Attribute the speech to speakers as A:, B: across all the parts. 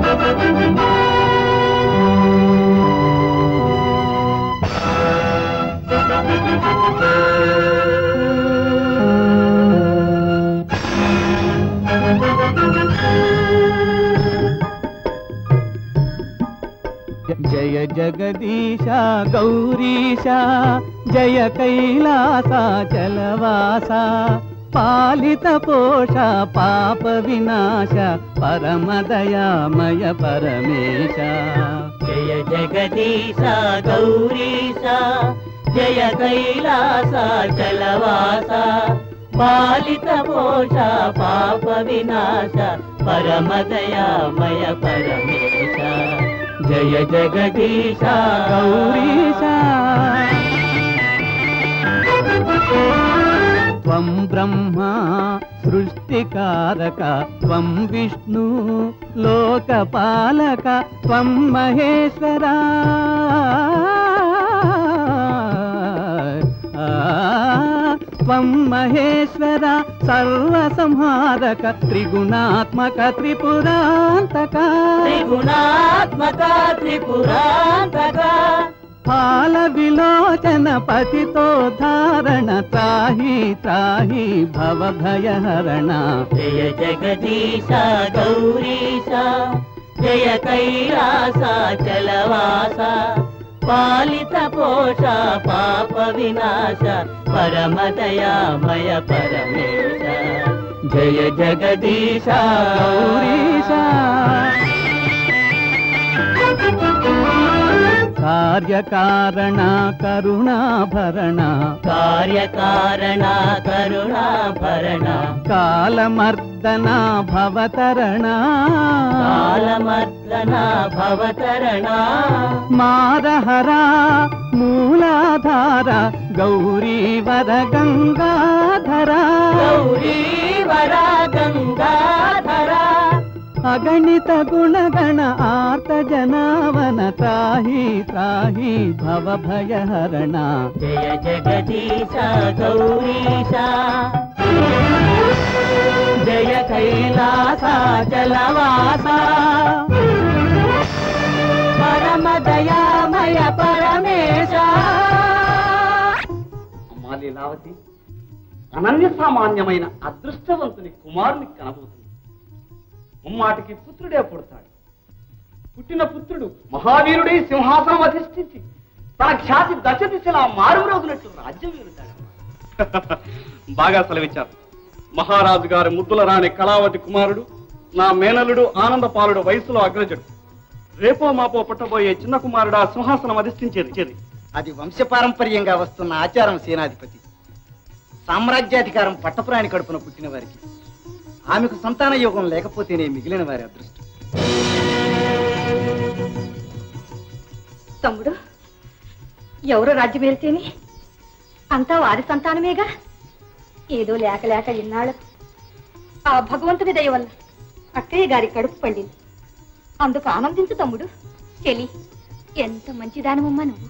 A: జయ జగదీశ గౌరీశ జయ కైలాసాచలవాస పాలిత పోష పాప వినాశ పరమదయామయ పరమేశ
B: జయ జగదీశ గౌరీశ జయ కైలాస చలవాస పాలిత పోష పాప వినాశ పరమదయామయ పరమేశ జయ జగదీశ
A: గౌరీశ త్వం బ్రహ్మ సృష్టికారక త్వం విష్ణు లోకపాలక త్వం మహేశ్వరా త్వం మహేశ్వర సర్వసంహారక త్రిగుణాత్మక త్రిపురాంతక
B: త్రిగుణాత్మక త్రిపురాంతక
A: ఫాల విలోచన పతితో ధారణ త్రాహి త్రాహి భవభయహరణ
B: జయ జగదీశ గౌరీశ జయ కైలాస చలవాస పాలిత పోష పాప వినాశ పరమదయామయ పరమేశ జయ జగదీశ
A: గౌరీశ కార్యకారణ కరుణాభరణ
B: కార్యకారణ కరుణాభరణ
A: కాలమర్దన భవతరణ
B: కాలమర్దన భవతరణ
A: మారహరా మూలాధార గౌరీవర గంగాధర
B: గౌరీ వర గంగాధర
A: అగణిత గుణగణ ఆర్త జనావన త్రాహి త్రాహి భవభయహరణ
B: జయ జగదీశ గౌరీశ జయ కైలాస జలవాస పరమ దయామయ పరమేశ
C: అమ్మా లీలావతి అనన్య సామాన్యమైన అదృష్టవంతుని కుమారుని కనబోతుంది ముమ్మాటికి పుత్రుడే పుడతాడు పుట్టిన పుత్రుడు మహావీరుడై సింహాసనం అధిష్ఠించి తన ఖ్యాతి దశ దిశలా మారు రోజునట్లు రాజ్యం వెళుతాడు బాగా సెలవిచ్చారు మహారాజు గారి ముద్దుల రాణి కళావతి కుమారుడు నా మేనలుడు ఆనందపాలుడు వయసులో అగ్రజుడు రేపో మాపో పుట్టబోయే చిన్న కుమారుడు ఆ సింహాసనం అధిష్ఠించేది
D: అది వంశపారంపర్యంగా వస్తున్న ఆచారం సేనాధిపతి సామ్రాజ్యాధికారం పట్టపురాణి కడుపున పుట్టిన వారికి ఆమెకు సంతాన యోగం లేకపోతేనే మిగిలిన వారి అదృష్టం
E: తమ్ముడు ఎవరు రాజ్యం వెళ్తేనే అంతా వారి సంతానమేగా ఏదో లేక లేక ఇన్నాళ్ళు ఆ భగవంతుని దయ వల్ల అక్కయ్య గారి కడుపు పండింది అందుకు ఆనందించు తమ్ముడు చెలి ఎంత మంచిదానమమ్మా నువ్వు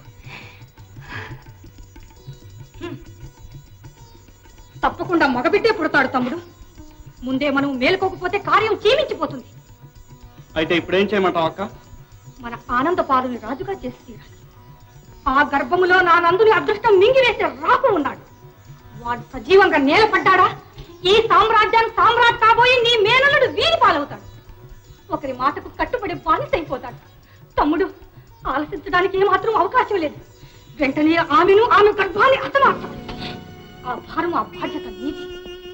E: హ్మ్. తప్పకుండా మగబిడ్డే పుడతాడు తమ్ముడు ముందే మనం మేలుకోకపోతే కార్యం క్షీణించిపోతుంది
C: అయితే ఇప్పుడు ఏం చేయమంటావు అక్క
E: మన ఆనంద పాలుని రాజుగా చేసి తీరాలి ఆ గర్భములో నా నందుని అదృష్టం మింగివేసే రాకు ఉన్నాడు వాడు సజీవంగా నేలపడ్డాడా ఈ సామ్రాజ్యానికి సామ్రాట్ కాబోయి నీ మేనలుడు వీరి పాలవుతాడు ఒకరి మాటకు కట్టుబడి బానిసైపోతాడు తమ్ముడు ఆలోచించడానికి ఏమాత్రం అవకాశం లేదు వెంటనే ఆమెను ఆమె గర్భాన్ని అతమార్చాలి ఆ భారం ఆ బాధ్యత నీది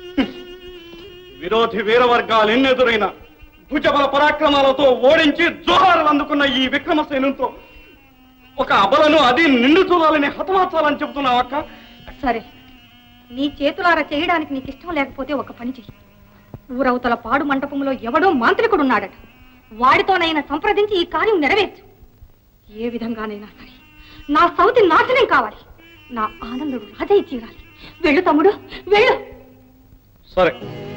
C: విరోధి వీరవర్గాలు ఎన్నెదురైన భుజబల పరాక్రమాలతో ఓడించి జోహారులు అందుకున్న ఈ విక్రమసేనుతో ఒక అబలను అది నిండు చూడాలని హతమార్చాలని చెబుతున్నావు అక్క
E: సరే నీ చేతులారా చేయడానికి నీకు ఇష్టం లేకపోతే ఒక పని చెయ్యి ఊరవతల పాడు మంటపంలో ఎవడో మాంత్రికుడు ఉన్నాడట వాడితోనైనా సంప్రదించి ఈ కార్యం నెరవేర్చు ఏ విధంగానైనా సరే నా సౌతి నాశనం కావాలి నా ఆనందుడు రాజై తీరాలి వెళ్ళు తమ్ముడు వెళ్ళు
C: సరే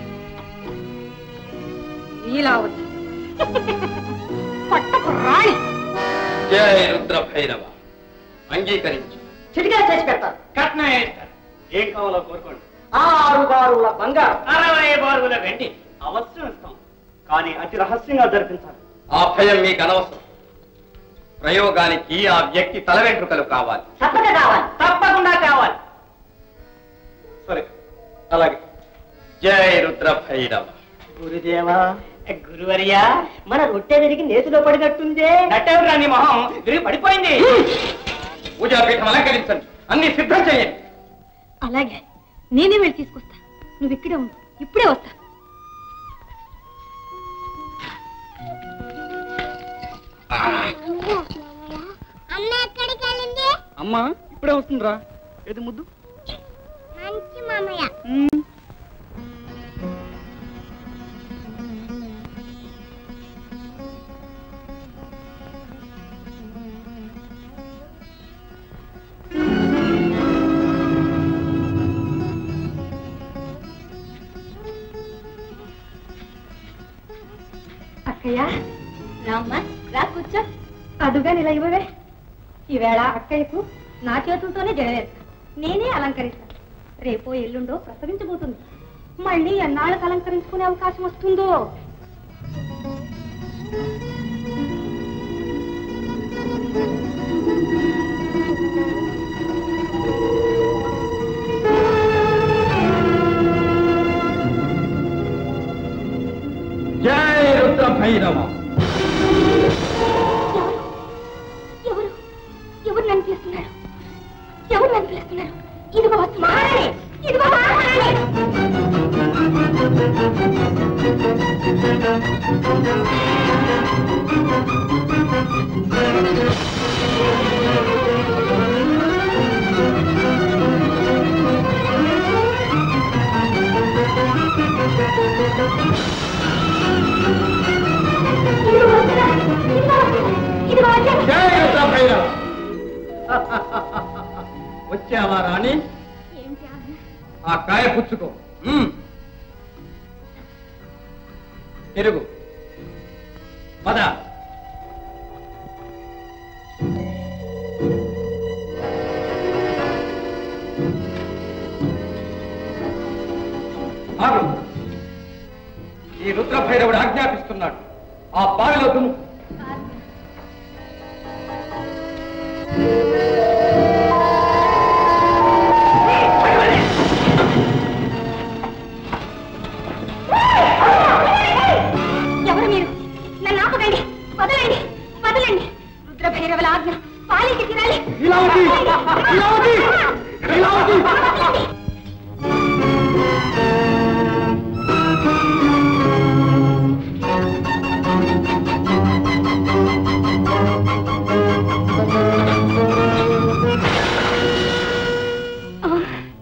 E: లీలావతి పట్టపు రాణి
F: జయ రుద్ర భైరవ అంగీకరించు
D: చిటిగా చేసి పెడతారు
C: కట్నం వేస్తారు ఏం కావాలో కోరుకోండి
D: ఆరు బారుల బంగారం
C: అరవై బారుల వెండి అవశ్యం ఇస్తాం కానీ అతి రహస్యంగా జరిపించాలి
F: ఆ భయం మీకు అనవసరం ప్రయోగానికి ఆ వ్యక్తి తల వెంట్రుకలు కావాలి
B: తప్పక కావాలి తప్పకుండా కావాలి
F: సరే అలాగే జై రుద్ర భైరవ
B: గురుదేవా గురువర్యా మన రొట్టె విరిగి నేతిలో పడినట్టుందే నట్టెవరు రాని మొహం విరిగి పడిపోయింది
F: పూజాపీఠం అలంకరించండి అన్ని సిద్ధం చేయండి
E: అలాగే నేనే వెళ్ళి తీసుకొస్తా నువ్వు ఇక్కడే ఉండు ఇప్పుడే వస్తా
G: అమ్మ ఎక్కడికి వెళ్ళింది
A: అమ్మా ఇప్పుడే వస్తుందిరా ఏది ముద్దు
G: మంచి మామయ్య
E: అక్కయ్య రామ్మ రా కూర్చో అదుగా ఇలా ఇవ్వవే ఈవేళ అక్కయ్యకు నా చేతులతోనే జడవేస్తా నేనే అలంకరిస్తా రేపో ఎల్లుండో ప్రసవించబోతుంది మళ్ళీ ఎన్నాళ్ళకు అలంకరించుకునే అవకాశం వస్తుందో
F: జై రుద్ర భైరవ
E: ఎవరు ఎవరు నన్ను పిలుస్తున్నారు ఎవరు నన్ను పిలుస్తున్నారు ఇదిగో మహారాణి ఇదిగో మహారాణి ఇదిగో వస్తున్నా, ఇదిగో వస్తున్నా, ఇదిగో వచ్చాను.
F: జై రుద్ర భైరవ వచ్చావా రాణి
E: ఏమిటి ఆజ్ఞ?
F: ఆ కాయ పుచ్చుకో మ్మ్. తిరుగు పద ఆగు. ఈ రుద్ర భైరవుడు ఆజ్ఞాపిస్తున్నాడు ఆ బావిలో దుమ్ము
E: ఎవరు మీరు నన్ను ఆపకండి వదలండి వదలండి రుద్ర భైరవుల ఆజ్ఞ పాలించి తినాలి
A: లీలావతి! లీలావతి! లీలావతి!
E: వదలండి. ఆ.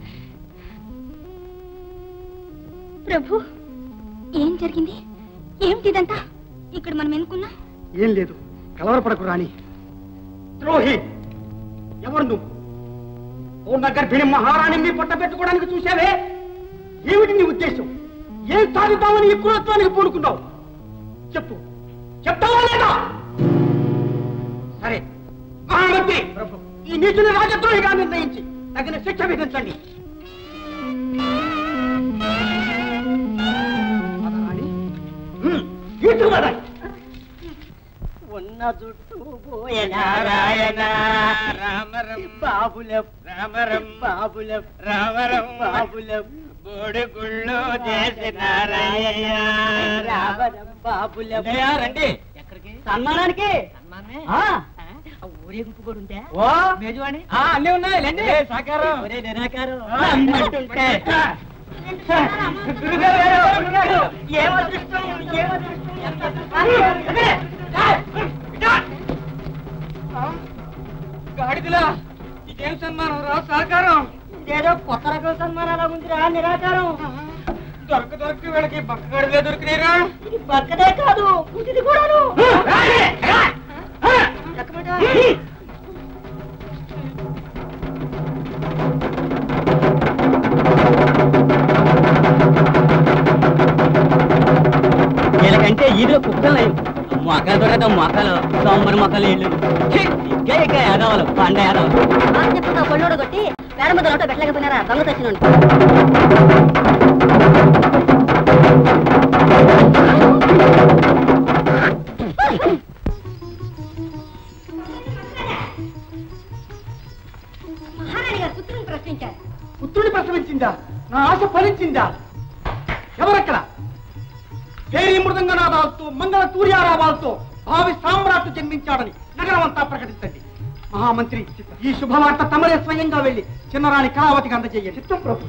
E: ప్రభు ఏం జరిగింది ఏమిటిదంతా ఇక్కడ మనం ఎన్నుకున్నాం
A: ఏం లేదు కలవరపడకు రాణి ద్రోహి ఎవరు నువ్వు పూర్ణ గర్భిణి మహారాణిని పొట్ట పెట్టుకోవడానికి చూసావే ఏమిటి నీ ఉద్దేశం ఏం సాధిద్దామని ఈ క్రూరత్వానికి పూనుకున్నావు చెప్పు చెప్తావా లేదా సరే మహామంత్రి ఈ నీచుని రాజద్రోహిగా నిర్ణయించి తగిన శిక్ష విధించండి రాణి ఇటు వదలండి.
B: ఉన్న జుట్టు పోయ నారాయణ రామరం బాబులం రామరం బాబులం రామరం బాబులం బోడుగుళ్ళు చేసి నారాయణ రామరం బాబులం రండి ఎక్కడికి సన్మానానికి ఊరేగింపు కూడా ఉంటే ఓ మేజువాణి అన్నీ ఉన్నాయి లేండి సాకారం ఒరే నిరాకారం అన్నట్టుంటే గురుగారు గారు, గురుగారు, ఏం అదృష్టం ఏం అదృష్టం ఎంత గాడిదిలా ఇదేం సన్మానం రా సహకారం ఇదేదో కొత్త రకం సన్మానాలా ఉందిరా నిరాకారం దొరక దొరికి వీళ్ళకి బక్క గడిలే దొరికినాయిరా ఇది బక్కదే కాదు ఇది కూడాను ఎక్కమంటా? వీళ్ళకంటే ఈదో కుక్కలయం మొక్కలు దొరకదు మొక్కలు సోమరి మొక్కలు ఇల్లు ఇంకా ఇంకా యాదవలు పండ యాదవలు
E: చెప్పుతో కొళ్ళోడు కొట్టి వేడ ముద్ద లోటో పెట్టలేకపోయినారా దొంగ తెచ్చినండి
A: భేరీ మృదంగనాదాలతో మంగళ సూర్యారావాలతో భావి సామ్రాట్ జన్మించాడని నగరం అంతా ప్రకటించండి మహామంత్రి ఈ శుభవార్త తమరే స్వయంగా వెళ్లి చిన్నరాణి కళావతికి అందజేయండి చిత్తం ప్రభు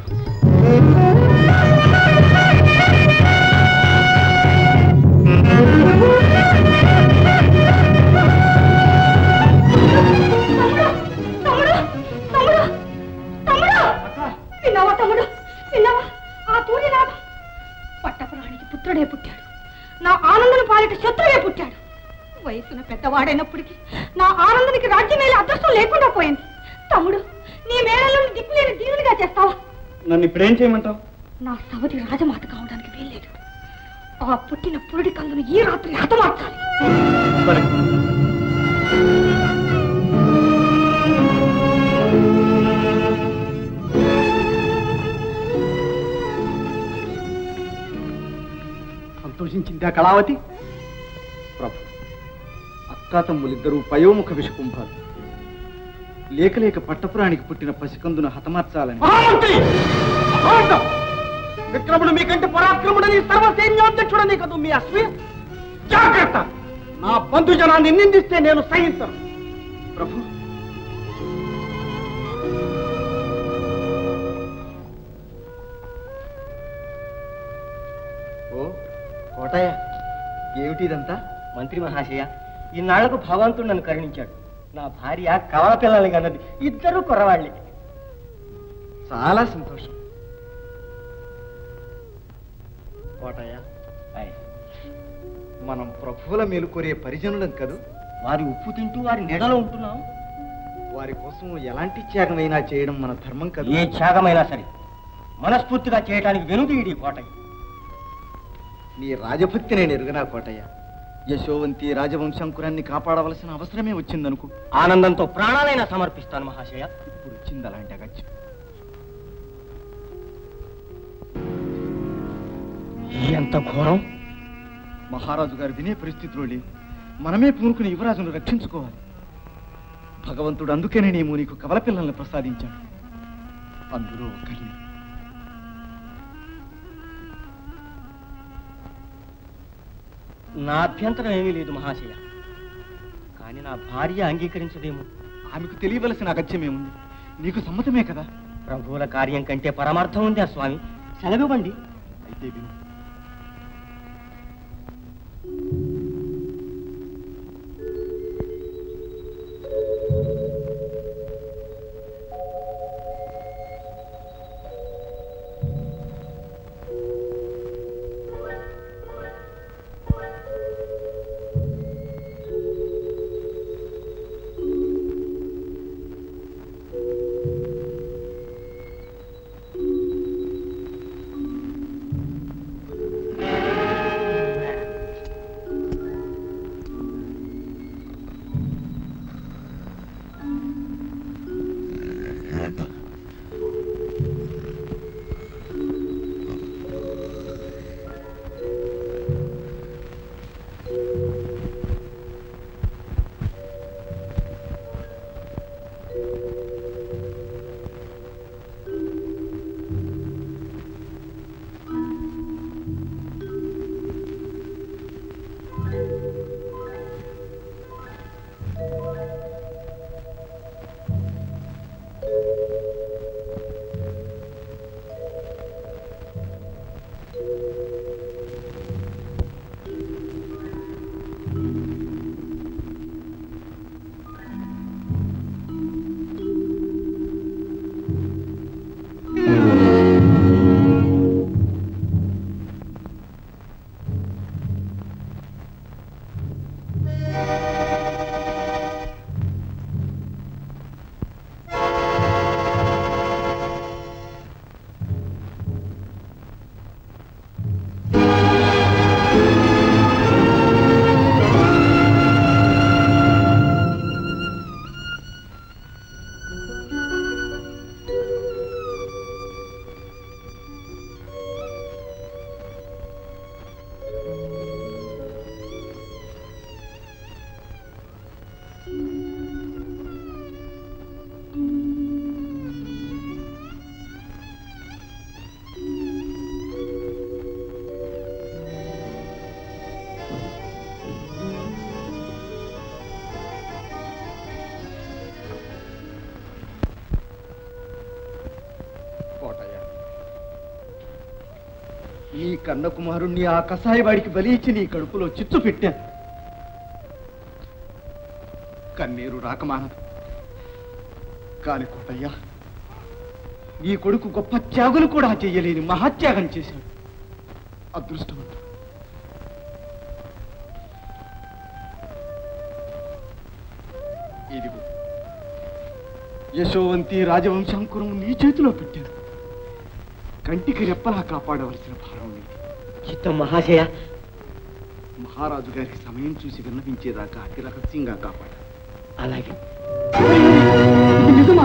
E: తమ్ముడు తమ్ముడు తమ్ముడు విన్నావా తమ్ముడు విన్నావా ఆ సూర్యనాథం పట్టపురానికి పుత్రుడే పుట్టాడు నా ఆనందను పాలిట శత్రువే పుట్టాడు వయసున పెద్దవాడైనప్పటికీ నా ఆనందానికి రాజ్యమేల అదృష్టం లేకుండా పోయింది తమ్ముడు నీ మేళలో దిక్కులేని దీవునిగా చేస్తావా
A: నన్ను ఇప్పుడేం చేయమంటావు
E: నా సవతి రాజమాత కావడానికి వీల్లేదు ఆ పుట్టిన పురుడి కందును ఈ రాత్రి హతమార్చాలి
A: సరే సంతోషించిందా కళావతి ప్రభు అక్కా తమ్ములిద్దరూ పయోముఖ విషకుంభాలు లేక లేక పట్టపురానికి పుట్టిన పసికందును హతమార్చాలని విక్రముడు మీకంటే పరాక్రముడని సర్వసైన్యాధ్యక్షుడని కదూ మీ అశ్వి జాగ్రత్త నా బంధుజనాన్ని నిందిస్తే నేను సహించను ప్రభు
D: ఓ కోటయ్య ఏమిటి ఇదంతా
B: మంత్రి మహాశయ ఇన్నాళ్లకు భగవంతుడు నన్ను కరుణించాడు నా భార్య కవల పిల్లల్ని కన్నది ఇద్దరు కుర్రవాళ్ళే
D: చాలా సంతోషం కోటయ్య మనం ప్రభువుల మేలు కోరే పరిజనులం కదూ
B: వారి ఉప్పు తింటూ వారి నీడలో ఉంటున్నాం
D: వారి కోసం ఎలాంటి త్యాగమైనా చేయడం మన ధర్మం కదూ
B: ఏ త్యాగమైనా సరే మనస్ఫూర్తిగా చేయటానికి వెనుదీడి కోటయ్య
D: నీ రాజభక్తి నేను ఎరుగనా కోటయ్య యశోవంతి రాజవంశాంకురాన్ని కాపాడవలసిన అవసరమే వచ్చిందనుకో
B: ఆనందంతో ప్రాణాలైనా సమర్పిస్తాను మహాశయ
D: ఇప్పుడు వచ్చింది అలాంటి అగత్యం
B: ఎంత ఘోరం
D: మహారాజు గారు వినే పరిస్థితిలో లేవు మనమే పూనుకుని యువరాజును రక్షించుకోవాలి భగవంతుడు అందుకనే నేను నీకు కవల పిల్లల్ని ప్రసాదించాడు అందులో ఒకరిని
B: నా అభ్యంతరం ఏమీ లేదు మహాశయ కానీ నా భార్య అంగీకరించదేమో
D: ఆమెకు తెలియవలసిన అగత్యమేముంది నీకు సమ్మతమే కదా
B: ప్రభువుల కార్యం కంటే పరమార్థం ఉంది ఆ స్వామి సెలవివ్వండి
D: అయితే విను కన్న కుమారుణ్ణి ఆ కసాయివాడికి బలి ఇచ్చి నీ కడుపులో చిచ్చు పెట్టాను కన్నీరు రాకమానదు కాని కోటయ్యా నీ కొడుకు గొప్ప త్యాగులు కూడా చెయ్యలేని మహాత్యాగం చేశాడు అదృష్టవంతుడు ఇదిగో యశోవంతి రాజవంశాంకురం నీ చేతిలో పెట్టాను కంటికి రెప్పలా కాపాడవలసిన భారం నీది
B: చిత్తం మహాశయ
D: మహారాజు గారికి సమయం చూసి విన్నవించేదాకా అతి రహస్యంగా కాపాడు
B: అలాగే
A: ఇది నిజమా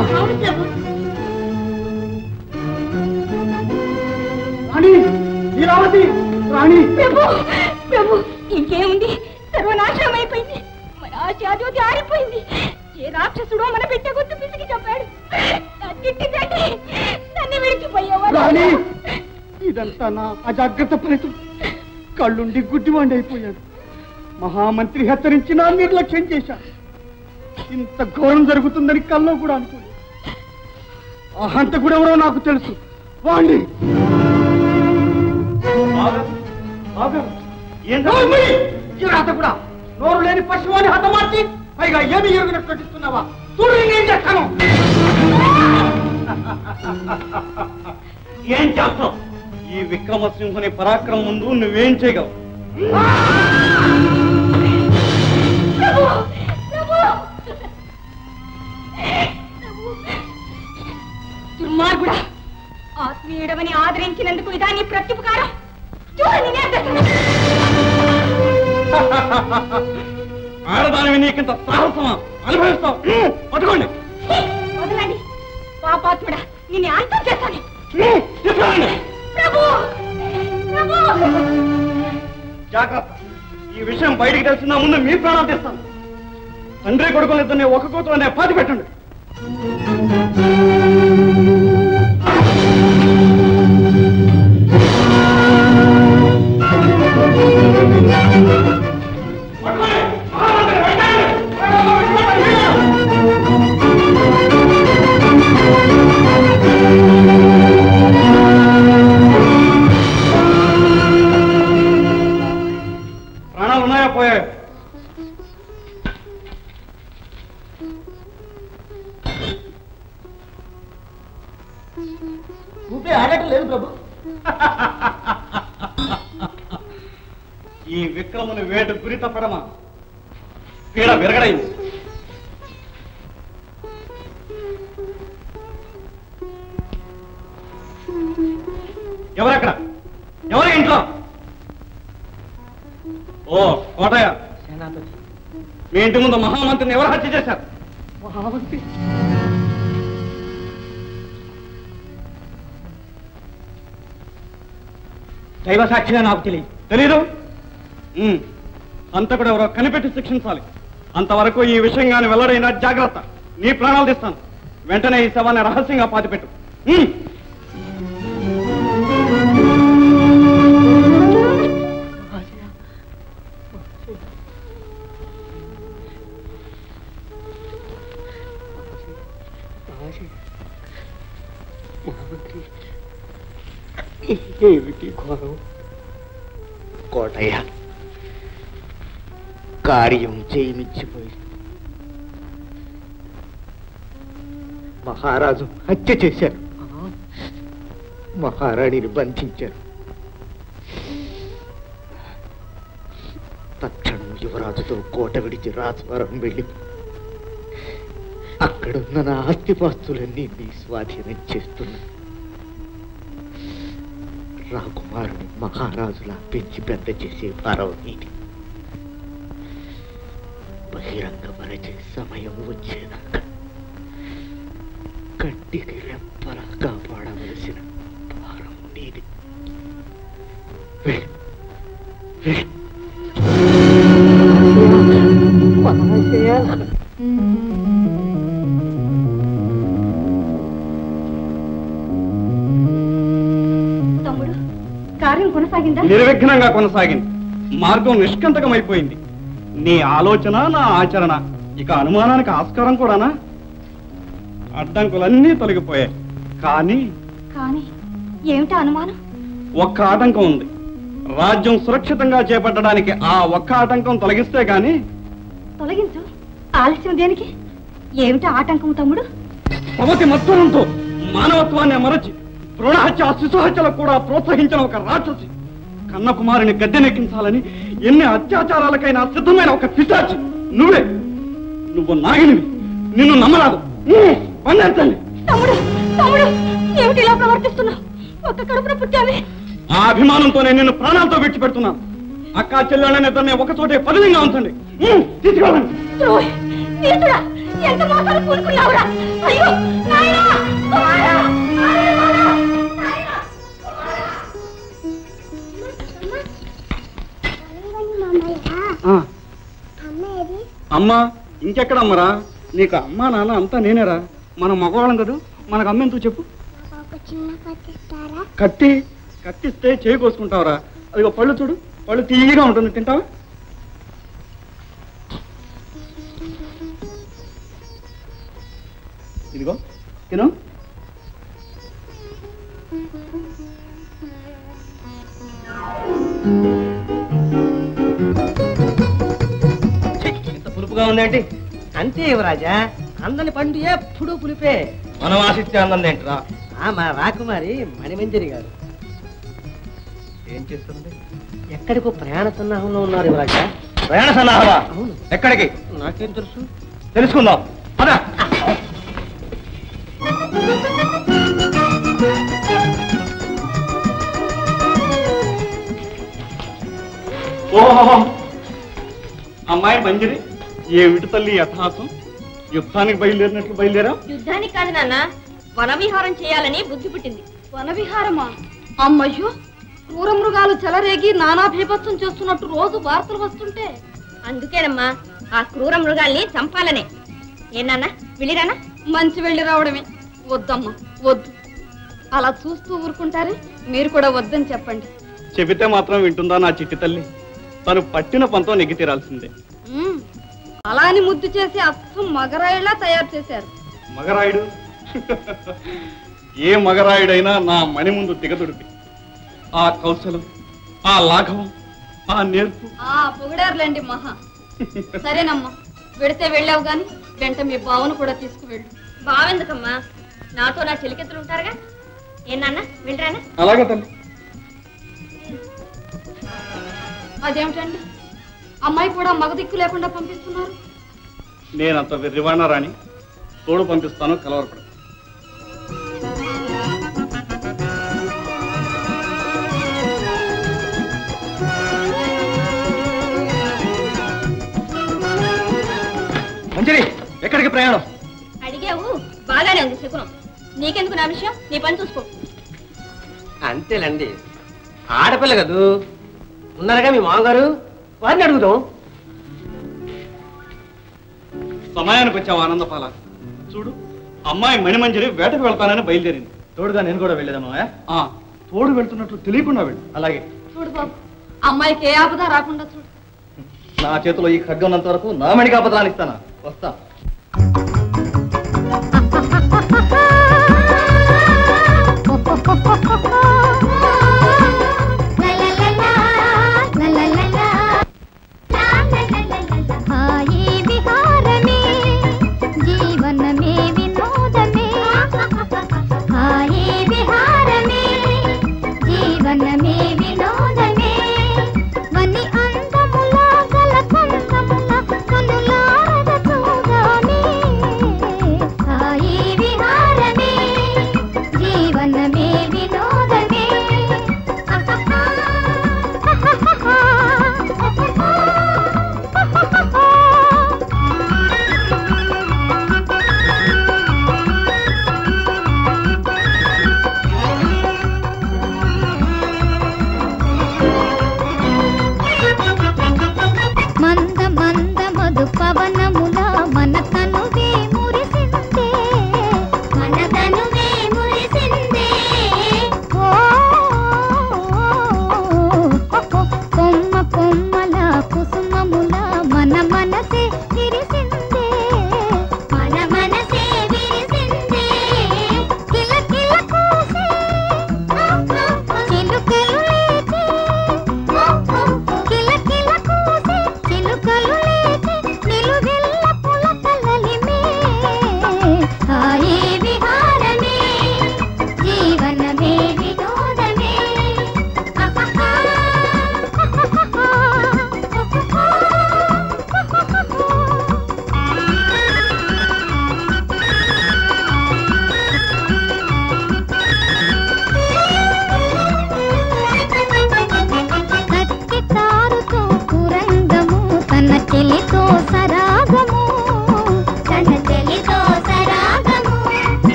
A: రాణి లీలావతి రాణి
E: ప్రభు ప్రభు ఇంకేముంది సర్వనాశనం అయిపోయింది మన ఆశాజ్యోతి ఆరిపోయింది ఏ రాక్షసుడో మన బిడ్డ గుర్తు పిసికి చెప్పాడు తిట్టి తట్టి నన్ను విడిచిపోయేవాడు
A: రాణి ఇదంతా నా అజాగ్రత్త ఫలితం కళ్ళుండి గుడ్డివాండి అయిపోయాడు మహామంత్రి హెచ్చరించినా నిర్లక్ష్యం చేశాను ఇంత ఘోరం జరుగుతుందని కల్లో కూడా అనుకోలేదు ఆ హంతకుడు ఎవరో నాకు తెలుసు వాణ్ణి కూడా నోరు లేని పశువుని హతమార్చి పైగా ఏమి ఎరుగునట్టు నటిస్తున్నావా చూడు నేనేం చేస్తాను
C: ఏం చేస్తావు ఈ విక్రమసింహుని పరాక్రమం ముందు నువ్వేం చేయగలవు
E: ప్రభు ప్రభు దుర్మార్గుడా ఆత్మీయుడమని ఆదరించినందుకు ఇదా నీ ప్రత్యుపకారం చూడండి నేను
C: ఆడదానివి నీకింత సాహసమా అనుభవిస్తావు ఉమ్, పట్టుకోండి
E: వదలండి పాపాత్ముడా నిన్ను అంతం చేస్తాను
C: ఉమ్, తీసుకురండి.
E: ప్రభు ప్రభు
C: జాగ్రత్త ఈ విషయం బయటికి తెలిసిన ముందు మీ ప్రాణాలు తీస్తాను తండ్రి కొడుకులు ఇద్దరిని ఒక కూతురు పాతి పెట్టండి ప్రాణాలు ఉన్నాయా పోయాయి
A: ఊపే ఆడటం లేదు ప్రభు
C: ఈ విక్రముని వేటు గురి తప్పడమా పీడ విరగడైంది ఎవరక్కడ ఎవరు ఇంట్లో ఓ కోటయ్య
B: సేనాపతి
C: మీ ఇంటి ముందు మహామంత్రిని ఎవరు హత్య చేశారు
A: మహామంత్రి
B: దైవ సాక్షిగా నాకు తెలియదు
C: తెలీదు ఉమ్, హంతకుడు ఎవరో కనిపెట్టి శిక్షించాలి అంతవరకు ఈ విషయంగాని వెల్లడైన జాగ్రత్త నీ ప్రాణాలు తీస్తాను వెంటనే ఈ శవాన్ని రహస్యంగా పాతిపెట్టు ఉమ్.
B: ఏమిటి ఘోరం కోటయ్య కార్యం చేయమిచ్చిపోయి మహారాజు హత్య చేశారు మహారాణిని బంధించారు తక్షణం యువరాజుతో కోట విడిచి రాజవరం వెళ్ళి అక్కడున్న నా ఆస్తిపాస్తులన్నీ నీ స్వాధీనం చేస్తున్నా రాకుమారుని మహారాజులా పెంచి పెద్ద చేసే భారం నీది బహిరంగపరిచే సమయం వచ్చేదాకా కంటికి రెప్పలా కాపాడవలసిన భారం నీది వెళ్ళు. వెళ్ళు.
E: తమ్ముడు కార్యం కొనసాగిందా
C: నిర్విఘ్నంగా కొనసాగింది మార్గం నిష్కంటకమైపోయింది నీ ఆలోచన నా ఆచరణ ఇక అనుమానానికి ఆస్కారం కూడానా అడ్డంకులన్నీ తొలగిపోయాయి కానీ
E: కానీ ఏమిటా అనుమానం
C: ఒక్క ఆటంకం ఉంది
A: రాజ్యం సురక్షితంగా చేపట్టడానికి ఆ ఒక్క ఆటంకం తొలగిస్తే గాని
E: తొలగించు ఆలస్యం దేనికి ఏమిటి ఆటంకం తమ్ముడు
A: సమతి మత్సరంతో మానవత్వాన్ని మరచి భ్రూణహత్య శిశుహత్యలకు కూడా ప్రోత్సహించిన ఒక రాక్షసి కన్నకుమారిని గద్దెనెక్కించాలని ఎన్ని అత్యాచారాలకైనా సిద్ధమైన ఒక పిశాచి నువ్వే నువ్వు నాగినివి నిన్ను నమ్మరాదు పండించండి
E: తమ్ముడు తమ్ముడు ఏమిటి ఇలా ప్రవర్తిస్తున్నావు ఒక్క కడుపున పుట్టావే
A: ఆ అభిమానంతోనే నిన్ను ప్రాణాలతో విడిచిపెడుతున్నాను అక్కా చెల్లెళ్ళని ఇద్దరిని ఒక చోటే పదిలంగా ఉంచండి ఉమ్, తీసుకెళ్ళండి
E: ద్రోహి నీచుడా ఎంత మోసాలు కూరుకున్నావురా అయ్యో నాయనా కుమారా! నాయనా!
G: మామయ్య
A: ఆ,
G: అమ్మ ఏది
A: అమ్మ ఇంకెక్కడమ్మరా నీకు అమ్మా నాన్న అంతా నేనేరా మన మగవాళ్ళం కదా మనకు అమ్మ ఎందుకు చెప్పు
G: నాకు ఒక చిన్న పట్టిస్తారా
A: కత్తి కత్తిస్తే చేయి కోసుకుంటావురా అదిగో పళ్ళు చూడు పళ్ళు తీయగా ఉంటుంది తింటావా ఇదిగో తిను
B: ఇంత పులుపుగా ఉందేంటి అంతే యువరాజా అందని పండు ఎప్పుడు పులిపే
F: మనం ఆశిస్తే అందం ఏంట్రా
B: ఆ మా రాకుమారి మణిమంజరి గారు
F: ఏం చేస్తుంది
B: ఎక్కడికో ప్రయాణ సన్నాహంలో ఉన్నారు యువరాజా
F: ప్రయాణ సన్నాహమా
B: అవును
F: ఎక్కడికి
B: నాకేం తెలుసు
F: తెలుసుకుందాం పద
A: ఓహో అమ్మాయి మంజరి ఏమిటి తల్లి యథాసం యుద్ధానికి బయలుదేరినట్లు బయలుదేరా
E: యుద్ధానికి కాదు నాన్న వనవిహారం చేయాలని బుద్ధి పుట్టింది వనవిహారమా అమ్మయ్యో క్రూర మృగాలు చెలరేగి నానా భీభత్సం చేస్తున్నట్టు రోజు వార్తలు వస్తుంటే అందుకేనమ్మా ఆ క్రూర మృగాల్ని చంపాలనే ఏనాన్న వెళ్ళిరానా మంచి వెళ్ళి రావడమే వద్దమ్మా వద్దు అలా చూస్తూ ఊరుకుంటారే మీరు కూడా వద్దని చెప్పండి
A: చెబితే మాత్రం వింటుందా నా చిట్టి తల్లి తను పట్టిన పంతం నెగ్గి తీరాల్సిందే
E: మ్మ్. అలా అని ముద్దు చేసి అచ్చు మగరాయిలా తయారు చేశారు
A: మగరాయుడు ఏ మగరాయుడైనా నా మణి ముందు దిగదుడిపి ఆ కౌశలం ఆ లాఘవం ఆ నేర్పు
E: ఆ పొగిడారులేండి మహా సరేనమ్మా వెడితే వెళ్ళావు గాని వెంట మీ బావను కూడా తీసుకువెళ్ళు బావెందుకమ్మా నాతో నా చెలికెత్తులు ఉంటారుగా ఏనాన్న వెళ్ళరానా
A: అలాగే తల్లి
E: అదేమిటండి అమ్మాయి కూడా మగ దిక్కు లేకుండా పంపిస్తున్నారు
A: నేనంత వెర్రివాణా రాణి తోడు పంపిస్తాను కలవరపడ
F: మంజరి ఎక్కడికి ప్రయాణం
E: అడిగావు బాగానే ఉంది శకునం నీకెందుకు నా విషయం నీ పని చూసుకో
B: అంతేలండి ఆడపిల్ల కదూ ఉన్నారుగా మీ మామగారు వారిని అడుగుదాం
A: సమయానికి వచ్చావు ఆనందపాల చూడు అమ్మాయి మణిమంజరి వేటకు వెళ్తానని బయలుదేరింది
F: తోడుగా నేను కూడా వెళ్ళేదమ్మా
A: ఆ తోడు వెళ్తున్నట్లు తెలియకుండా వెళ్ళు
F: అలాగే
E: చూడు బాబు అమ్మాయికి ఏ ఆపద రాకుండా చూడు
F: నా చేతిలో ఈ ఖడ్గం ఉన్నంత వరకు నా మణికి అబద్ధాలు ఇస్తానా వస్తా
G: హాయి విహారమే జీవనమే వినోదమే హాయి విహారమే జీవనమే వినోదమే వని అందములా గల కందముల కనులారద చూడమే హాయి విహారమే జీవనమే వినోదమే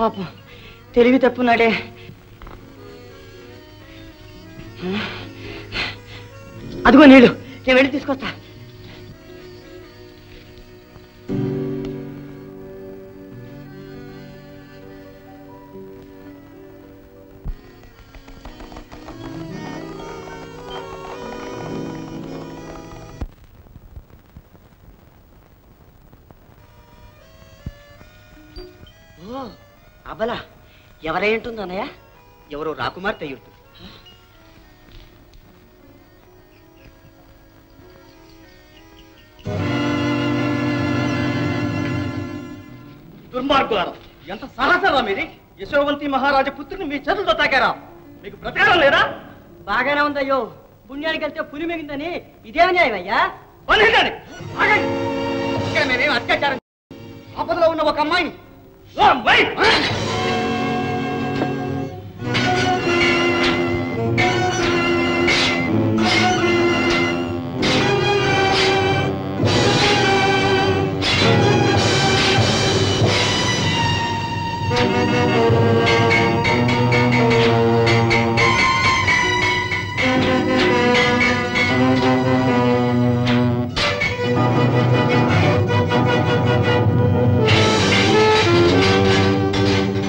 B: పాపం తెలివి తప్పున్నాడే అదిగో నీళ్ళు నేను వెళ్ళి తీసుకొస్తా ఓ అబల ఎవరై ఉంటుంది అన్నయ్య
C: ఎవరో రాకుమార్తె అయి ఉంటుంది దుర్మార్గులారా ఎంత సాహసరా మీది యశోవంతి మహారాజ పుత్రుని మీ చేతులతో తాకారా మీకు బ్రతకాలం లేదా
B: బాగానే ఉందయ్యో పుణ్యానికి వెళ్తే పులి మిగిందని ఇదేమి న్యాయం అయ్యా
C: బంధించండి. ఆగండి. ఇక్కడ మేమేం అత్యాచారం ఆపదలో ఉన్న ఒక అమ్మాయిని ఓ అమ్మాయి
G: ఆ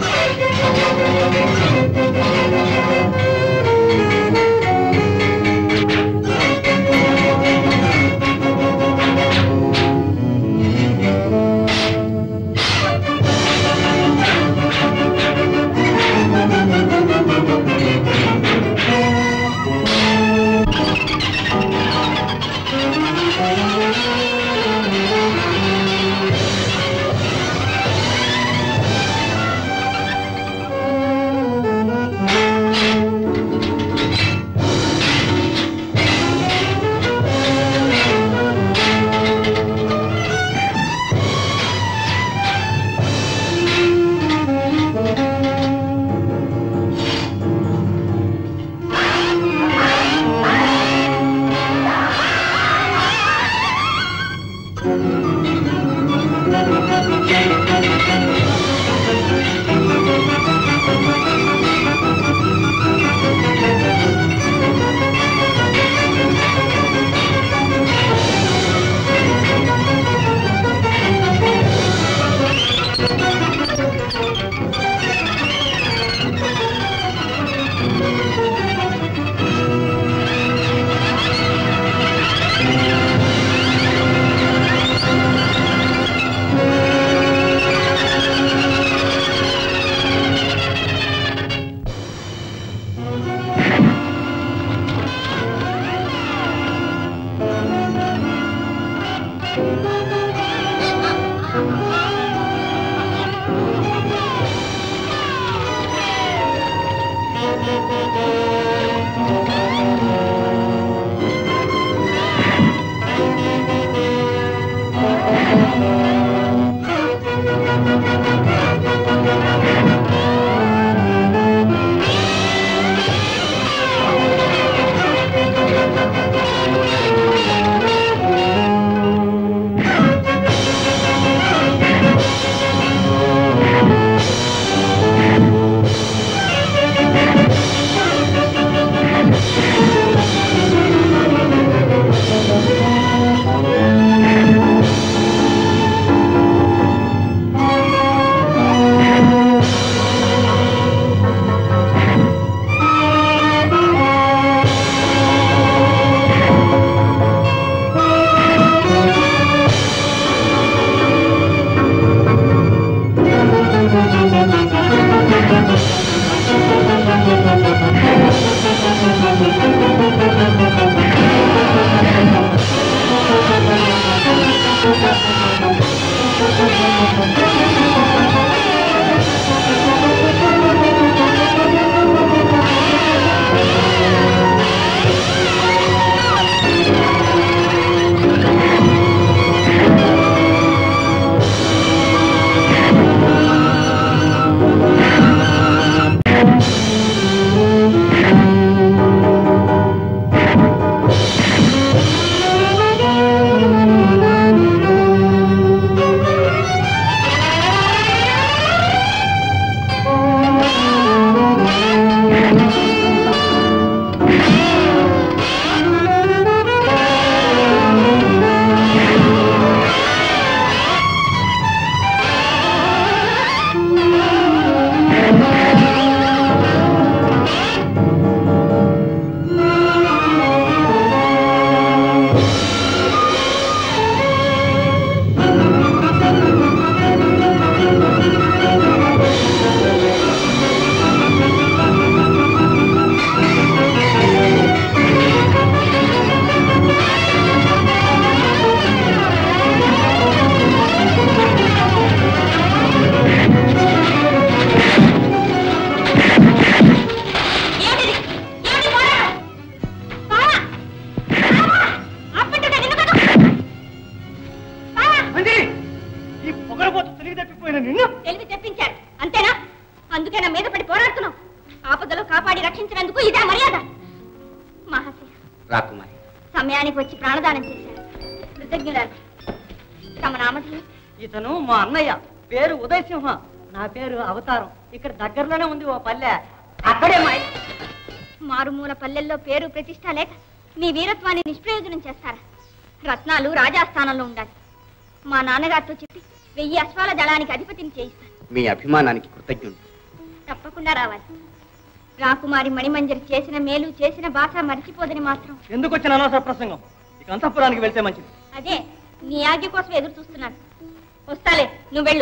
C: రాకుమారి
G: సమయానికి వచ్చి ప్రాణదానం చేశారు కృతజ్ఞురాలు తమ నామధేయం
B: ఇతను మా అన్నయ్య పేరు ఉదయ్ సింహ నా పేరు అవతారం ఇక్కడ దగ్గరలోనే ఉంది ఓ పల్లె అక్కడే మా ఇల్లు.
G: మారుమూల పల్లెల్లో పేరు ప్రతిష్ట లేక మీ వీరత్వాన్ని నిష్ప్రయోజనం చేస్తారా రత్నాలు రాజాస్థానంలో ఉండాలి మా నాన్నగారితో చెప్పి వెయ్యి అశ్వాల దళానికి అధిపతిని చేయిస్తాను
C: మీ అభిమానానికి కృతజ్ఞుడు
G: తప్పకుండా రావాలి రాకుమారి మణిమంజరి చేసిన మేలు చేసిన భాష మర్చిపోదని మాత్రం
B: ఎందుకు వచ్చిన అనవసర ప్రసంగం ఇక అంతఃపురానికి వెళ్తే మంచిది
G: అదే నీ ఆజ్ఞ కోసం ఎదురు చూస్తున్నాను వస్తాలే నువ్వు వెళ్ళు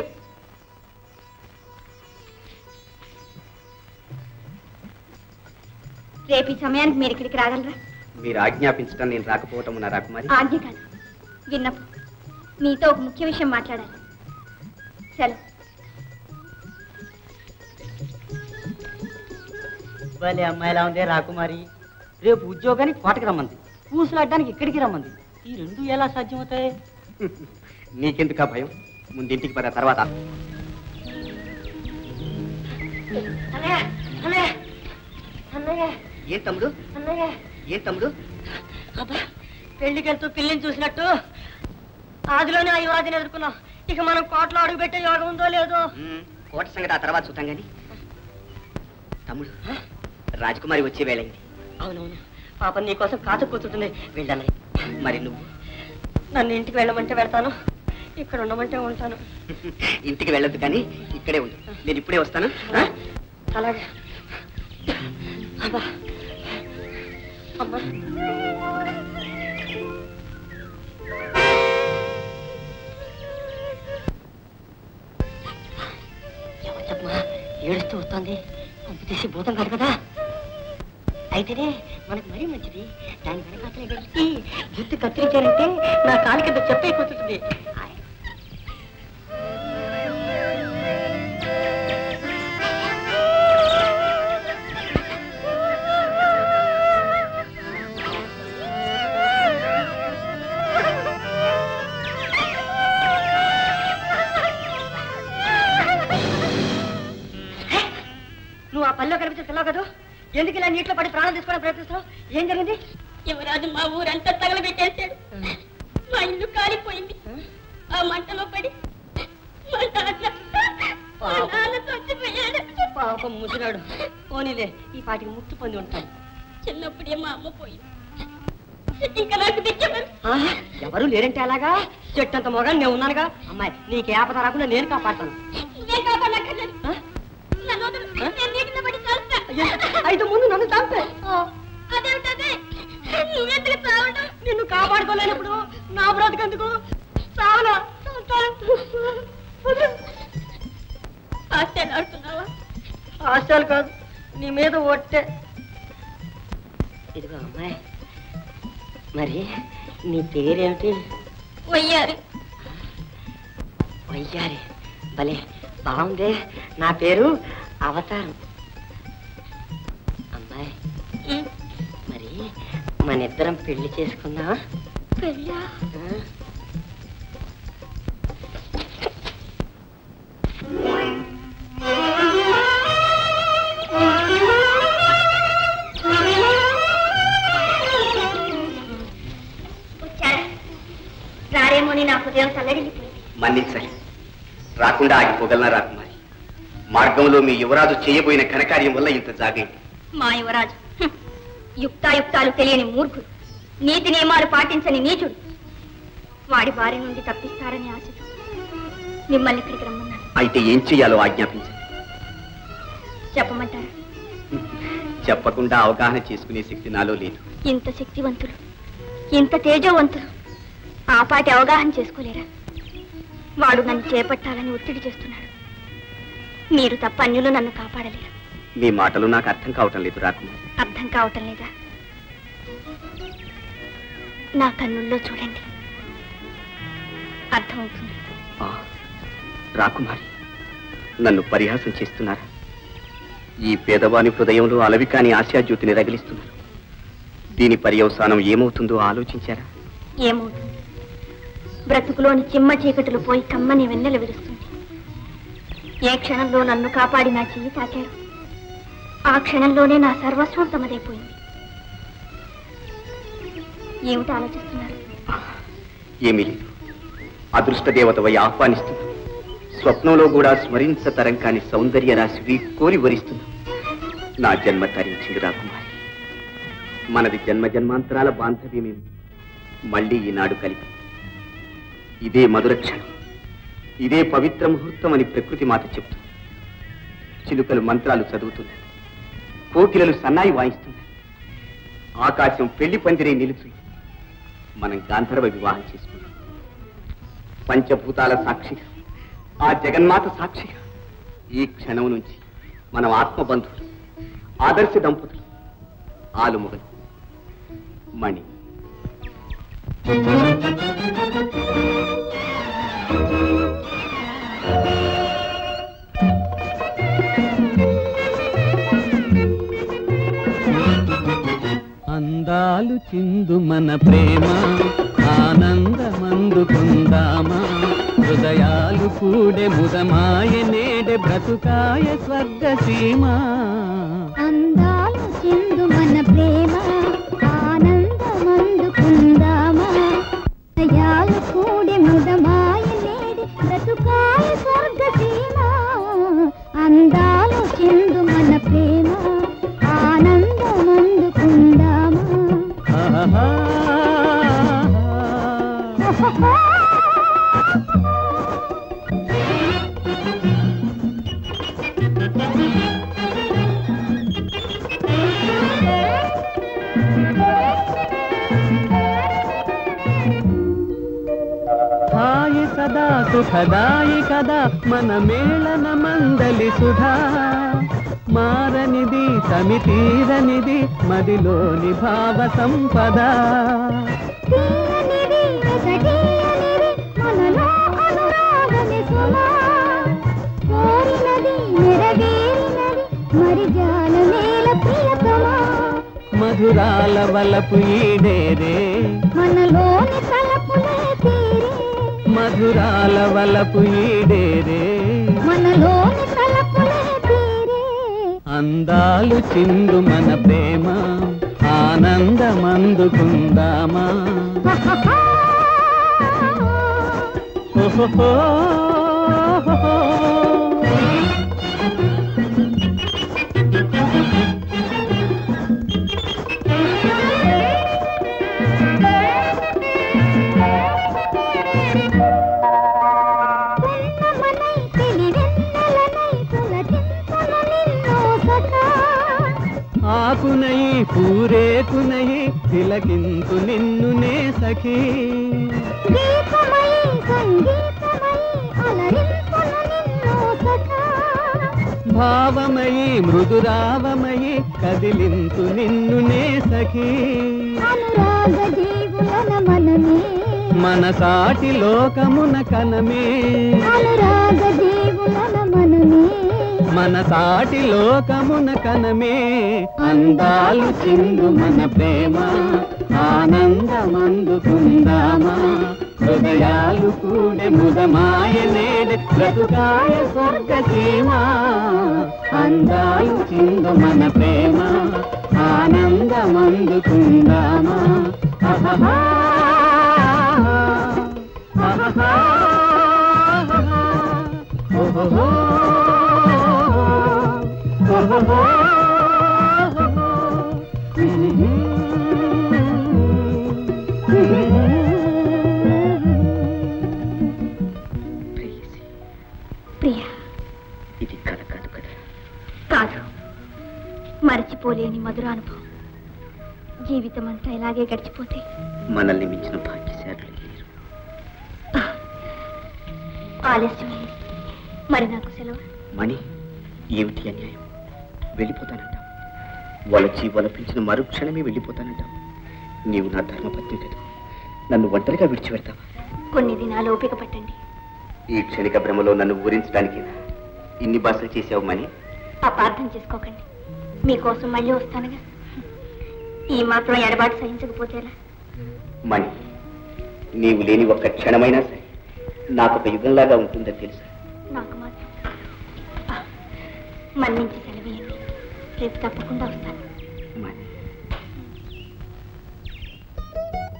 G: రేపు ఈ సమయానికి మీరు ఇక్కడికి రాగలరా
C: మీరు ఆజ్ఞాపించడం నేను రాకపోవటం నా రాకుమారి
G: ఆజ్ఞ కాదు విన్నప్పుడు నీతో ఒక ముఖ్య విషయం మాట్లాడాలి సెలవు
B: భలే అమ్మాయిలా ఉందే రాకుమారి రేపు ఉద్యోగానికి కోటకి రమ్మంది పూసలాడడానికి ఇక్కడికి రమ్మంది ఈ రెండు ఎలా సాధ్యమవుతాయి
C: నీకెందుకా భయం ముందింటికి పద తర్వాత
G: అన్నయ్య అన్నయ్య అన్నయ్య
C: ఏం తమ్ముడు
G: అన్నయ్య
C: ఏం తమ్ముడు
B: అబ్బా పెళ్లికి వెళ్తూ పిల్లిని చూసినట్టు ఆదిలోనే ఆ యువరాజుని ఎదుర్కొన్నాం ఇక మనం కోటలో అడుగు పెట్టే యోగం ఉందో లేదో
C: మ్మ్, కోట సంగతి ఆ తర్వాత చూద్దాం గాని తమ్ముడు రాజకుమారి వచ్చే వేళైంది
B: అవునవును పాపం నీకోసం కాచు కూర్చుంటుంది వెళ్ళాలి
C: మరి నువ్వు
B: నన్ను ఇంటికి వెళ్ళమంటే వెళ్తాను ఇక్కడ ఉండమంటే ఉంటాను
C: ఇంటికి వెళ్ళొద్దు కానీ ఇక్కడే ఉండు నేను ఇప్పుడే వస్తాను ఆ?
B: అలాగే అబ్బా అమ్మా ఎవరమ్మా ఏడుస్తూ వస్తుంది పంపు తీసి భూతం కాదు కదా అయితేనే మనకు మరీ మంచిది దాని వెనకాతలే వెళ్ళి జుట్టు కత్తిరించారంటే నా కాలు కింద చెప్పే కూర్చుంటుంది నువ్వు ఆ పనిలో కనిపించే పిల్లవు కదా ఎందుకు ఇలా నీటిలో పడి ప్రాణం తీసుకోవడం ప్రయత్నిస్తావు ఏం జరిగింది
E: యువరాజు మా ఊరంతా తగలబెట్టేశాడు మా ఇల్లు కాలిపోయింది ఆ మంటలో పడి మా నాన్న మా నాన్న చచ్చిపోయాడు
B: పాపం ముసిరాడు పోనీలే ఈ పాటికి ముక్తి పొంది ఉంటాడు
E: చిన్నప్పుడే మా అమ్మ పోయింది ఇంకా నాకు దిక్కమని
B: ఆ, ఎవరు లేరంటే అలాగా చెట్టంత మొగాడు నేను ఉన్నానుగా అమ్మాయి నీకు ఆపద రాకుండా నేను కాపాడతాను
E: నువ్వే కాపాడక్కర్లేదు
B: ఆ?
E: నన్ను వదిలు. నేను నీటిలో పడి చల్తా
B: అయ్యో, అయితే ముందు నన్ను చంపే
E: అదేమిటదే నువ్వెందుకు చావడం
B: నిన్ను కాపాడుకోలేనప్పుడు నా బ్రతికెందుకు చావనా
E: ఆశ్చర్యాడుతున్నావా
B: హాస్యాలు కాదు నీ మీద ఒట్టే ఇదిగో అమ్మాయి మరి నీ పేరేమిటి
E: వయ్యారు
B: వయ్యారి భలే బాగుందే నా పేరు అవతారం అమ్మాయి మరి మన ఇద్దరం పెళ్లి చేసుకుందామా
E: పెళ్ళా
B: ఆ?
G: వచ్చారా రారేమోని నా హృదయం తల్లడిల్లిపోయింది
C: మన్నించాలి రాకుండా ఆగిపోగలనా రాకుమారి మార్గంలో మీ యువరాజు చేయబోయిన ఘనకార్యం వల్ల ఇంత జాగైంది
G: మా యువరాజు హ్మ్. యుక్తాయుక్తాలు తెలియని మూర్ఖుడు నీతి నియమాలు పాటించని నీచుడు వాడి బారి నుండి తప్పిస్తారని ఆశతో మిమ్మల్ని ఇక్కడికి రమ్మన్నాను
C: అయితే ఏం చెయ్యాలో ఆజ్ఞాపించండి
G: చెప్పమంటారా
C: చెప్పకుండా అవగాహన చేసుకునే శక్తి నాలో లేదు
G: ఇంత శక్తివంతులు ఇంత తేజోవంతులు ఆపాటి అవగాహన చేసుకోలేరా వాడు నన్ను చేపట్టాలని ఒత్తిడి చేస్తున్నాడు మీరు తప్ప అన్యులు నన్ను కాపాడలేరు
C: మీ మాటలు నాకు అర్థం కావటం లేదు రాకుమారి
G: అర్థం కావటం లేదా నా కన్నుల్లో చూడండి అర్థమవుతుంది
C: ఆ, రాకుమారి నన్ను పరిహాసం చేస్తున్నారా ఈ పేదవాని హృదయంలో అలవికాని ఆశాజ్యోతిని రగిలిస్తున్నారు దీని పర్యవసానం ఏమవుతుందో ఆలోచించారా
G: ఏమవుతుంది బ్రతుకులోని చిమ్మ చీకటులు పోయి కమ్మని వెన్నెల విరుస్తుంది ఏ క్షణంలో నన్ను కాపాడి నా చెయ్యి తాకారు ఆ క్షణంలోనే నా సర్వస్వం తమదైపోయింది ఏమిటి ఆలోచిస్తున్నారు
C: ఏమీ లేదు అదృష్ట దేవతవై ఆహ్వానిస్తున్నా స్వప్నంలో కూడా స్మరించతరం కాని సౌందర్య రాశివి కోరి వరిస్తున్నా నా జన్మ తరించింది రాకుమారి మనది జన్మ జన్మాంతరాల బాంధవ్యమేమి మళ్ళీ ఈనాడు కలిపి ఇదే మధుర క్షణం ఇదే పవిత్ర ముహూర్తం అని ప్రకృతి మాట చెప్తుంది చిలుకలు మంత్రాలు చదువుతున్నాయి కోకిలలు సన్నాయి వాయిస్తున్నాయి ఆకాశం పెళ్లి పందిరే నిలుచుంది మనం గాంధర్వ వివాహం చేసుకున్నాం పంచభూతాల సాక్షిగా ఆ జగన్మాత సాక్షిగా ఈ క్షణం నుంచి మనం ఆత్మబంధువులు ఆదర్శ దంపతులు ఆలుముగలు మణి
H: అందాలు చిందు మన ప్రేమ ఆనందమందుకుందామా హృదయాలు కూడే ముదమాయ నేడే బ్రతుకాయ స్వర్గ సీమ
I: అందాలు చిందు మన ప్రేమ ఆనందమందుకుందామా దయాలు కూడి ముదమాయ నేడి బ్రతుకాయ స్వర్గ సీమ అందాలు చిందు మన ప్రేమ ఆనందమందుకుందామా
H: ఆహా. హాయి సదా సుఖదాయి కదా మన మేళన మందలి సుధా మారనిది సమితీరనిది మదిలోని భావ సంపద
I: తీయనిది, ఎగటీయనిది, మనలో అనురాగమే సుమా. కోరినది, నెరవేరినది, మరి జాలమేల ప్రియతమా.
H: మధురాల వలపు ఈడేరే
I: మనలోని తలపులే తీరే
H: మధురాల వలపు ఈడేరే
I: మనలోని తలపులే తీరే
H: అందాలు చిందు మన ప్రేమ ఆనందమందుకుందామా ఓహో
I: పున్నమనై తెలివెన్నెలనై పులకింతును నిన్ను సఖా.
H: ఆకునయి పూరేకునయి తిలకింతు నిన్ను నే సఖీ
I: గీతమయి సంగీతమయి అలరింపును నిన్ను సఖా.
H: భావమయి మృదురావమయి కదిలింతు నిన్ను నే సఖీ
I: అనురాగ జీవులన మనమే
H: మన సాటి లోకమున కనమే
I: అనురాగ జీవులన మనమే
H: మన సాటి లోకమున కనమే అందాలు చిందు మన ప్రేమ ఆనందమందుకుందామా హృదయాలు కూడే ముదమాయ నేడే బ్రతుకాయ స్వర్గ సీమా అందాలు చిందు మన ప్రేమ ఆనందమందుకుందామా ఆహా ఆహా ఓహో
G: ప్రియా
C: ఇది కథ కాదు కదా
G: కాదు మరచిపోలేని మధురానుభవం జీవితం అంతా ఇలాగే గడిచిపోతే
C: మనల్ని మించిన భాగ్యశాలులు లేరు
G: ఆలస్యమైంది మరి నాకు సెలవు
C: మణి ఏమిటి అన్యాయం వెళ్ళిపోతానంటావు వలచి వలపించిన మరుక్షణమే వెళ్ళిపోతానంటావు నీవు నా ధర్మపత్ని కదా నన్ను ఒంటరిగా విడిచిపెడతావా
G: కొన్ని దినాలు ఓపిక పట్టండి
C: ఈ క్షణిక భ్రమలో నన్ను ఊరించడానికి ఇన్ని భాషలు చేసావు మణి
G: అపార్థం చేసుకోకండి మీకోసం మళ్ళీ వస్తానుగా ఈ మాత్రం ఎడబాటు సహించకపోతేలా
C: మణి నీవు లేని ఒక్క క్షణమైనా సరే నాకు ఒక యుగంలాగా ఉంటుందని తెలుసా
G: నాకు మాత్రం ఆ, మన్నించి సెలవేయండి రేపు తప్పకుండా వస్తాను
C: మణి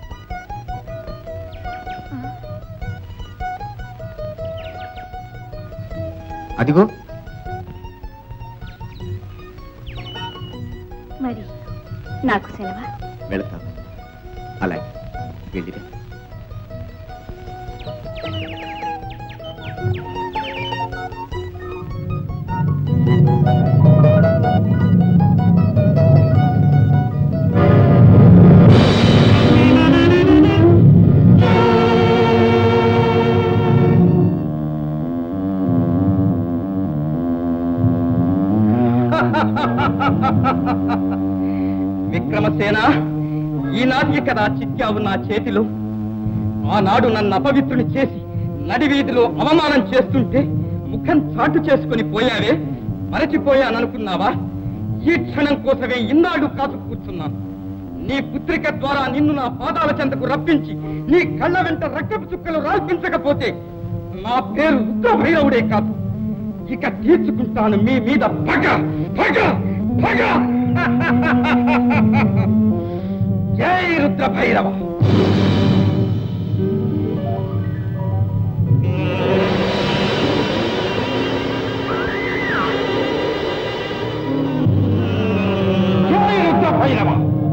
D: అదిగో
G: మరి నాకు సెలవా
D: వెళతాను అలాగే వెళ్ళిరా
C: విక్రమసేన ఈనాటి కదా చిక్కావు నా చేతిలో ఆనాడు నన్ను అపవిత్రుని చేసి నడివీధిలో అవమానం చేస్తుంటే ముఖం చాటు చేసుకుని పోయావే మరచిపోయాననుకున్నావా ఈ క్షణం కోసమే ఇన్నాళ్ళు కాసు కూర్చున్నాను నీ పుత్రిక ద్వారా నిన్ను నా పాదాల చెంతకు రప్పించి నీ కళ్ళ వెంట రక్తపు చుక్కలు రాల్పించకపోతే నా పేరు రుద్రభైరవుడే కాదు ఇక తీర్చుకుంటాను మీ మీద పగ పగ పగ జై రుద్రభైరవ జై రుద్రభైరవ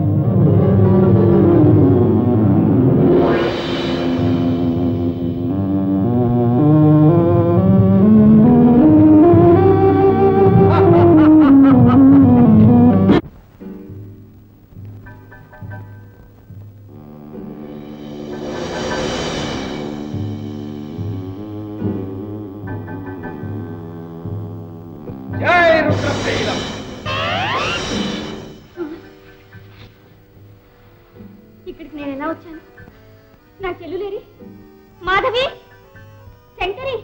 C: జై రుద్రభైరవ
G: ఇక్కడికి నేను ఎలా వచ్చాను నా చెల్లులేరి మాధవి శంకరి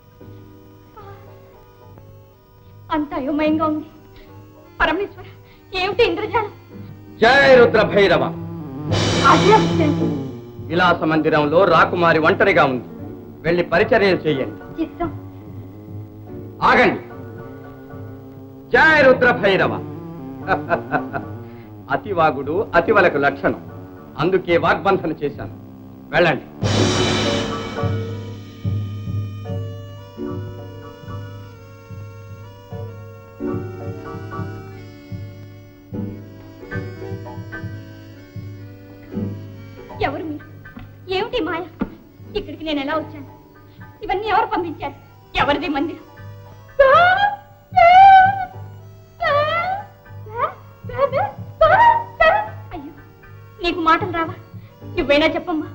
G: అంత అయోమయంగా ఉంది పరమేశ్వర ఏమిటి ఇంద్రజాలం
C: జై రుద్రభైరవ
G: ఆశ్రమించండి
C: విలాస మందిరంలో రాకుమారి ఒంటరిగా ఉంది వెళ్ళి పరిచర్యలు చేయండి
G: చిత్తం
C: ఆగండి జయ రుద్ర భైరవ అతివాగుడు అతివలకు లక్షణం అందుకే వాగ్బంధన చేశాను వెళ్ళండి
G: ఎవరు మీరు ఏమిటి మాయ ఇక్కడికి నేను ఎలా వచ్చాను ఇవన్నీ ఎవరు పంపించారు ఎవరిది మందిరం అయ్యో నీకు మాటలు రావా నువ్వైనా చెప్పమ్మా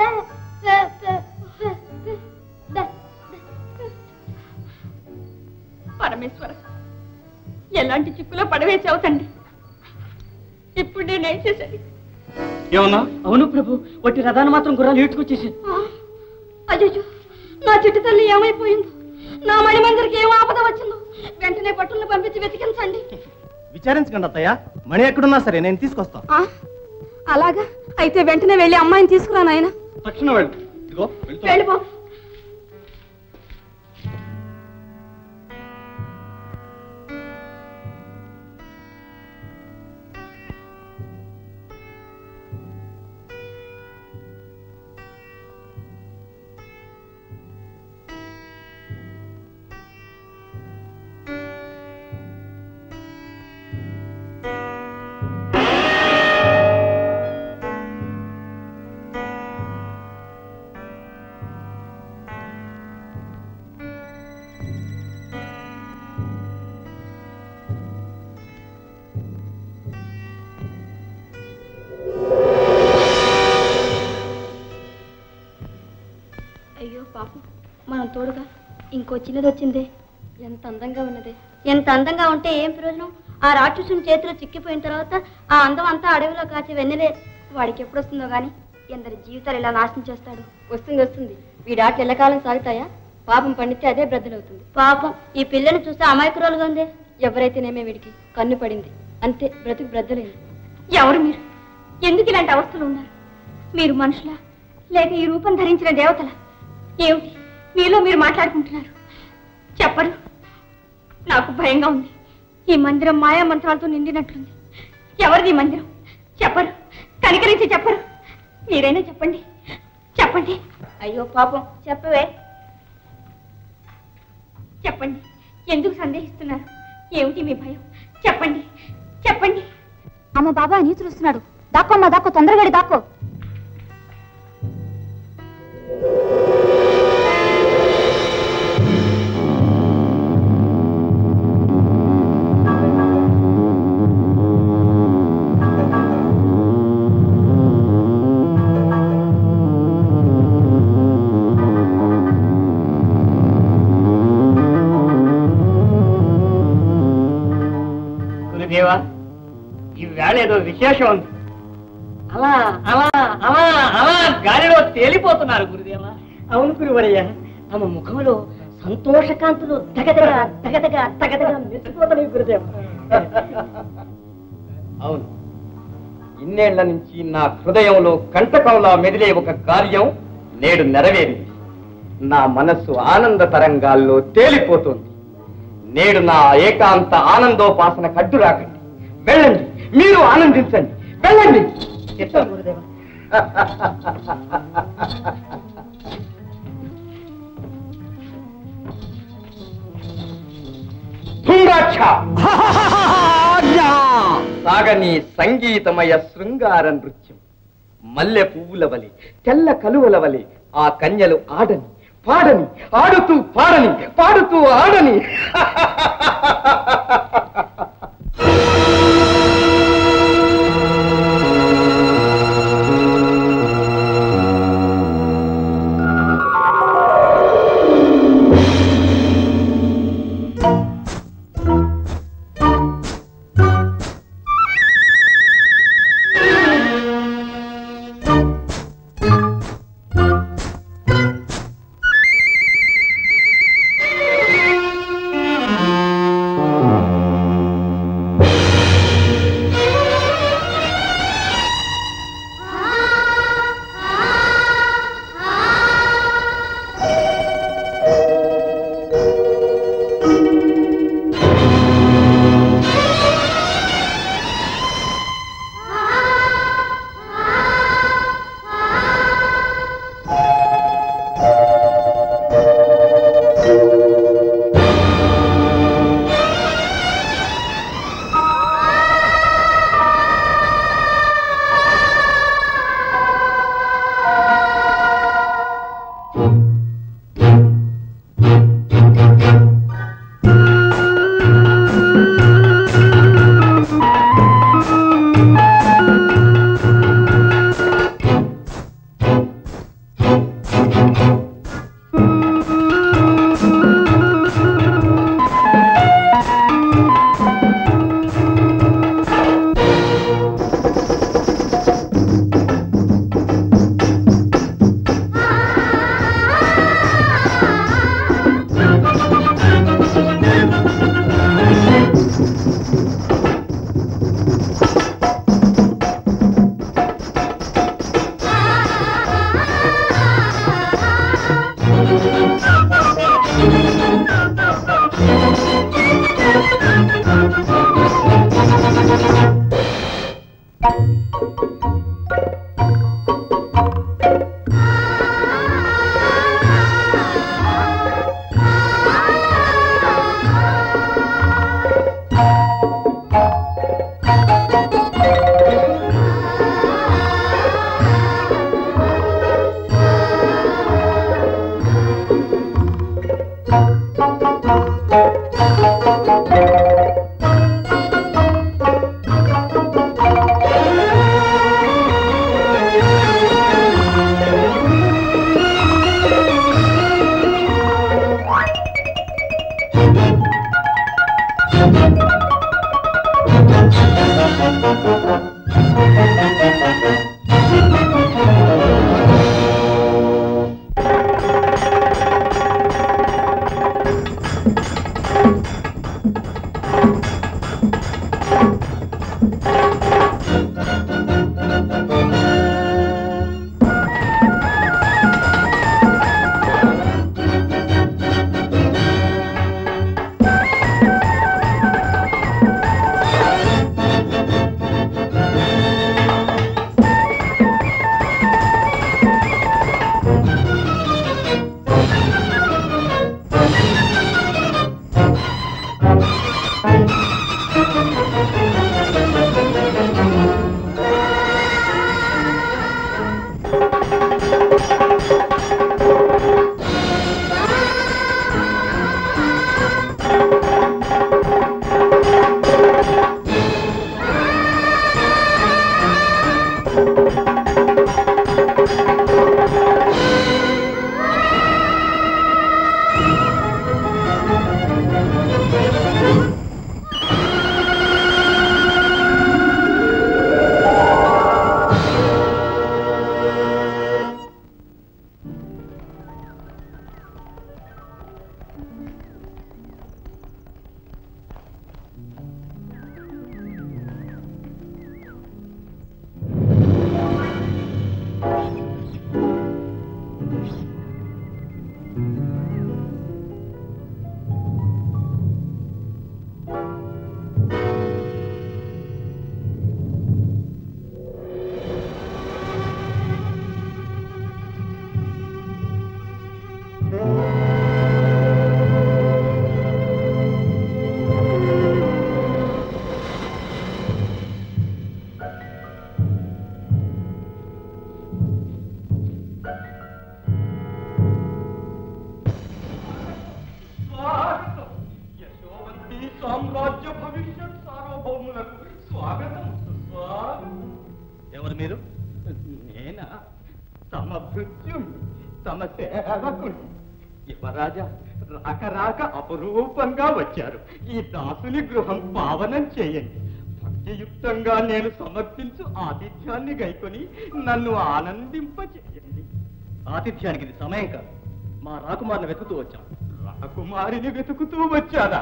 G: పరమేశ్వర ఎలాంటి చిక్కులో పడవేసావు తండ్రి ఇప్పుడు నేనేం చేసేది
C: ఏమన్నా
B: అవును ప్రభు వట్టి రథాన్ని మాత్రం గుర్రాలు ఈడ్చుకొచ్చేసి
G: అయ్యో నా చిట్టు తల్లి ఏమైపోయిందో నా మణిమందరికి ఏం ఆపద వచ్చిందో వెంటనే పట్టులను పంపించి వెతికించండి
D: విచారించకండి అత్తయ్య మణి ఎక్కడున్నా సరే నేను తీసుకొస్తాను
E: ఆ, అలాగా అయితే వెంటనే వెళ్ళి అమ్మాయిని తీసుకురా నాయన
C: తక్షణం వెళ్ళు ఇదిగో వెళ్తున్నా.
G: వెళ్ళిపో అయ్యో పాపం మనం తోడుగా ఇంకో చిన్నది వచ్చిందే ఎంత అందంగా ఉన్నదే ఎంత అందంగా ఉంటే ఏం ప్రయోజనం ఆ రాక్షసుని చేతిలో చిక్కిపోయిన తర్వాత ఆ అందం అంతా అడవిలో కాచి వెన్నెలే వాడికి ఎప్పుడు వస్తుందో గాని ఎందరి జీవితాలు ఇలా నాశనం చేస్తాడు వస్తుంది వస్తుంది వీడి ఆటలు ఎల్లకాలం సాగుతాయా పాపం పండితే అదే బ్రద్దలవుతుంది పాపం ఈ పిల్లని చూస్తే అమాయకురాలుగా ఉందే ఎవరైతేనేమే వీడికి కన్ను పడింది అంతే బ్రతుకు బ్రద్దలేదు ఎవరు మీరు ఎందుకు ఇలాంటి అవస్థలు ఉన్నారు మీరు మనుషులా లేక ఈ రూపం ధరించిన దేవతల ఏమిటి మీలో మీరు మాట్లాడుకుంటున్నారు చెప్పరు నాకు భయంగా ఉంది ఈ మందిరం మాయా మంత్రాలతో నిండినట్లుంది ఎవరిది ఈ మందిరం చెప్పరు కనికరించి చెప్పరు మీరైనా చెప్పండి చెప్పండి అయ్యో పాపం చెప్పవే చెప్పండి
E: ఎందుకు సందేహిస్తున్నారు ఏమిటి మీ భయం చెప్పండి చెప్పండి
I: అమ్మ బాబా నీతులు వస్తున్నాడు దాక్కో దాక్కో తొందరగా దాక్కో
B: గురుదేవా ఈ వేళ ఏదో విశేషం ఉంది అలా అలా అలా అలా గాలిలో తేలిపోతున్నారు గురుదేవా అవును గురువరయ్య తమ ముఖంలో సంతోషకాంతులు దగదగ దగదగ దగదగ మెచ్చిపోతున్నాయి గురుదేవ
F: అవును ఇన్నేళ్ల నుంచి నా హృదయంలో కంటకంలా మెదిలే ఒక కార్యం నేడు నెరవేరింది నా మనస్సు ఆనంద తరంగాల్లో తేలిపోతుంది నేడు నా ఏకాంత ఆనందోపాసన కడ్డు రాకండి వెళ్ళండి మీరు ఆనందించండి వెళ్ళండి
B: చిత్తం గురుదేవ
F: తుంగాక్ష సాగని సంగీతమయ శృంగార నృత్యం మల్లె పువ్వుల వలె తెల్ల కలువల వలె ఆ కన్యలు ఆడని పాడని ఆడుతూ పాడని పాడుతూ ఆడని
C: స్వాగతం యశోవంతి సామ్రాజ్య భవిష్యత్ సార్వభౌములకు స్వాగతం సుస్వాగతం ఎవరు మీరు నేనా తమ భృత్యం తమ సేవకుడు యువరాజా రాక రాక అపరూపంగా వచ్చారు ఈ దాసుని గృహం పావనం చేయండి భక్తియుక్తంగా నేను సమర్పించు ఆతిథ్యాన్ని గైకొని నన్ను ఆనందింప చేయండి
D: ఆతిథ్యానికి ఇది సమయం కాదు మా రాకుమారిని వెతుకుతూ వచ్చాం
C: రాకుమారిని వెతుకుతూ వచ్చారా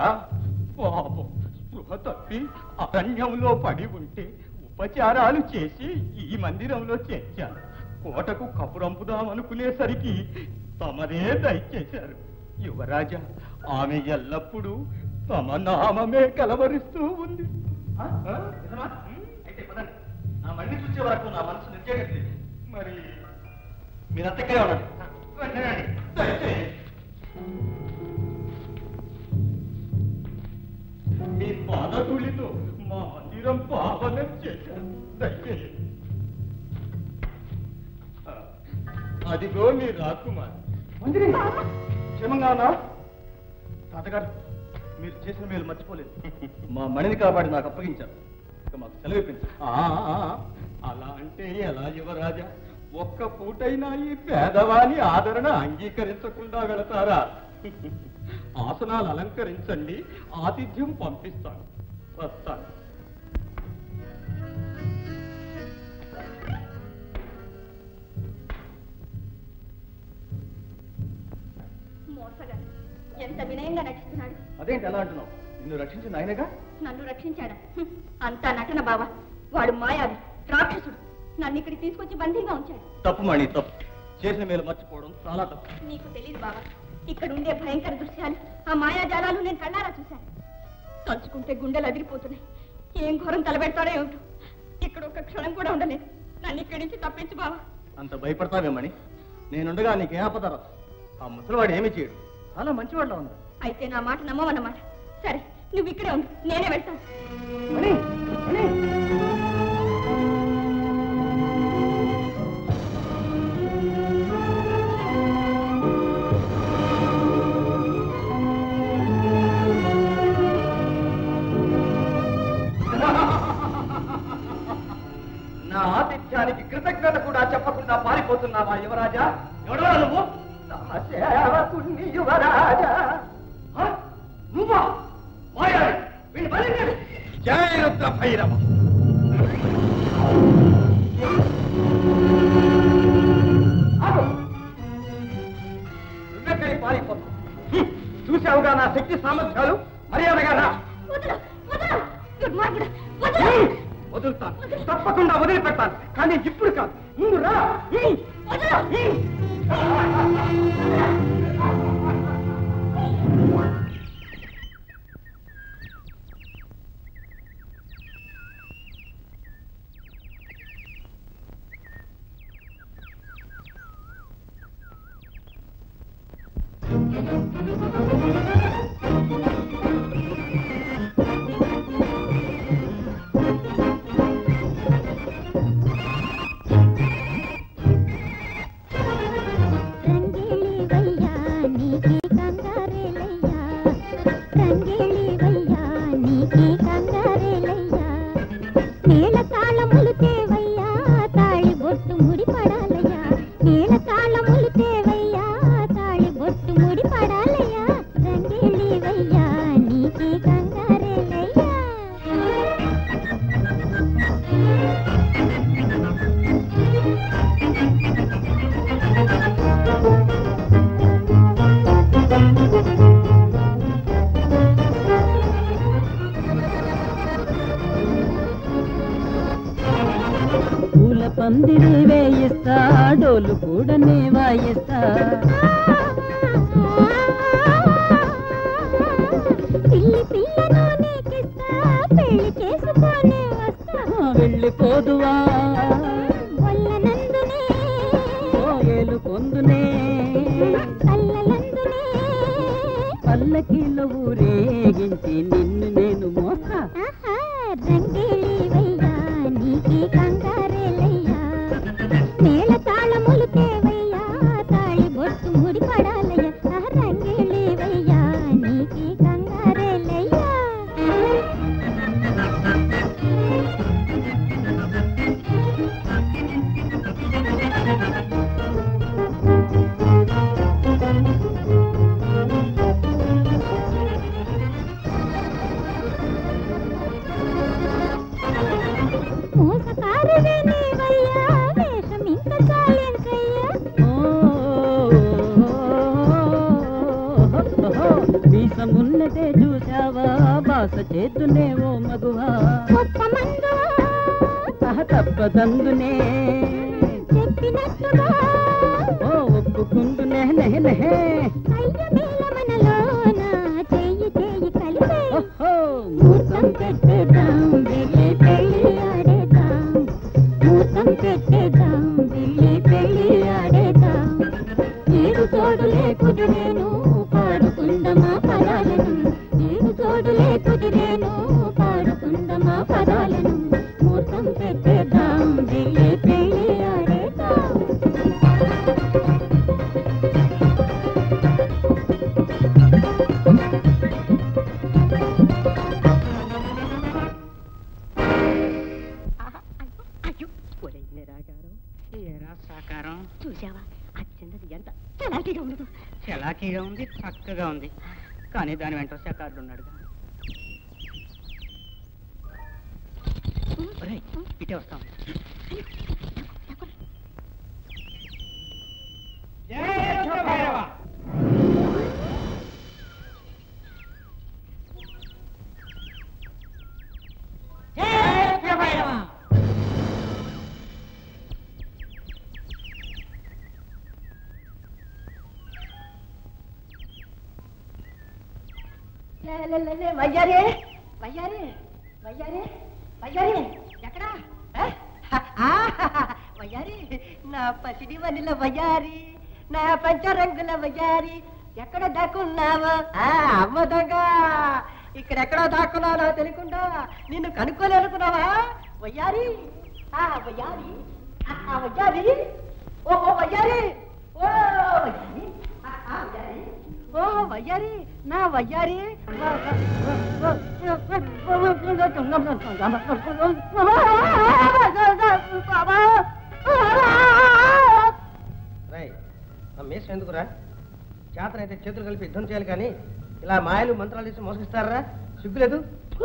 C: పాపం స్పృహ తప్పి అరణ్యంలో పడి ఉంటే ఉపచారాలు చేసి ఈ మందిరంలో చేర్చాను కోటకు కపురంపుదామనుకునేసరికి తమరే దయచేశారు యువరాజా ఆమె ఎల్లప్పుడూ తమ నామమే కలవరిస్తూ ఉంది
D: ఆ? ఆ? నిజమా? ఉమ్, అయితే పదండి నా మళ్ళీ చూసే వరకు నా మనసు నిర్జగట్లేదు
C: మరి
D: మీరంతా ఇక్కడే ఉండండి
C: రండి, రండి, దయచేయండి. మీ పాదధూళితో మా మందిరం పావనం చేశారు దయచేయండి ఆ, అదిగో మీ రాకుమార్
D: మందిరి క్షేమంగా ఉన్నా తాతగారు మీరు చేసిన మేలు మర్చిపోలేదు మా మణిని కాపాడి నాకు అప్పగించారు ఇక మాకు సెలవు ఇప్పించారు
C: ఆ, ఆ, అలా అంటే ఎలా యువరాజా ఒక్క పూటైనా ఈ పేదవాని ఆదరణ అంగీకరించకుండా వెళతారా ఆసనాలు అలంకరించండి ఆతిథ్యం పంపిస్తాను వస్తాను
G: మోసగాడు ఎంత వినయంగా నటిస్తున్నాడు
D: అదేంటి ఎలా అంటున్నావు నిన్ను రక్షించింది ఆయనగా
G: నన్ను రక్షించాడా హ్మ్. అంతా నటన బావా వాడు మాయావి రాక్షసుడు నన్ను ఇక్కడికి తీసుకొచ్చి బందీగా ఉంచాడు
D: తప్పు మణి తప్పు చేసిన మేలు మర్చిపోవడం చాలా తప్పు
G: నీకు తెలియదు బావా ఇక్కడ ఉండే భయంకర దృశ్యాలు ఆ మాయాజాలాలు నేను కళ్ళారా చూశాను తలుచుకుంటే గుండెలు అదిరిపోతున్నాయి ఏం ఘోరం తలబెడతాడో ఏమిటో ఇక్కడ ఒక క్షణం కూడా ఉండలేదు నన్ను ఇక్కడి నుంచి తప్పించు బావా
D: అంత భయపడతావేమని నేనుండగా నీకేం ఆపదారా ఆ ముసలివాడు ఏమీ చేయడు చాలా మంచివాళ్ళ ఉన్నాడు
G: అయితే నా మాట నమ్మవన్నమాట సరే నువ్వు ఇక్కడే ఉండు నేనే వెళ్తాను
D: మణి మణి
F: నా ఆతిథ్యానికి కృతజ్ఞత కూడా చెప్పకుండా పారిపోతున్నావా యువరాజా ఎవడో నువ్వు తమ సేవకుణ్ణి యువరాజా హ? నువ్వా మాయావి వీడిని బలించండి. జయ రుద్ర భైరవ ఆగు. నువ్వెక్కడికి పారిపోతావు హ్మ్. చూశావుగా నా శక్తి సామర్థ్యాలు మర్యాదగా రా
G: వదలు వదలు దుర్మార్గుడు వదలు
F: వదులుతాను తప్పకుండా వదిలిపెట్టాను కానీ ఇప్పుడు కాదు ముందు రా హ్మ్.
G: వదలు
F: హ్మ్.
J: రంగేళి వయ్యా నీకి కంగారేలయ్యా రంగేళి వయ్యా నీకి కంగారేలయ్యా నీళ్ళ తాళములు తేవయ్యా తాళ
H: పందిరి వేయిస్తా డోలు కూడా నే వాయిస్తా
J: పిల్లి పిల్లను నీకిస్తా పెళ్లి చేసుకొని వస్తా
H: ఆ, వెళ్ళిపోదువా
J: వల్లనందునే
H: ఓ ఏలు పొందునే
J: అల్లలందునే
H: పల్లకిలో ఊరేగించి నిన్ను నేను మోస్తా
J: ఆహా రంగేలివయ్యా నీకి కంగారేలయ్యా మేళ తాళములు తేవయ్యా తాళి బొట్టు ముడి పడాలయ్యా ఆహా, రంగేలివయ్యా నీకి కంగారేలయ్యా మోసకారువే నీవయ్యా వేషం ఇంకా చాలేంకయ్యా
H: వీసమున్నదే చూసావా బాస చేతునే ఓ మగువా
J: గొప్ప మందువా
H: సహ తప్పదందునే
J: చెప్పినట్టుగా
H: ఓ ఒప్పుకుందునే నెహ నెహే
J: అయ్యమేల మనలోన చెయ్యి చెయ్యి కలిపే
H: ఓహో
J: మూర్తం పెట్టేద్దాం వెళ్ళి పెళ్ళి ఆడేద్దాం మూర్తం పెట్టేద్దాం వెళ్ళి పెళ్ళి ఆడేద్దాం నీరు తోడు లేకుదురేను పాడుకుందమా పదాలను నీరు తోడు లేకుదురేను పాడుకుందమా పదాలను మూర్తం పెట్టేద్దాం వెళ్ళి పెళ్ళి ఆడేద్దాం
B: అయ్యో ఒరే నిరాకారం ఏరా సాకారం చూసావా అది చిన్నది ఎంత చలాకీగా ఉండదు చలాకీగా ఉంది చక్కగా ఉంది కానీ దాని వెంట శాఖారుడు ఉన్నాడు ఒరేయ్, ఇటే వస్తాం
K: వయ్యారే వయ్యారే వయ్యారే వయ్యారే ఎక్కడా ఆ? ఆ, వయ్యారి నా పసిడి వనిల వయ్యారి నా పంచరంగుల వయ్యారి ఎక్కడ దాక్కున్నావా ఆ, అమ్మ దొంగ ఇక్కడెక్కడో దాక్కున్నానో తెలియకుండా నిన్ను కనుక్కోలేనుకున్నావా వయ్యారి ఆ వయ్యారి ఆ, ఆ, వయ్యారి ఓహో వయ్యారి ఓ వయ్యారి ఆ, ఆ, వయ్యారి ఓ వయ్యారి నా వయ్యారి
B: రాయ్ ఆ మేసం ఎందుకురా చేతనైతే చేతులు కలిపి యుద్ధం చేయాలి కానీ ఇలా మాయలు మంత్రాలు చేసి మోసగిస్తారా సిగ్గులేదు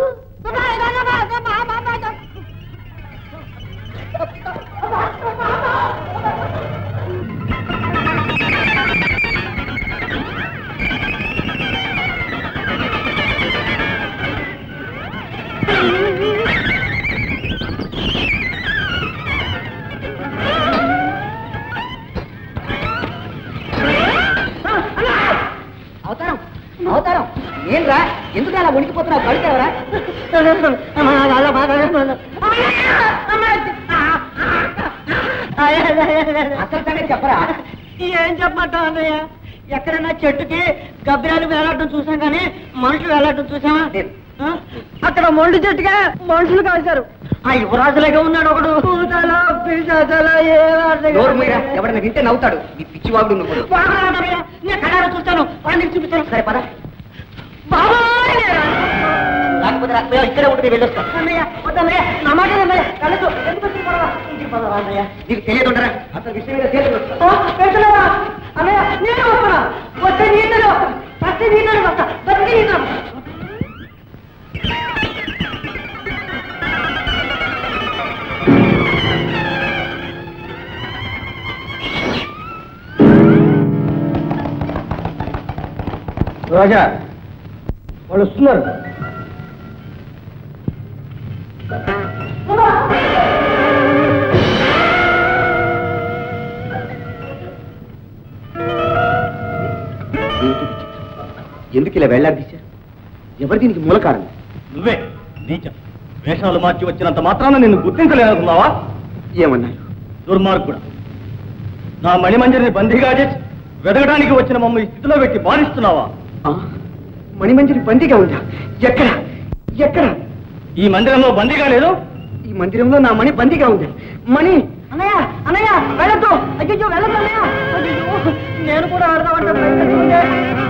K: అవతారం అవతారం ఏంరా ఎందుకు అలా ఉనికిపోతున్నావు కడుతావరా అసలు సంగతి చెప్పరా
B: ఏం చెప్పమంటావు అన్నయ్య ఎక్కడన్నా చెట్టుకి గబ్బిరాలు వేలాడటం చూసాం కానీ మనుషులు వేలాడటం చూసామా ఆ? అక్కడ మొండి చెట్టుగా మనుషులు కాల్చారు ఆ యువరాజులాగా ఉన్నాడు ఒకడు పూతలో, పిశాచాలో, ఏ వార్తగా-
K: నోరు మీరా ఎవడన్నా వింటే నవ్వుతాడు ఈ పిచ్చివాగుడు నువ్వు
B: వాడు అన్నయ్య, నేను కళ్ళారా చూస్తాను వాడిని చూపిస్తాను
K: సరే పద
B: బాబాయ్ లేరా?
K: లేకపోతే రా, మేము ఇక్కడే ఉంటుంది వెళ్ళొస్తా
B: అన్నయ్య వద్దన్నయ్య నా మాట అన్నయ్య కళ్ళతో ఎందుకు వచ్చింది గొడవ? ఇంటికి పదవా అన్నయ్య
K: నీకు తెలియదు ఉండరా అసలు విషయం మీద తేలింది
B: ఓ, పెద్దలేవా? అన్నయ్య నేను వస్తున్నా వస్తే నీళ్ళలో వస్తే నీళ్ళలో వస్తా బతికి నీళ్ళు
F: రాజా వాళ్ళు వస్తున్నారు
B: ఆ
F: ఎందుకు ఇలా వేళ్లాడదీశారు ఎవరు దీనికి మూల కారణం
C: నువ్వే నీచం వేషాలు మార్చి వచ్చినంత మాత్రాన నిన్ను గుర్తించలేనుకున్నావా
F: ఏమన్నారు
C: దుర్మార్గుడా నా మణిమంజరిని బందీగా చేసి వెదగడానికి వచ్చిన మమ్మల్ని ఈ స్థితిలో పెట్టి బాధిస్తున్నావా
F: ఆ, మణిమంజరి బందీగా ఉందా ఎక్కడ ఎక్కడ
C: ఈ మందిరంలో బందీగా లేదు
F: ఈ మందిరంలో నా మణి బందీగా ఉంది మణి
B: అన్నయ్య అన్నయ్య వెళ్ళొద్దు అయ్యో వెళ్ళొద్దు అన్నయ్య అయ్యో నేను కూడా ఆడదామంటే భయపడుతుందే.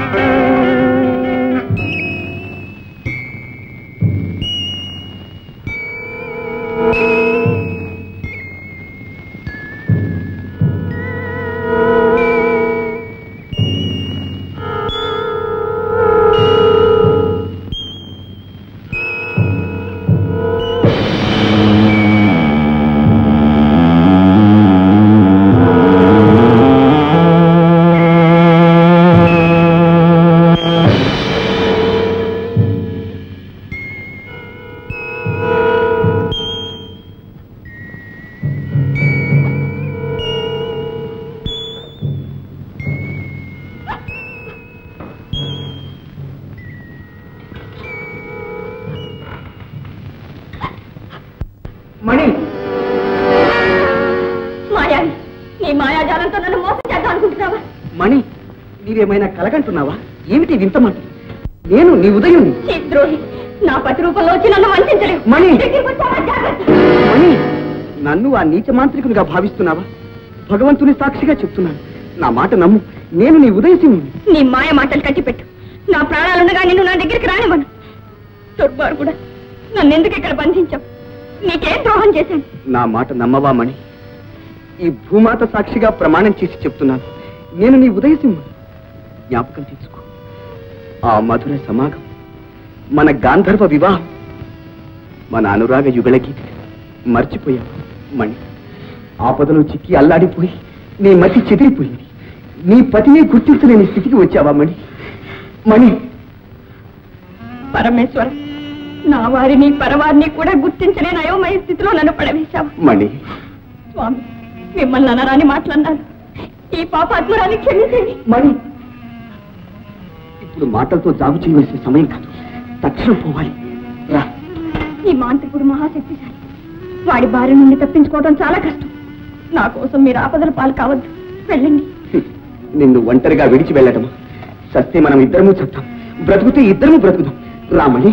F: మణి
E: మాయావి నీ మాయాజాలంతో నన్ను మోసం చేద్దాం అనుకుంటున్నావా
F: మణి నీవేమైనా కలగంటున్నావా ఏమిటి వింత మాట నేను నీ ఉదయం
E: ఛీ, ద్రోహి నా పతి రూపంలో వచ్చి నన్ను వంచలేవు
F: మణి!
E: దగ్గరికి వచ్చావా జాగ్రత్త
F: మణి నన్ను ఆ నీచ మాంత్రికునిగా భావిస్తున్నావా భగవంతుని సాక్షిగా చెప్తున్నాను నా మాట నమ్ము నేను నీ ఉదయసింహుని
E: నీ మాయ మాటలు కట్టిపెట్టు నా ప్రాణాలుండగా నిన్ను నా దగ్గరికి రానివ్వను దుర్బారు కూడా నన్ను ఎందుకు ఇక్కడ బంధించావు నీకేం ద్రోహం చేశాను
F: నా మాట నమ్మవా మణి ఈ భూమాత సాక్షిగా ప్రమాణం చేసి చెప్తున్నాను నేను నీ ఉదయసింహుని జ్ఞాపకం తెచ్చుకో ఆ మధుర సమాగం మన గాంధర్వ వివాహం మన అనురాగ యుగళ గీత మర్చిపోయావు మణి ఆపదలో చిక్కి అల్లాడిపోయి నీ మతి చెదిరిపోయింది నీ పతిని గుర్తించలేని స్థితికి వచ్చావా మణి మణి
E: పరమేశ్వర నా వారిని పరవారిని కూడా గుర్తించలేని అయోమయ స్థితిలో నన్ను పడవేశావు
F: మణి
E: స్వామి మిమ్మల్ని అనరాని మాట్లాడినాను ఈ పాపాత్మరాన్ని క్షమించండి
F: మణి ఇప్పుడు మాటలతో జాగు చేయవలసిన సమయం కాదు తక్షణం పోవాలి రా
E: ఈ మాంత్రికుడు మహాశక్తిశాలి వాడి బారి నుండి తప్పించుకోవడం చాలా కష్టం నా కోసం మీరు ఆపదల పాలు కావద్దు వెళ్ళండి
F: నిన్ను ఒంటరిగా విడిచి వెళ్ళటమా సస్తే మనం ఇద్దరము చెప్తాం బ్రతుకుతే ఇద్దరము బ్రతుకుదాం రామణి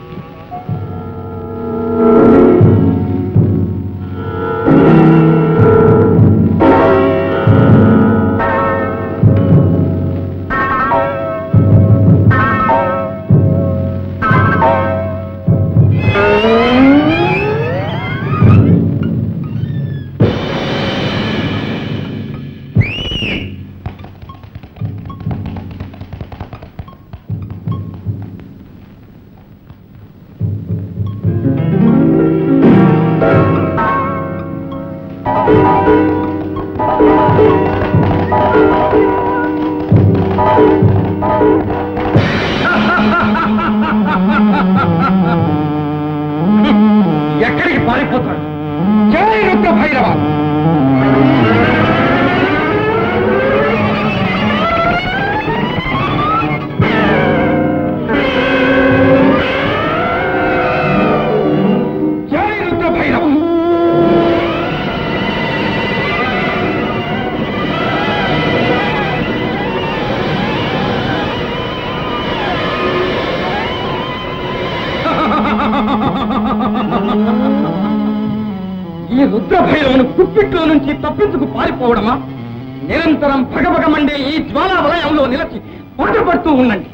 C: ఎక్కడికి పారిపోతాడు జై రుద్ర భైరవ జై రుద్ర భైరవ ఈ రుద్రభైరవును గుప్పిట్లో నుంచి తప్పించుకు పారిపోవడమా నిరంతరం భగభగమండే ఈ జ్వాలా వలయంలో నిలిచి పాటుపడుతూ ఉండండి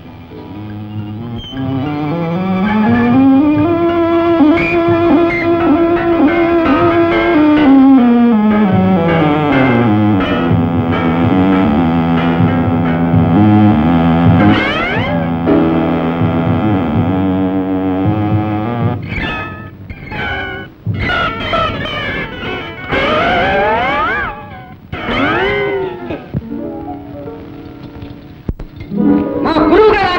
C: మా గురువు గారి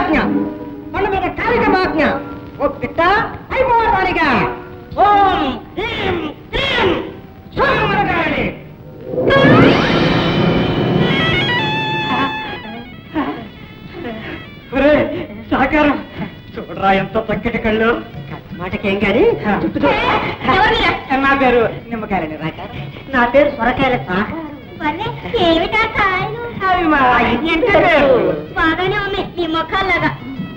B: ఏంట్రా ఎంత చక్కటి కళ్ళు
K: మాటకేం గాని
B: నా పేరు నిమ్మకాయలని రాక
K: నా పేరు సొరకాయల
G: ఏమిటా కాయలు
B: అవి మా ఇంటి పేరు.
G: బాగానే ఉన్నాయి మీ మొఖాల్లాగా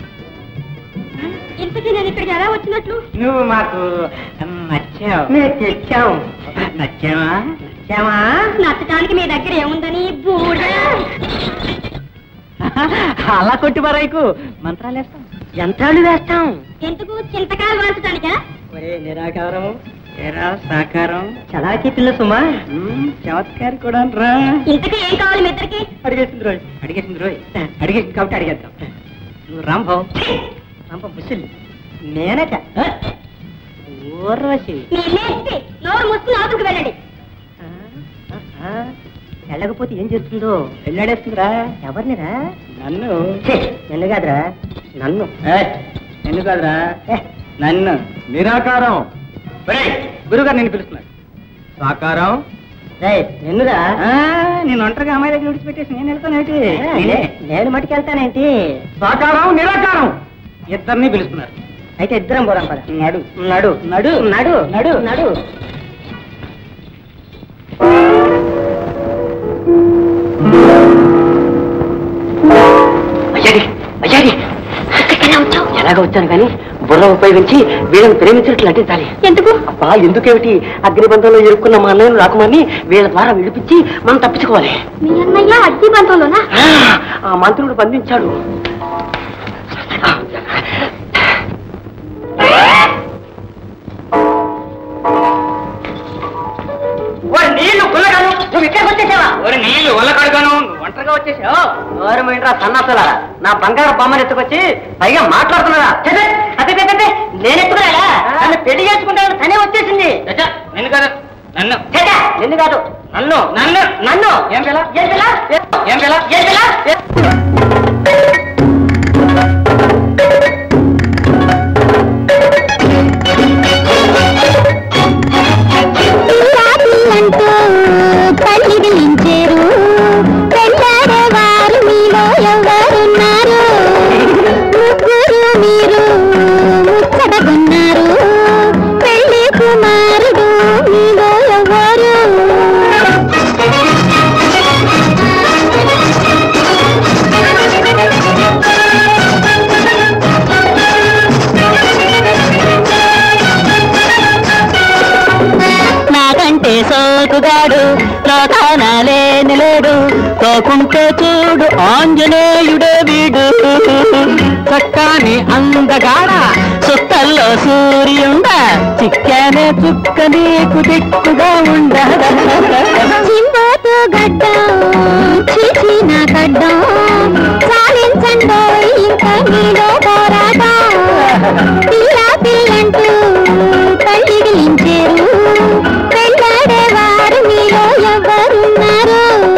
G: ఇంతకీ నేను ఇక్కడికి ఎలా వచ్చినట్లు
B: నువ్వు మాకు నచ్చావు
K: మేము తెచ్చాం
B: నచ్చావా
K: నచ్చామా
G: నచ్చటానికి మీ దగ్గర ఏముందని బూడ
B: అలా కొట్టి మరైకు మంత్రాలు వేస్తాం
K: యంత్రాలు వేస్తాం
G: ఎందుకు చింతకాయలు వాల్చడానికా
K: ఒరే నిరాకారం
B: ఏరా సాకారం
K: చలాకీ పిల్ల సుమా
B: చమత్కారి కూడా రా
G: ఇంతకీ ఏం కావాలి మీ ఇద్దరికి
B: అడిగేసింది రోయ్ అడిగేసింది రోయ్ అడిగేసింది కాబట్టి అడిగేద్దాం నువ్వు రాంభవ్
K: రంప ముసిల్లి నేనట ఊర్వశి
G: మీ లేచి నోరు మూసుకుని అవతలకు వెళ్ళండి
K: వెళ్ళకపోతే ఏం చేస్తుందో
B: వెళ్ళాడేస్తుందిరా
K: ఎవరినిరా
B: నన్ను
K: ఛే, నిన్ను కాదురా నన్ను
B: ఏయ్, నిన్ను కాదురా ఏ, నన్ను నిరాకారం గురుగారు నేను పిలుస్తున్నాడు సాకారం
K: రేయ్, నిన్నురా
B: ఆ, నేను ఒంటరిగా అమ్మాయి దగ్గర విడిచిపెట్టేసి నేను వెళ్తాను ఏంటి నేనే.
K: నేను మటుకెళ్తానేంటి
B: సాకారం నిరాకారం ఇద్దరిని పిలుస్తున్నారు
K: అయితే ఇద్దరం పోదాం పద
B: నడు
K: నడు
B: నడు
K: నడు
B: నడు
K: నడు అయ్యాడి అయ్యాడి ఎలాగ వచ్చాను కానీ బుర్ర ఉపయోగించి వీళ్ళని ప్రేమించినట్లు నటించాలి
G: ఎందుకు
K: అబ్బా ఎందుకేమిటి అగ్నిబంధంలో ఇరుక్కున్న మా అన్నయ్యను రాకుమని వీళ్ళ ద్వారా విడిపించి మనం తప్పించుకోవాలి
G: మీ అన్నయ్య అగ్గి బంధంలోనా
K: ఆ, ఆ మంత్రుడు బంధించాడు నీళ్లు గుల్లగాను నువ్వు ఇక్కడికి వచ్చేసావా
B: ఒరే నీళ్ళు వల్ల కడగాను నువ్వు ఒంటరిగా వచ్చేసావు
K: గౌరవమైనరా సన్నాసులా నా బంగారు బొమ్మను ఎత్తుకొచ్చి పైగా మాట్లాడుతున్నారా అదే అదే నేను ఎత్తుకురాలా నన్ను పెళ్లి చేసుకుంటాను తనే వచ్చేసింది
B: చచ్చా, నిన్ను కదా నన్ను
K: చేట నిన్ను కాదు
B: నన్ను నన్ను
K: నన్ను
B: ఏం పిల్ల
K: ఏం పిల్ల
B: ఏం పిల్ల
K: ఏం పిల్ల
J: పిల్లంటూ పల్లిదిలించారు పెళ్ళాడేవారు మీలో ఎవరున్నారు ముగ్గురు మీరు ముచ్చటగున్నారు పెళ్లి కుమారుడు మీలో ఎవరు నాకంటే సోకుగాడు లోకాన లేని లేడు తోకుంటే చూడు ఆంజనేయుడే వీడు చక్కని అందగాడ చుక్కల్లో సూర్యుండ చిక్కానే చుక్క నీకు దిక్కుగా ఉండ చింబోతు గడ్డం చీచిన గడ్డం సాధించండో ఇంకా మీలో పోరాటం పిల్ల పిల్లంటూ పల్లిగిలించారు పెళ్ళాడేవారు మీలో ఎవరున్నారు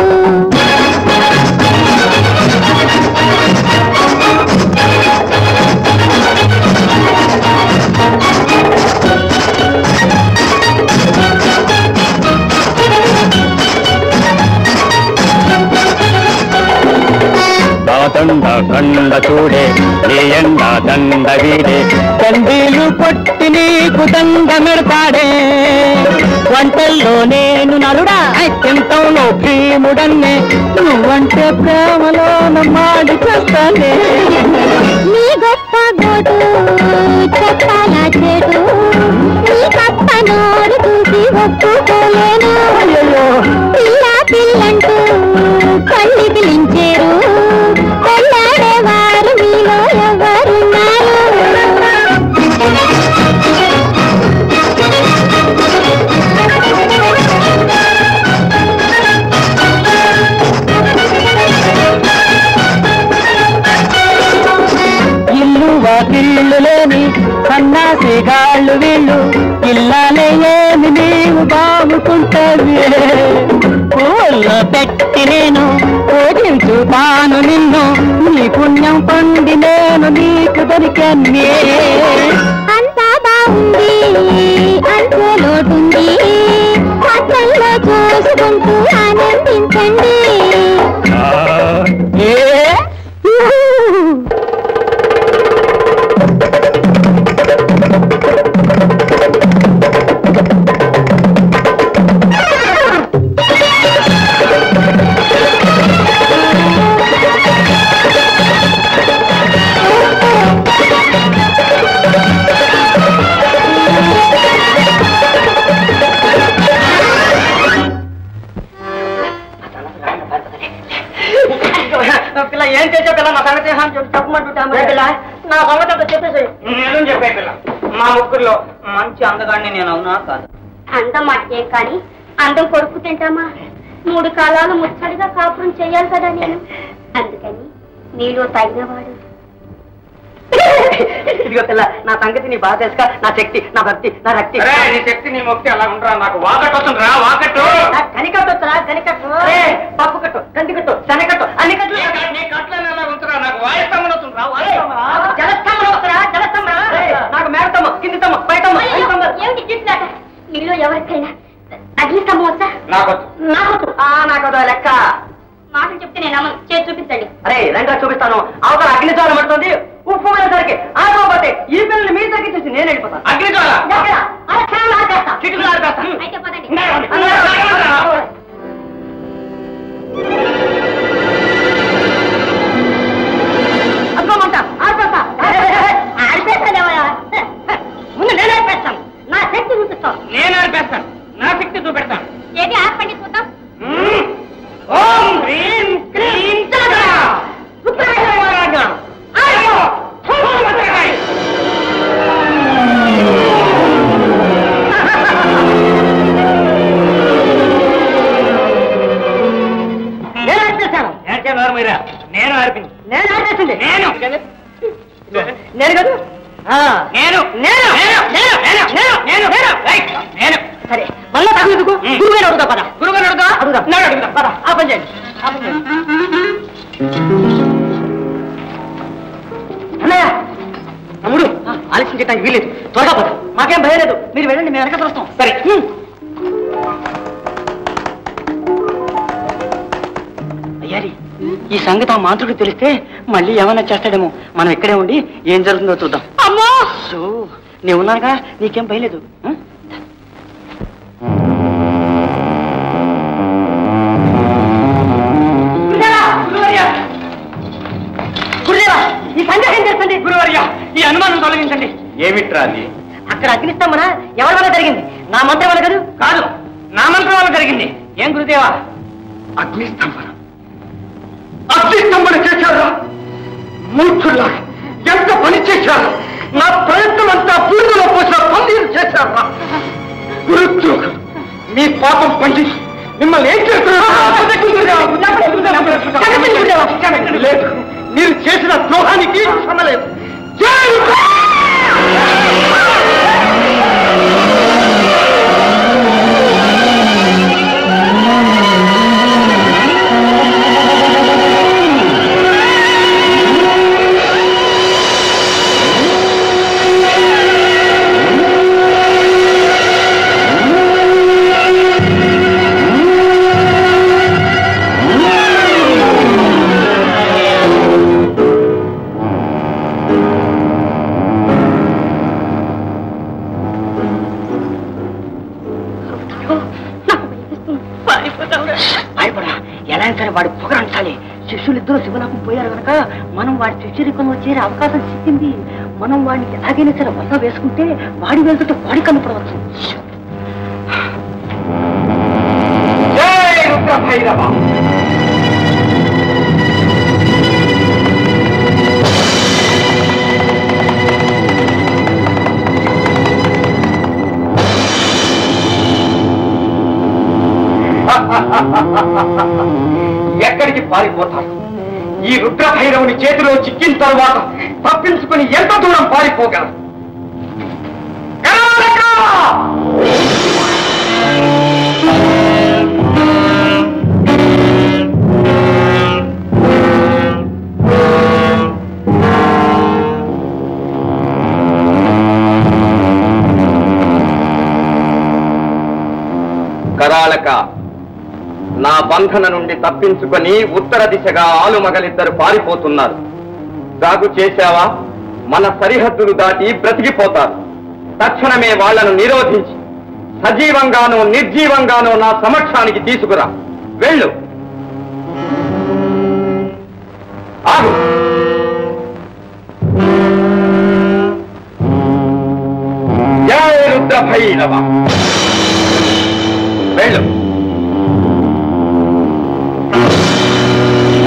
F: దండ కండ చూడే నీ ఎండ దండ వీడే తండ్రిలు కొట్టి నీకు దండ మెడతాడే వంటల్లో నేను నలుడా తింటంలో భీముడన్నే నువ్వంటే ప్రేమలో నమ్మాడి చేస్తానే
J: నీ గొప్ప గోడు చెప్పాలా చెడు నీ గొప్ప నోరు చూసి ఒప్పుకోలేను పిల్ల పిల్లంటూ కళ్ళు పిలించారు పెళ్ళాడేవారు మీలో ఎవరున్నారు
F: ఇల్లు వాకిళ్ళు లేని సన్నాసి గాళ్ళు వీళ్ళు ఇల్లాలే ఏమి నీవు బాగుకుంటావి పూల్లో పెట్టి నేను పూజించుతాను నిన్ను నీ పుణ్యం పొంది నేను నీకు దొరికాన్ని
J: అంతా బాగుంది అంతే లోటుంది పక్కల్లో చూసుకుంటూ ఆనందించండి
F: ఏ
K: ఏం చేసే పిల్ల మా సంగతి ఏం చెప్పు- చెప్పమంటుంటే అమ్మ పిల్ల నా సంగతి అంతా చెప్పేసి
B: నేను చెప్పే పిల్ల మా ముగ్గురులో మంచి అందగాడిని నేను అవునా కాదు
G: అందం అట్లేం కానీ అందం కొడుకు తింటామా మూడు కాలాలు ముచ్చడిగా కాపురం చెయ్యాలి కదా నేను అందుకని నీలో తగినవాడు
K: ఇదిగో పిల్ల నా సంగతి నీ బాధ తెలుసుక నా శక్తి నా భక్తి నా రక్తి
B: అరే నీ శక్తి నీ మొక్కి అలా ఉండరా నాకు వాకట్ వస్తుంది రా వాకట్టు
K: నా కనికట్టు వచ్చరా కనికట్టు పప్పు కట్టు కంది కట్టు శనగట్టు అన్ని కట్టు
B: నీ కట్లని అలా ఉంచరా నాకు వాయిస్తామని వస్తుంది రా వాయిస్తామా
K: జలస్తమ్మలు వస్తారా జలస్తమ్మ నాకు మేడతమ్మ కింది తమ్మ పైతమ్మ
G: అయ్యో, ఏమిటి గిట్లాట నీలో ఎవరికైనా అగ్నిస్తంభం వస్తా
B: నాకు
K: నాకు ఆ నాకు అదో లెక్క
G: మాటలు చెప్తే నేను అమ్మను చేసి చూపించండి
K: అరే రంగా చూపిస్తాను అవతల అగ్ని జ్వాల పడుతుంది ఉప్పు అనేసరికి ఆగకపోతే ఈ పిల్లల్ని మీ దగ్గర చూసి నేను వెళ్ళిపోతాను
B: అగ్నిజ్వాల
K: దగ్గర అరే క్షణం ఆపేస్తా.
B: చిటుకులు ఆరిపేస్తా.
G: అయితే పదండి
K: అదిగోమంట, ఆర్పేస్తా. ఆర్పేస్తానేవయ్యా? ముందు నేను ఆర్పేస్తాను నా శక్తి చూపిస్తాను
B: నేను ఆరిపేస్తాను నా శక్తి చూపెడతాను
G: ఏది ఆపండి చూద్దాం
B: మ్మ్. ఓం హ్రీం క్లీం చలగా
K: ఉత్తరాయణ
B: అయ్యో థూమతకాయ్.
K: నేను ఆర్పేస్తాను
B: ఏంటే నోరు మీరా నేను ఆర్పింది
K: నేను ఆర్పేసింది
B: నేను
K: నేను కదా ఆ,
B: నేను నేను నేను నేను నేను నేను నేను నేను రైట్ నేను
K: సరే మళ్ళా తగలేదుకు
B: ఉమ్.
K: గురువు గారు అడుగుతా పద
B: గురువు గారు అడుగుతా
K: అడుగుదాం
B: నేను అడుగుతా
K: పద ఆ పని చేయండి ఆ పని చేయండి అన్నయ్య తమ్ముడు ఆలస్యం చేయడానికి వీలేదు త్వరగా పద మాకేం భయం లేదు మీరు వెళ్ళండి మేము వెనక వస్తాం
B: సరే
K: అయ్యారి ఈ సంగతి ఆ మాంత్రుడికి తెలిస్తే మళ్ళీ ఏమైనా చేస్తాడేమో మనం ఇక్కడే ఉండి ఏం జరుగుతుందో చూద్దాం
G: అమ్మో
K: సో నేను ఉన్నాగా నీకేం భయలేదు ఆ? గురుదేవా! గురువర్యా! గురుదేవా ఈ సంగతి ఏం చేస్తుంది
B: గురువర్య ఈ అనుమానం తొలగించండి ఏమిట్రా అది
K: అక్కడ అగ్నిస్తంభన ఎవరి వల్ల జరిగింది నా మంత్రం వల్ల కదూ
B: కాదు నా మంత్రం వల్ల జరిగింది ఏం గురుదేవా
C: అగ్నిస్తంభన అగ్నిస్తంభన చేశారా మూర్ఖుల్లా ఎంత పని చేశారా నా ప్రయత్నం అంతా బూడిదలో పోసిన పన్నీరు చేశారా గురుద్రోహం మీ పాపం పండి మిమ్మల్ని ఏం చేస్తున్నారు లేదు మీరు చేసిన ద్రోహానికి క్షమ లేదు జై
K: భయపడా ఎలా అయినా సరే వాడి పొగ అంటాలి శిష్యులు ఇద్దరు శివనాకం పోయారు కనుక మనం వాడి శిష్యురికంలో చేరే అవకాశం చిక్కింది మనం వాడిని ఎలాగైనా సరే వల్ల వేసుకుంటే వాడి వెళ్తుంటే వాడి కనపడవచ్చు
C: జై రుద్ర భైరవ ఎక్కడికి పారిపోతారు ఈ రుద్ర భైరవుని చేతిలో చిక్కిన తరువాత తప్పించుకుని ఎంత దూరం పారిపోగలరు కనబడక! కరాళక నా బంధన నుండి తప్పించుకొని ఉత్తర దిశగా ఆలుమగలిద్దరు పారిపోతున్నారు సాగు చేశావా మన సరిహద్దులు దాటి బ్రతికిపోతారు తక్షణమే వాళ్లను నిరోధించి సజీవంగానో నిర్జీవంగానో నా సమక్షానికి తీసుకురా వెళ్ళు ఆగు జయ రుద్ర భైరవ వెళ్ళు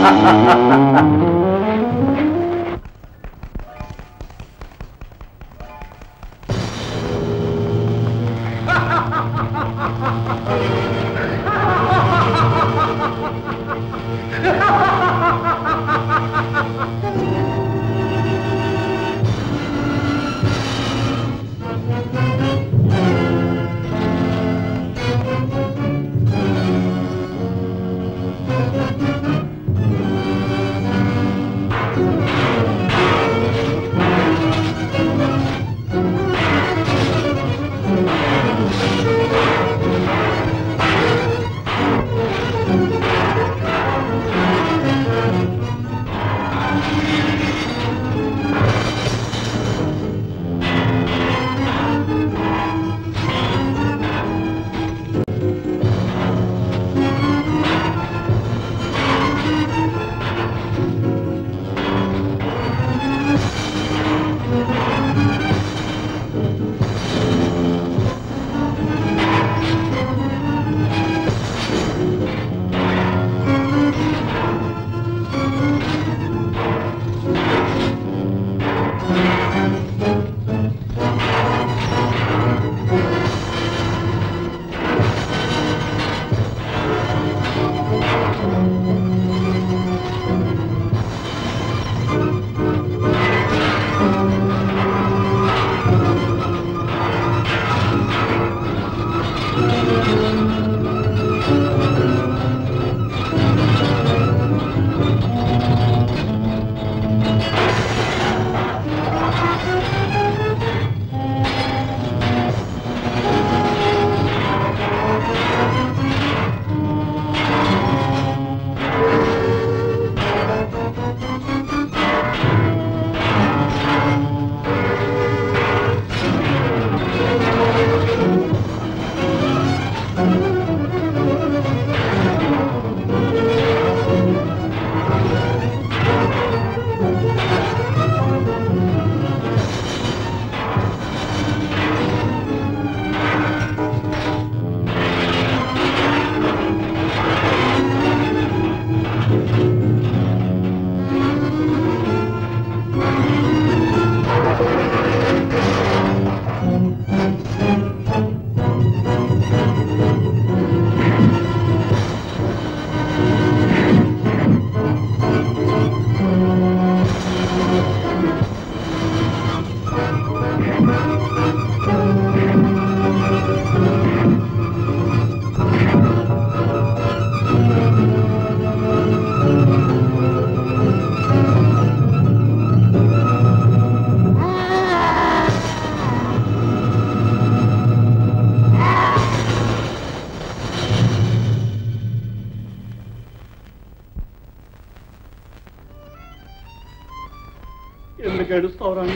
A: ఎందుకు ఏడుస్తావు రాణి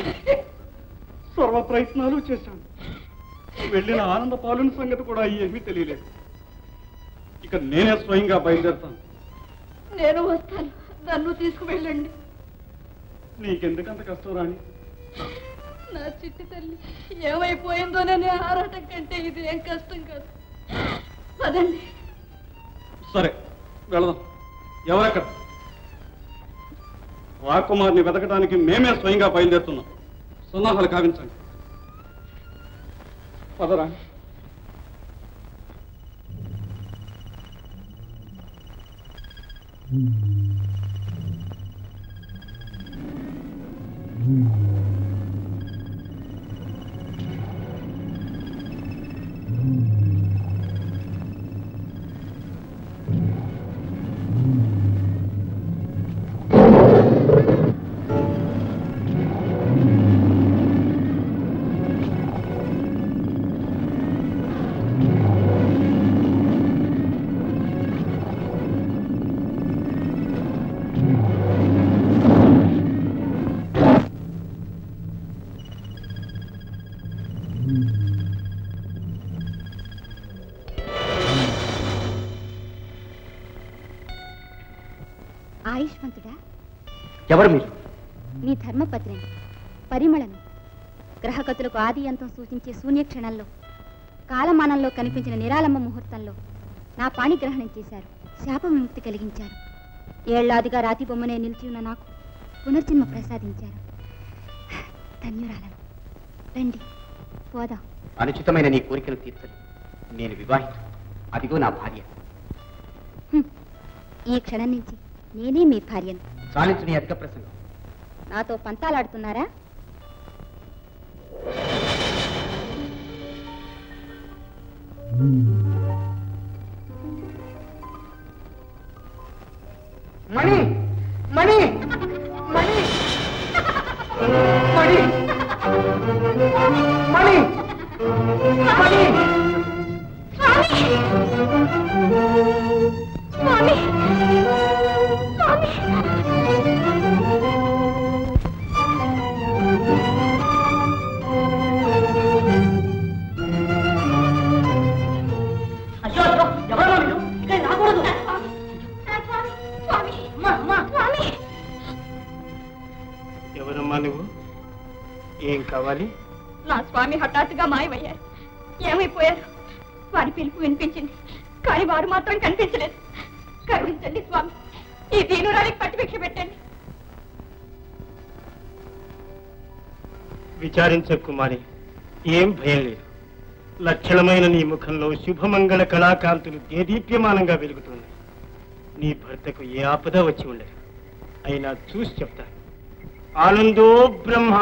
A: సర్వ ప్రయత్నాలు చేశాను వెళ్ళిన ఆనంద పాలుని సంగతి కూడా ఏమీ తెలియలేదు ఇక నేనే స్వయంగా బయలుదేరుతాను
E: నేను వస్తాను నన్ను తీసుకువెళ్ళండి
A: నీకెందుకంత కష్టం రాణి
E: నా చిట్టి తల్లి ఏమైపోయిందోననే ఆరాటం కంటే ఇది ఏం కష్టం కాదు పదండి
A: సరే వెళదాం ఎవరెక్కడ రాకుమార్ని వెతకడానికి మేమే స్వయంగా బయలుదేరుతున్నాం సన్నాహాలు కావించండి పదరా
I: ఆయుష్మంతుడా
F: ఎవరు మీరు
I: నీ ధర్మపత్నిని పరిమళను గ్రహగతులకు ఆది అంతం సూచించే శూన్యక్షణంలో కాలమానంలో కనిపించిన నిరాళంబ ముహూర్తంలో నా పాణిగ్రహణం చేశారు శాప విముక్తి కలిగించారు
G: ఏళ్లాదిగా రాతి బొమ్మనే నిలిచి ఉన్న నాకు పునర్జన్మ ప్రసాదించారు ధన్యురాలను రండి పోదాం
C: అనుచితమైన నీ కోరికలు తీర్చను నేను వివాహిత అదిగో నా భార్య
G: ఈ క్షణం నుంచి నేనే మీ భార్యను
C: చాలించు నీ అధిక ప్రసంగం
G: నాతో పంతాలాడుతున్నారా
B: మణి మణి మణి మణి మణి మణి
K: అయ్యో అయ్యో ఎవరమ్మా మీరు ఇక్కడ రాకూడదు అమ్మా, అమ్మా.
A: ఎవరమ్మా నువ్వు ఏం కావాలి
E: నా స్వామి హఠాత్తుగా మాయమయ్యారు ఏమైపోయారు వారి పిలుపు వినిపించింది కానీ వారు మాత్రం కనిపించలేదు కరుణించండి స్వామి ఈ దీనురాలికి పట్టిభిక్ష పెట్టండి
A: విచారించ కుమారి ఏం భయం లేదు లక్షణమైన నీ ముఖంలో శుభమంగళ కళాకాంతులు దేదీప్యమానంగా వెలుగుతున్నాయి నీ భర్తకు ఏ ఆపద వచ్చి ఉండదు అయినా చూసి చెప్తా ఆనందో బ్రహ్మ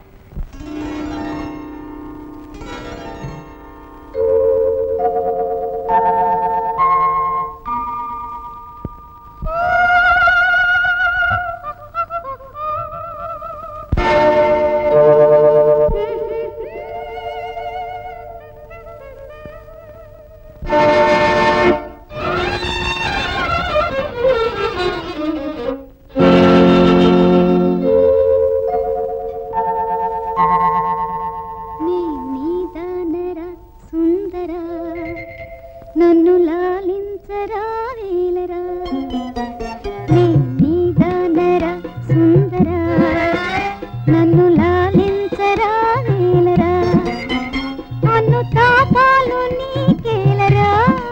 J: నీ నీదానరా సుందరా నన్ను లాలించరా వేలరా నీ నీదానరా సుందరా నన్ను లాలించరా వేలరా అన్ను తాపాలు నీకేలరా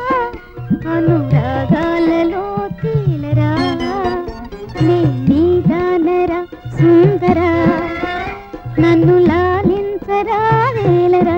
J: అనురాగాలలో తేలరా నీ నీదానరా సుందరా నన్ను లాలించరా వేలరా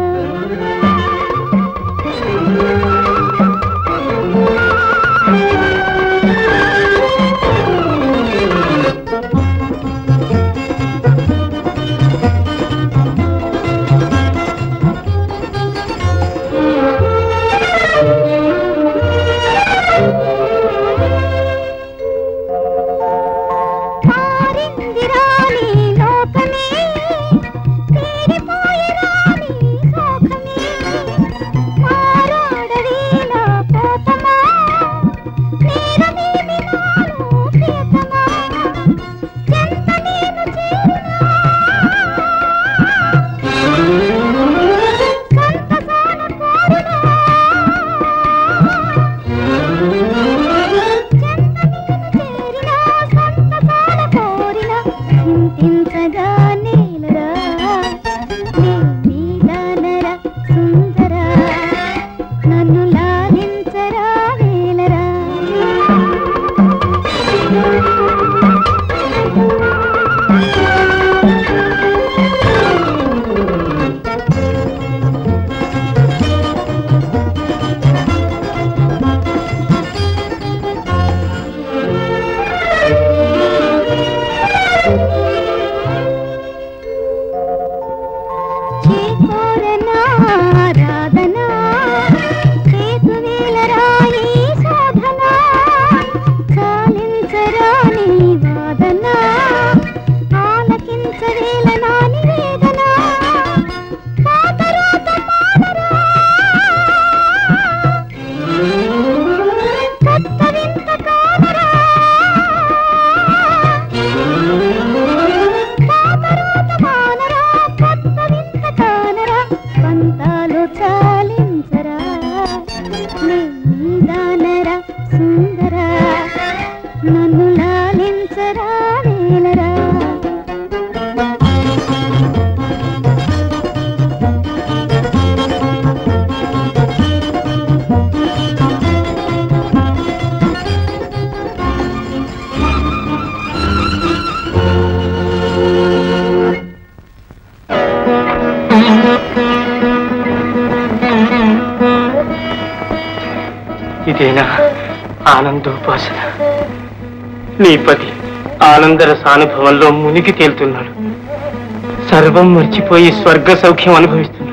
L: ఇదేనా ఆనందోపాసన నీ పతి ఆనందర సానుభవంలో మునిగి తేలుతున్నాడు సర్వం మర్చిపోయి స్వర్గ సౌఖ్యం అనుభవిస్తున్నాడు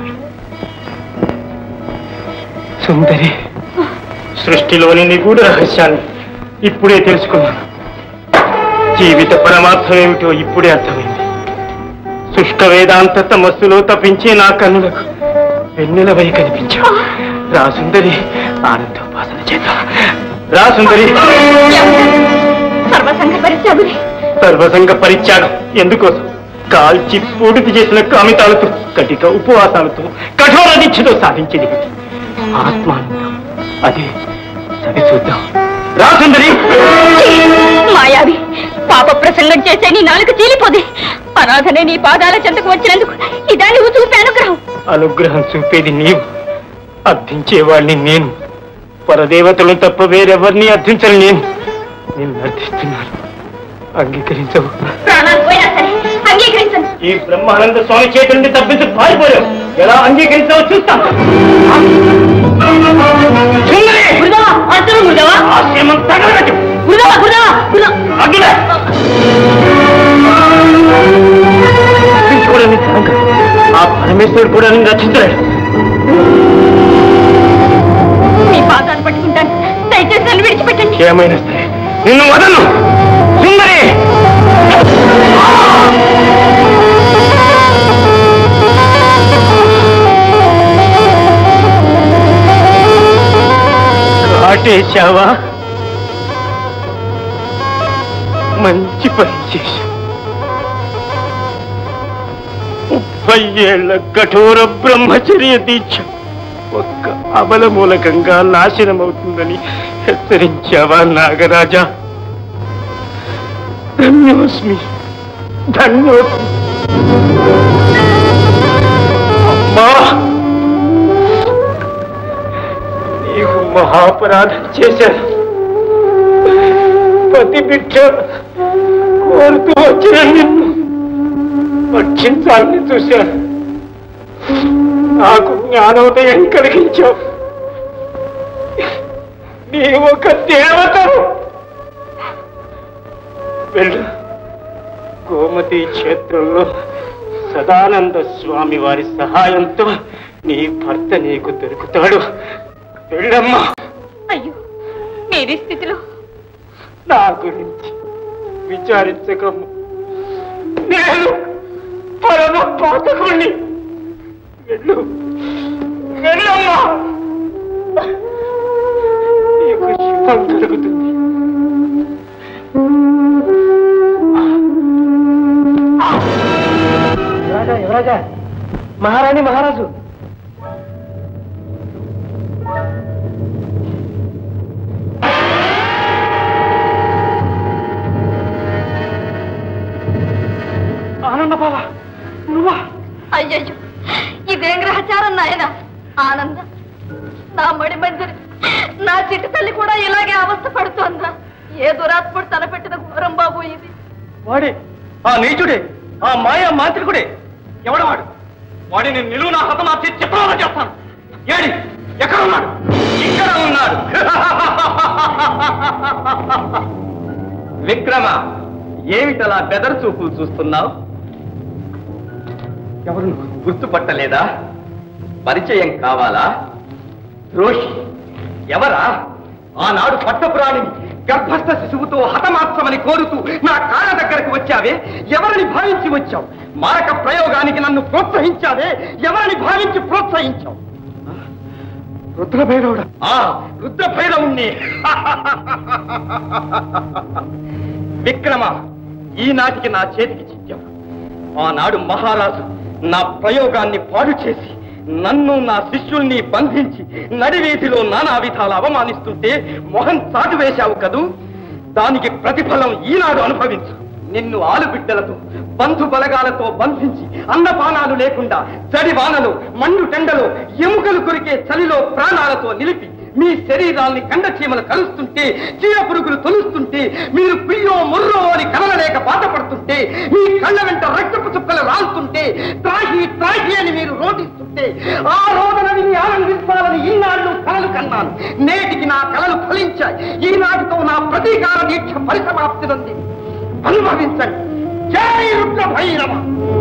L: సుందరి సృష్టిలోని నిగూఢ రహస్యాన్ని ఇప్పుడే తెలుసుకున్నాను జీవిత పరమార్థం ఏమిటో ఇప్పుడే అర్థమైంది శుష్క వేదాంత తమస్సులో తప్పించే నా కన్నులకు వెన్నెలవై కనిపించావు రా సుందరి ఆనందోపాసన చేద్దాం రా సుందరి
E: సర్వసంగ పరిత్యాగుని
L: సర్వసంగ పరిత్యాగం ఎందుకోసం కాల్చి పూడితి చేసిన కామితాలతో కటిక ఉపవాసాలతో కఠోర దీక్షతో సాధించేది ఇది. ఆత్మానందం అదే సరి చూద్దాం రా సుందరి
E: మాయావి పాప ప్రసంగం చేసే నీ నాలుక చీలిపోది అనాథనే నీ పాదాల చెంతకు వచ్చినందుకు ఇదా నువ్వు చూపే అనుగ్రహం
L: అనుగ్రహం చూపేది నీవు అర్థించేవాడిని నేను పరదేవతలు తప్ప వేరెవరిని అర్థించను నేను నేను అర్థిస్తున్నాను అంగీకరించవు
E: ప్రాణాలు పోయినా సరే అంగీకరించను
L: ఈ బ్రహ్మానంద స్వామి చేతి నుండి తప్పించి పారిపోయావు ఎలా అంగీకరించావో చూస్తాను సుందరి!
E: గురుదేవా అర్థం గురుదేవా
L: ఆశ్రమం తగలబెట్టు.
E: గురుదేవా గురుదేవా గురుదేవా
L: అడ్డులే. రక్షించుకోవడానికి తరం కాదు. ఆ పరమేశ్వరుడు కూడా నిన్ను రక్షించలేడు
E: మీ పాదాలు పట్టుకుంటాను దయచేసి నన్ను విడిచిపెట్టండి
L: ఏమైనా సరే నిన్ను వదలను సుందరి కాటేశావా మంచి పని చేశావు ముప్పై ఏళ్ల కఠోర బ్రహ్మచర్య దీక్ష ఒక్క అబల మూలకంగా నాశనమవుతుందని హెచ్చరించావా నాగరాజా ధన్యోస్మి ధన్యోస్మి అమ్మా నీకు మహాపరాధం చేశాను పతి బిడ్డ కోరుతూ వచ్చిన నిన్ను రక్షించాలని చూశాను నాకు జ్ఞానోదయం కలిగించావు నీ ఒక దేవతను వెళ్ళు గోమతి క్షేత్రంలో సదానంద స్వామి వారి సహాయంతో నీ భర్త నీకు దొరుకుతాడు వెళ్ళమ్మా
E: అయ్యో మీరి స్థితిలో
L: నా గురించి విచారించకమ్మ నేను పరమ పాతకుణ్ణి వెళ్ళు వెళ్ళమ్మా నీకు శుభం కలుగుతుంది యువరాజా యువరాజా మహారాణి మహారాజు ఆనంద బాబా నువ్వా
E: అయ్యయ్యో ఇదేం గ్రహచారం నాయన ఆనంద నా మడి మంజరి నా చిట్టి తల్లి కూడా ఇలాగే అవస్థ పడుతోందా ఏ దురాత్ముడు తలపెట్టిన ఘోరం బాబు ఇది
L: వాడే ఆ నీచుడే ఆ మాయా మాంత్రికుడే ఎవడవాడు వాడిని నిలువున హతమార్చి చిత్రంలో చేస్తాను ఏడి ఎక్కడ ఉన్నాడు ఇక్కడ ఉన్నాడు
F: విక్రమ ఏమిటలా బెదర్ చూపులు చూస్తున్నావు ఎవరు నువ్వు? గుర్తుపట్టలేదా పరిచయం కావాలా రోషి ఎవరా ఆనాడు పట్టపురాణిని గర్భస్థ శిశువుతో హతమార్చమని కోరుతూ నా కాళ్ళ దగ్గరకు వచ్చావే ఎవరిని భావించి వచ్చావు మారక ప్రయోగానికి నన్ను ప్రోత్సహించావే ఎవరిని భావించి ప్రోత్సహించావు రుద్రభైరవుడా ఆ రుద్రభైరవుణ్ణి విక్రమ ఈనాటికి నా చేతికి చిక్కావు ఆనాడు మహారాజు నా ప్రయోగాన్ని పాడు చేసి నన్ను నా శిష్యుల్ని బంధించి నడివీధిలో నానా విధాలు అవమానిస్తుంటే మొహం చాటు వేశావు కదూ దానికి ప్రతిఫలం ఈనాడు అనుభవించు నిన్ను ఆలుబిడ్డలతో బంధు బలగాలతో బంధించి అన్నపానాలు లేకుండా చడి వానలో మండు టెండలో ఎముకలు కొరికే చలిలో ప్రాణాలతో నిలిపి మీ శరీరాల్ని కండచీమలు కలుస్తుంటే చీర పురుగులు తొలుస్తుంటే మీరు పియ్యో ముర్రో అని కలవలేక బాధపడుతుంటే మీ కళ్ళ వెంట రక్తపు చుక్కలు రాలుతుంటే త్రాహి త్రాహి అని మీరు రోధిస్తుంటే ఆ రోదన విని ఆనందించాలని ఈనాళ్ళు కలలు కన్నాను నేటికి నా కలలు ఫలించాయి ఈనాటితో నా ప్రతీకార దీక్ష పరిసమాప్తి నుండి అనుభవించండి జై రుద్ర భైరవ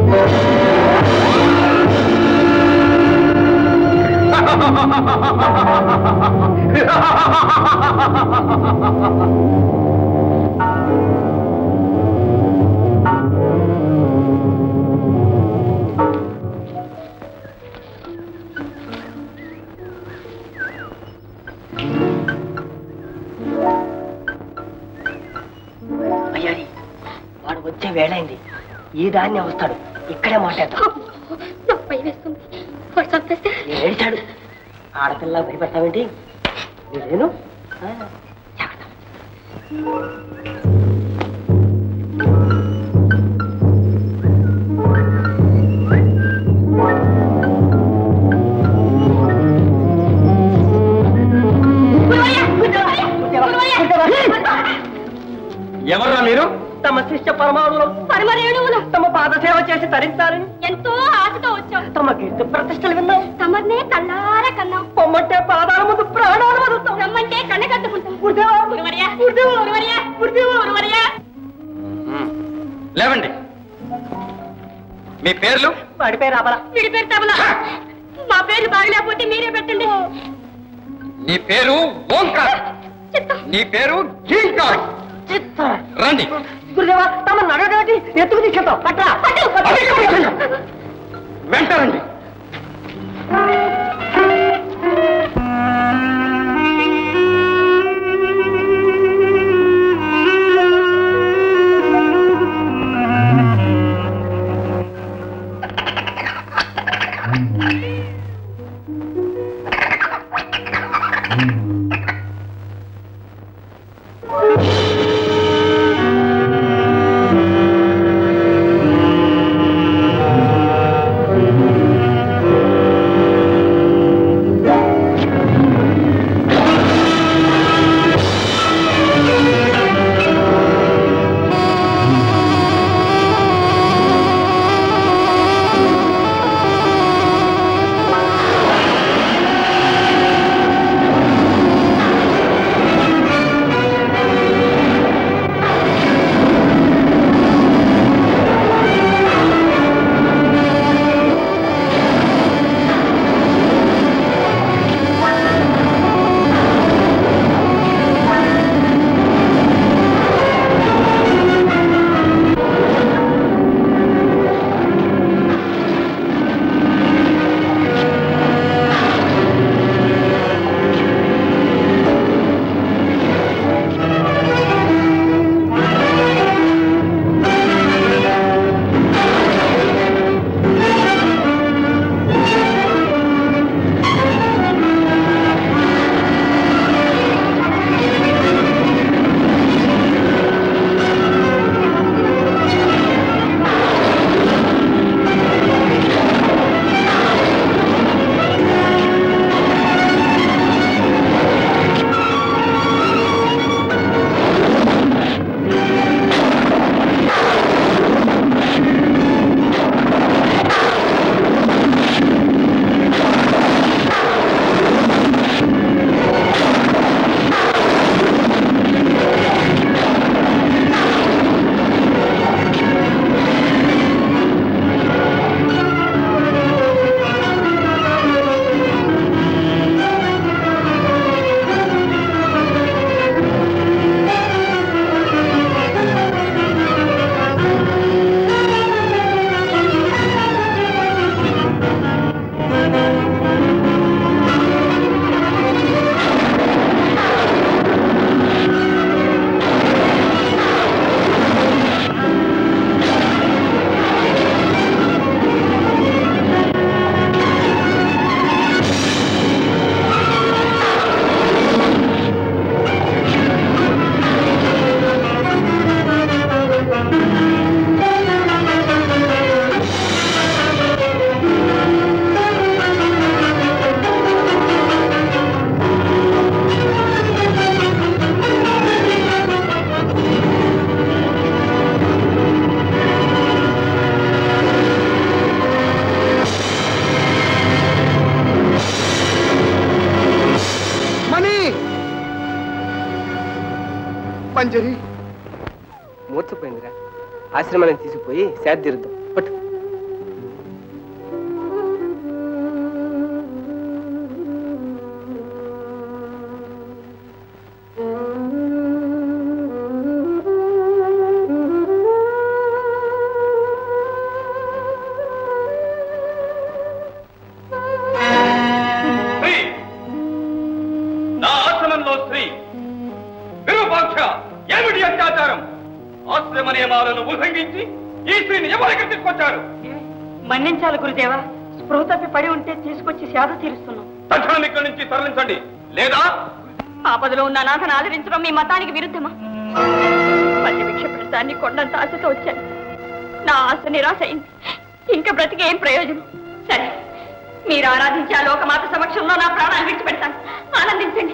K: అయ్యారి వాడు వచ్చే వేళైంది ఈ దాన్నే వస్తాడు ఇక్కడే మాట్లాడతాం
G: నాకు భయం వేస్తుంది వాడు చంపేస్తే
K: ఏడిచాడు ఆడపిల్ల భయపడతావేంటి నేను
F: ఎవర్రా మీరు
K: తమ శిష్య పరమాణులు
G: పరమరేణువులు
K: తమ పాద సేవ చేసి తరించాలని
G: ఎంతో ఆశతో వచ్చాం
K: తమ కీర్తి ప్రతిష్టలు విన్నాం
G: తమర్నే కళ్ళారా కన్నాం
K: పొమ్మంటే పాదాల ముందు ప్రాణాలు వదులుతాం
G: రమ్మంటే కట్టకట్టుకుంటాం
K: గురుదేవా,
G: గురువర్యా
K: గురుదేవా,
G: గురువర్యా
K: గురుదేవా.
G: గురువర్యా
F: లేవండి మీ పేర్లు
K: వాడి పేరు అబల
G: వీడి పేరు తబలా మా పేర్లు బాగలేకపోతే మీరే పెట్టండి
F: నీ పేరు ఓంకార్ నీ పేరు గీంకార్
K: చిత్త
F: రండి
K: గురుదేవా తమ నడవడానికి ఎత్తుకు తీసుకెళ్తాం పట్రా
F: వెంట రండి
G: ఆ
D: మంజరి
M: మూర్చపోయిందిరా ఆశ్రమానికి తీసుకుపోయి సేద తీరుద్దాం పట్టు
F: స్త్రీ నా ఆశ్రమంలో స్త్రీ విరూపాక్ష ఏమిటి అత్యాచారం ఆశ్రమ నియమాలను ఉల్లంఘించి ఈ స్త్రీని ఎవరికి తీసుకొచ్చారు
E: మన్నించాలి గురుదేవా స్పృహ తప్పి పడి ఉంటే తీసుకొచ్చి సేద తీరుస్తున్నాం
F: తక్షణం ఇక్కడి నుంచి తరలించండి లేదా
E: ఆపదలో ఉన్న అనాథను ఆదరించడం మీ మతానికి విరుద్ధమా పది భిక్ష పెడతాన్ని కొండంత ఆశతో వచ్చాను నా ఆశ నిరాశ అయింది ఇంకా బ్రతికి ఏం ప్రయోజనం సరే మీరు ఆరాధించే ఆ లోకమాత సమక్షంలో నా ప్రాణాలు విడిచిపెడతాను ఆనందించండి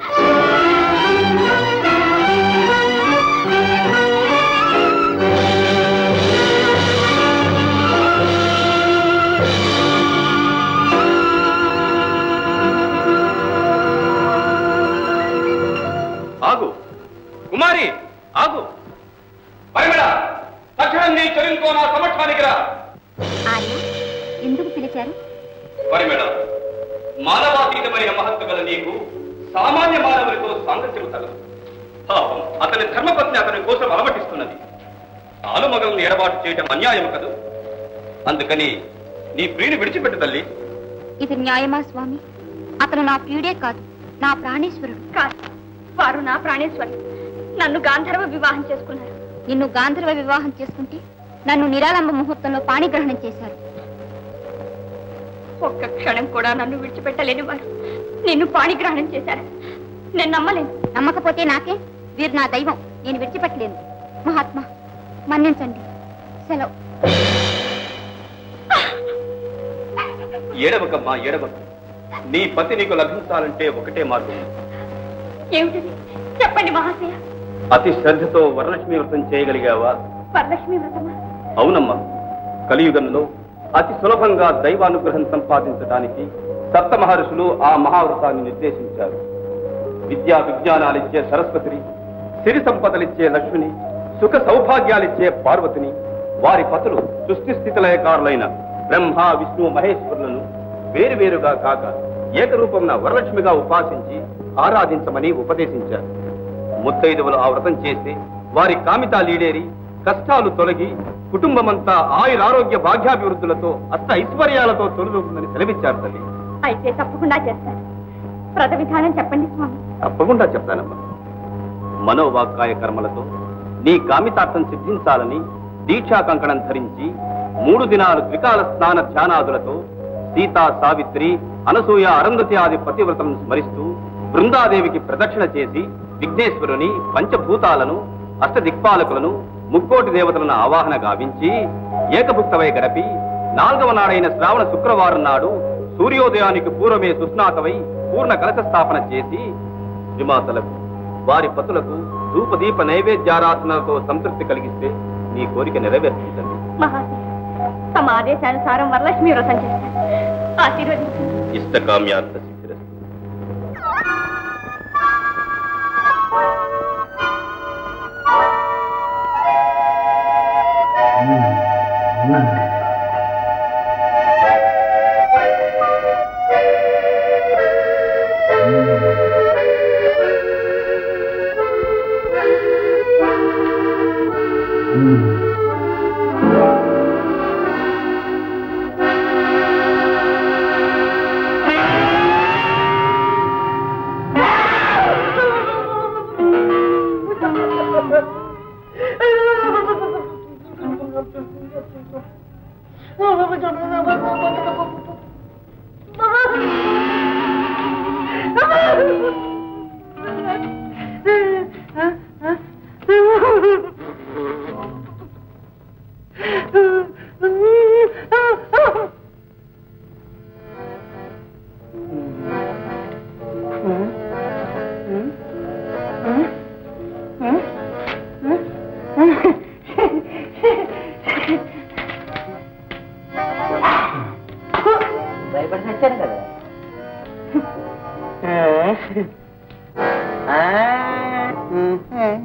F: ఆగు కుమారి ఆగు పరిమళ తక్షణం నీ చరింకో నా సమక్షానికి రా
I: ఆర్య ఎందుకు పిలిచారు
F: పరిమళ మానవాతీతమైన మహత్తు గల నీకు సామాన్య మానవులతో సాంగత్యము తగదు పాపం అతని ధర్మపత్ని అతని కోసం అలమటిస్తున్నది ఆలుమగల్ని ఎడబాటు చేయటం అన్యాయం కదూ అందుకని నీ ప్రియుని విడిచిపెట్టు తల్లి
I: ఇది న్యాయమా స్వామి అతను నా ప్రియుడే కాదు నా ప్రాణేశ్వరుడు
E: కాదు వారు నా ప్రాణేశ్వరి నన్ను గాంధర్వ వివాహం చేసుకున్నారు
I: నిన్ను గాంధర్వ వివాహం చేసుకుంటే నన్ను నిరాలంబ ముహూర్తంలో పాణిగ్రహణం చేశారు
E: ఒక్క క్షణం కూడా నన్ను విడిచిపెట్టలేని వారు నిన్ను పాణిగ్రహణం చేశారు నేను నమ్మలేను
I: నమ్మకపోతే నాకే వీరు నా దైవం నేను విడిచిపెట్టలేను మహాత్మా మన్నించండి సెలవు
F: ఏడవకమ్మా ఏడవక నీ పతి నీకు లభించాలంటే ఒకటే మార్గం
E: ఏమిటిది చెప్పండి మహాశయ
F: అతి శ్రద్ధతో వరలక్ష్మి వ్రతం చేయగలిగావా
E: వరలక్ష్మి వ్రతమా
F: అవునమ్మా కలియుగంలో అతి సులభంగా దైవానుగ్రహం సంపాదించడానికి సప్త మహర్షులు ఆ మహావ్రతాన్ని నిర్దేశించారు విద్యా విజ్ఞానాలిచ్చే సరస్వతిని సిరి సంపదలిచ్చే లక్ష్మిని సుఖ సౌభాగ్యాలిచ్చే పార్వతిని వారి పతులు సృష్టి స్థితిలయకారులైన బ్రహ్మ విష్ణు మహేశ్వరులను వేరువేరుగా కాక ఏకరూపంన వరలక్ష్మిగా ఉపాసించి ఆరాధించమని ఉపదేశించారు ముత్తైదువులు ఆ వ్రతం చేస్తే వారి కామితాలీడేరి కష్టాలు తొలగి కుటుంబమంతా ఆయురారోగ్య భాగ్యాభివృద్ధులతో అష్ట ఐశ్వర్యాలతో తొలగుతుందని సెలవిచ్చారు తల్లి
E: అయితే తప్పకుండా చేస్తాను వ్రత విధానం చెప్పండి స్వామి
F: తప్పకుండా చెప్తానమ్మా మనోవాక్కాయ కర్మలతో నీ కామితార్థం సిద్ధించాలని దీక్షా కంకణం ధరించి మూడు దినాలు త్రికాల స్నాన ధ్యానాదులతో సీతా సావిత్రి అనసూయ అరుంధతి ఆది పతివ్రతం స్మరిస్తూ బృందాదేవికి ప్రదక్షిణ చేసి విఘ్నేశ్వరుని పంచభూతాలను అష్టదిక్పాలకులను ముక్కోటి దేవతలను ఆవాహన గావించి ఏకభుక్తవై గడపి నాలుగవ నాడైన శ్రావణ శుక్రవారం నాడు సూర్యోదయానికి పూర్వమే సుస్నాతవై పూర్ణ కలశ స్థాపన చేసి శ్రీమాతలకు వారి పతులకు ధూపదీప నైవేద్యారాధనలతో సంతృప్తి కలిగిస్తే నీ కోరిక నెరవేర్చుతుంది
E: మహాశయ తమ ఆదేశానుసారం వరలక్ష్మి వ్రతం చేస్తాను ఆశీర్వదించండి
F: ఇష్టకామ్యార్థ సిద్ధిరస్తు
K: భయపడి వచ్చాను కదా ఆ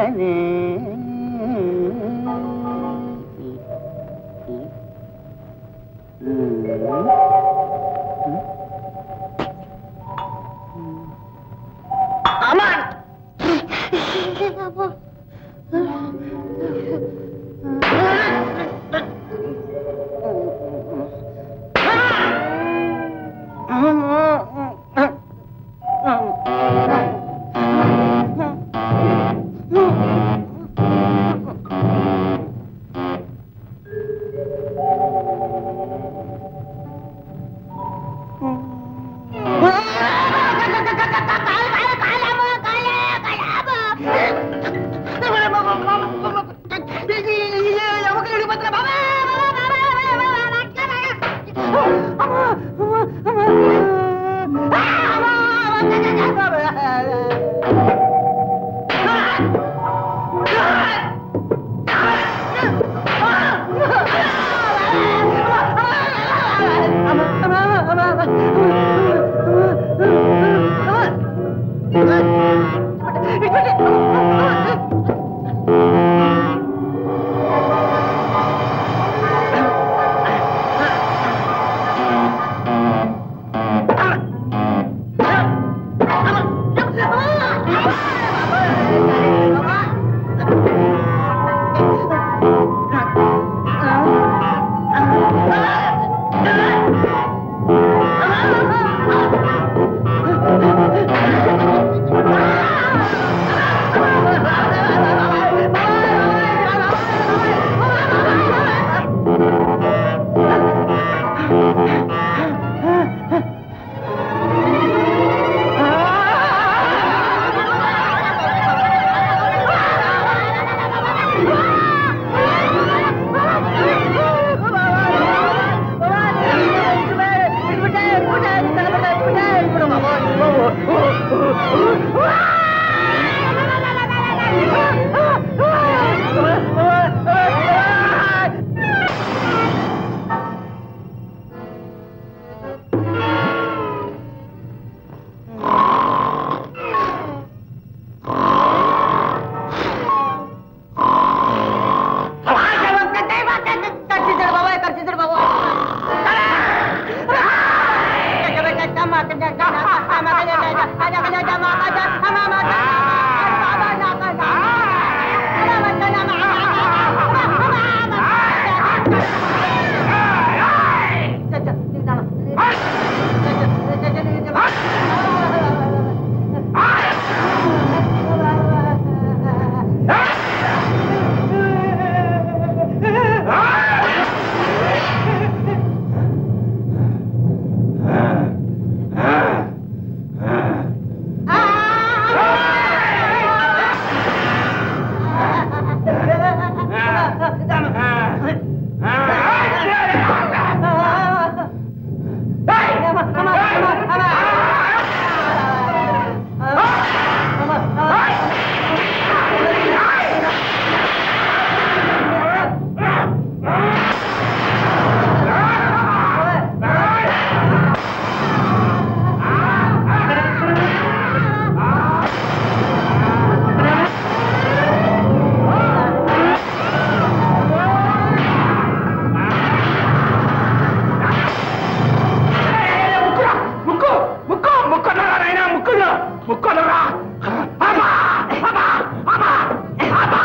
L: ముక్కు ముక్కు ముక్కులరా నాయనా ముక్కులు ముక్కులరా అమ్మా అమ్మా అమ్మా అమ్మా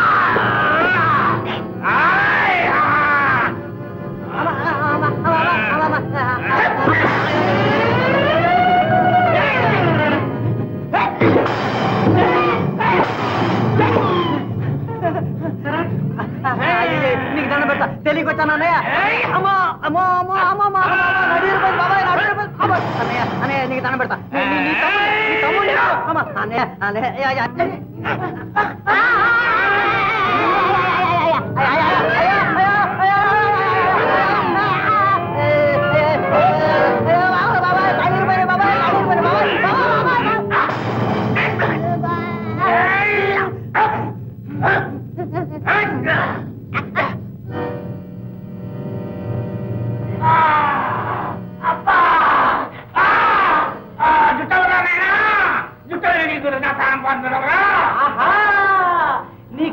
L: ఆయ్, ఆ.
B: నీకు దండ పెడతా తెలియకి వచ్చాను అన్నయ్య అమ్మో అమ్మో అమ్మో అమ్మో అమ్మో అమ్మో, అమ్మో, నడి రూపాయలు బాబాయ్ నడి రూపాయలు అమ్మో, అన్నయ్య అన్నయ్య నీకు దండ పెడతా నీ- నీ- నీ తమ్ముడు నీ తమ్ముడు అమ్మో అన్నయ్య అన్నయ్య అయ్య, అయ్య, అయ్య.
L: జుట్టవరా నాయనా జుట్టలు నీకు నా తాను పొందడవరా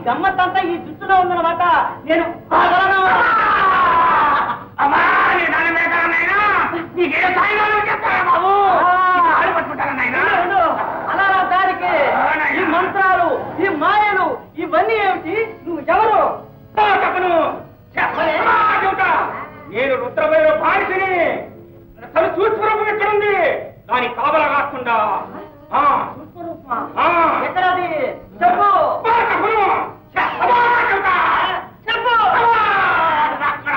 B: గమ్మత్తంతా ఈ జుట్టులో ఉందన్నమాట నేను ఆగలను.
L: అమ్మా నీ దాని మీద నాయనా నీకేదో సాయంకాలం చెప్తారా బాబు ఆడు పట్టుకుంటారా నాయనా
B: ఉండు, ఉండు. అలా రా దారికి ఈ మంత్రాలు ఈ మాయలు ఇవన్నీ ఏమిటి నువ్వు ఎవరు
L: చెప్పను చెప్పను చెబుతా నేను రుద్రభైరవ బానిసిని తన సూక్ష్మరూపం ఎక్కడుంది దాని కాపలా కాకుండా ఆ, ఆ.
B: ఎక్కడది చెప్పు
L: అబ్బా, చెప్పను అబ్బా, చెబుతా.
B: చెప్పు
L: అబ్బా, అక్కడ.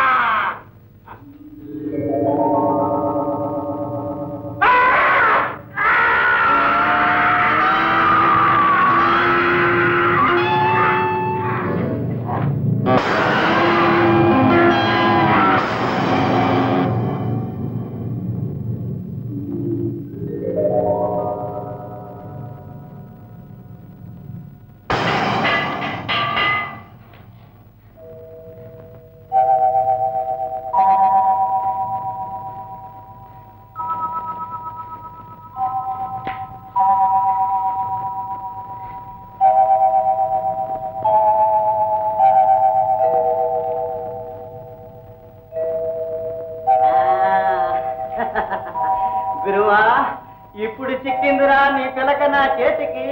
B: గురువా ఇప్పుడు చిక్కిందిరా నీ పిలక నా చేతికి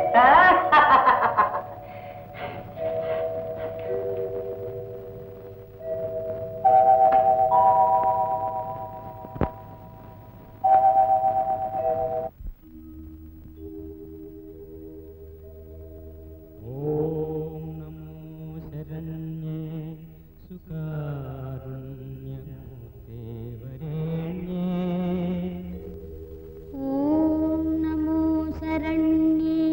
J: ఓం నమో శరణ్యే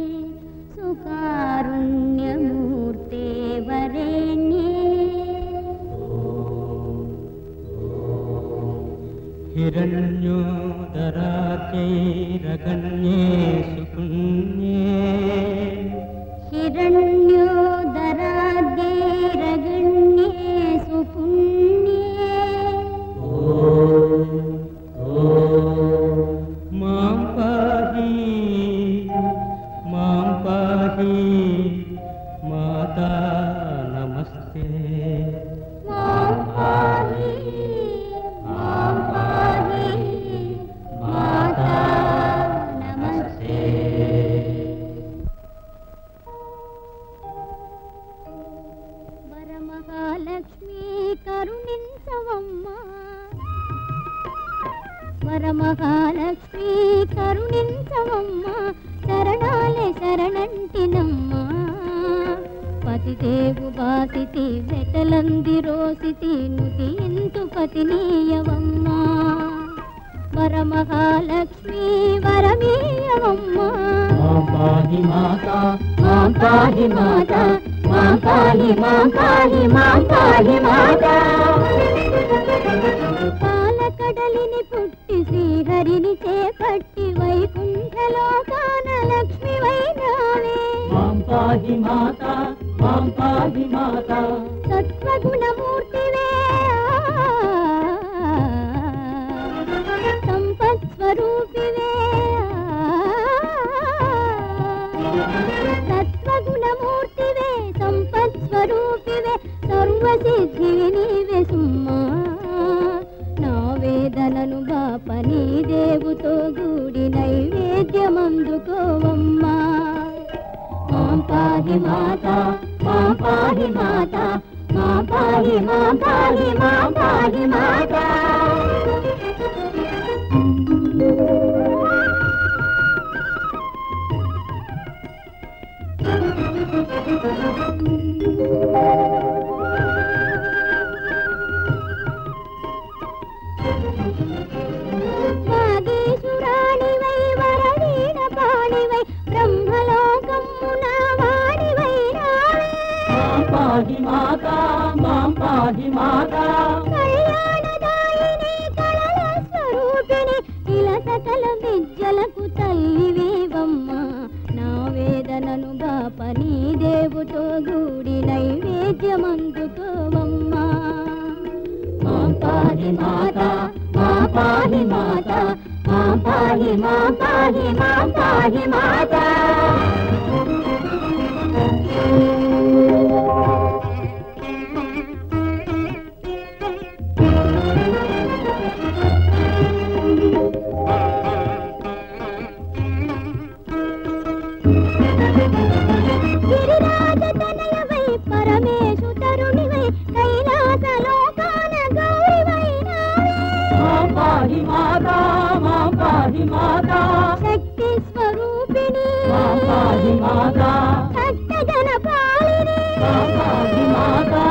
J: సుకారుణ్యమూర్తే వరేణ్యే
N: हिरण्योदरात्यैरगण्ये सुपुण्ये
J: हिरण्योदराद्यैरगण्ये सुपुण्ये
N: मां पाहि मां पाहि माता नमस्ते
J: मां पाहि मां पाहि माता नमस्ते వరమహాలక్ష్మి కరుణించవమ్మా వరమహాలక్ష్మి కరుణించవమ్మా శరణాలే శరణంటినమ్మా పతిదేవు బాసితి వెతలంది రోసితి నుతి ఇంతు పతినీయవమ్మా వరమహాలక్ష్మి వరమీయవమ్మా
N: मां पाहि माता
J: మాం పాహి మాత మాం పాహి మాం పాహి మాం పాహి మాత పాలకడలిని పుట్టి శ్రీహరిని చేపట్టి వైకుంఠలోకాన లక్ష్మి వైనావే
N: मां पाहि माता मां पाहि माता
J: సత్వగుణమూర్తివే సంపత్ స్వరూపివే సత్వగుణమూర్తివే సంపత్ స్వరూపివే సర్వసిద్ధివి నీవే సుమ్మా నా వేదనను బాపని దేవుతో గూడి నైవేద్యమందుకోవమ్మా మాం పాహి మాత మాం పాహి మాత మాం పాహి మాం పాహి మాం పాహి మాత వాగీసురాణివై వరవీణ పాణివై బ్రహ్మలోకమున వాడివై రావే
N: मां पाहि माता मां पाहि माता
J: కళ్యాణదాయిని కళల స్వరూపిణి ఇలా సకల విద్యలకు తల్లివేవమ్మ నా వేదనను బాపని దేవుతో గూడి నైవేద్యమందుకోవమ్మా మా పాహి మాత మా పాహి మాత మా పాహి మా పాహి మా పాహి మాత
N: మా పాహి మాతా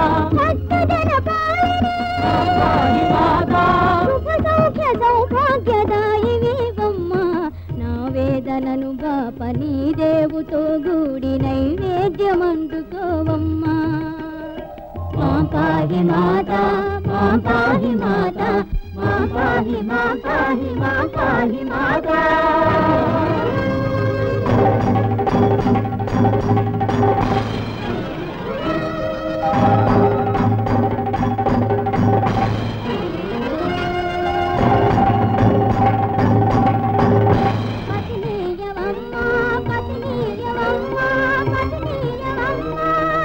N: పాహి మాతా
J: సౌఖ్య సౌభాగ్యదాయివీవమ్మ నా వేదనను బాప నీ దేవుతో గూడి నైవేద్యమందుకోవమ్మా మా పాహి మాత మా పాహి మాత మా పాహి మా పాహి మా పాహి మాత పతినీయవమ్మా పతినీయవమ్మా పతినీయవమ్మా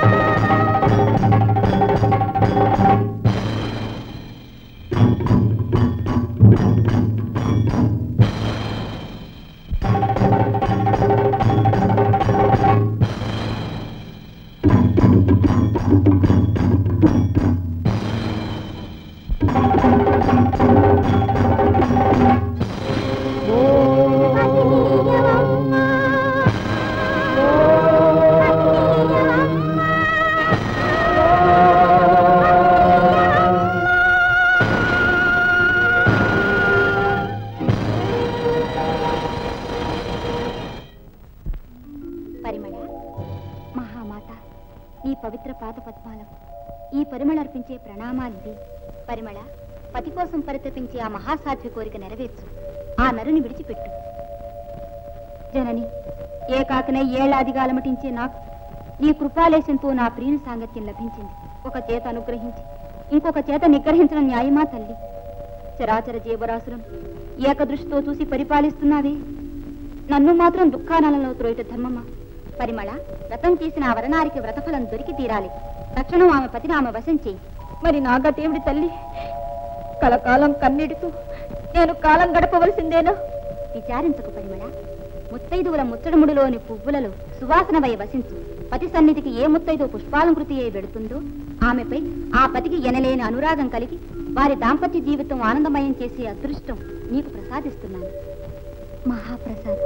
I: పరిమళ మహామాత నీ పవిత్ర పాద పద్మాలకు ఈ పరిమళ అర్పించే ప్రణామాలిది పరిమళ పతి కోసం పరితపించే ఆ మహాసాధ్వి కోరిక నెరవేర్చు ఆ నరుని విడిచిపెట్టు జనని ఏకాకనే ఏళ్లాదిగా అలమటించే నాకు నీ కృపాలేశంతో నా ప్రియుని సాంగత్యం లభించింది ఒక చేత అనుగ్రహించి ఇంకొక చేత నిగ్రహించడం న్యాయమా తల్లి చరాచర జీవరాశులను ఏకదృష్టితో చూసి పరిపాలిస్తున్నావే నన్ను మాత్రం దుఃఖానలలో త్రోయట ధర్మమా పరిమళ వ్రతం చేసిన ఆ వరనారికి వ్రతఫలం దొరికి తీరాలి తక్షణం ఆమె పతిని ఆమె వశం చేయి మరి నా గతేమిటి తల్లి కలకాలం కన్నీటితో నేను కాలం గడపవలసిందేనా విచారించకు పరిమళ ముత్తైదువుల ముచ్చడముడిలోని పువ్వులలో సువాసనవై వసించు పతి సన్నిధికి ఏ ముత్తైదు పుష్పాలంకృతి అయి వెడుతుందో ఆమెపై ఆ పతికి ఎనలేని అనురాగం కలిగి వారి దాంపత్య జీవితం ఆనందమయం చేసే అదృష్టం నీకు ప్రసాదిస్తున్నాను మహాప్రసాద్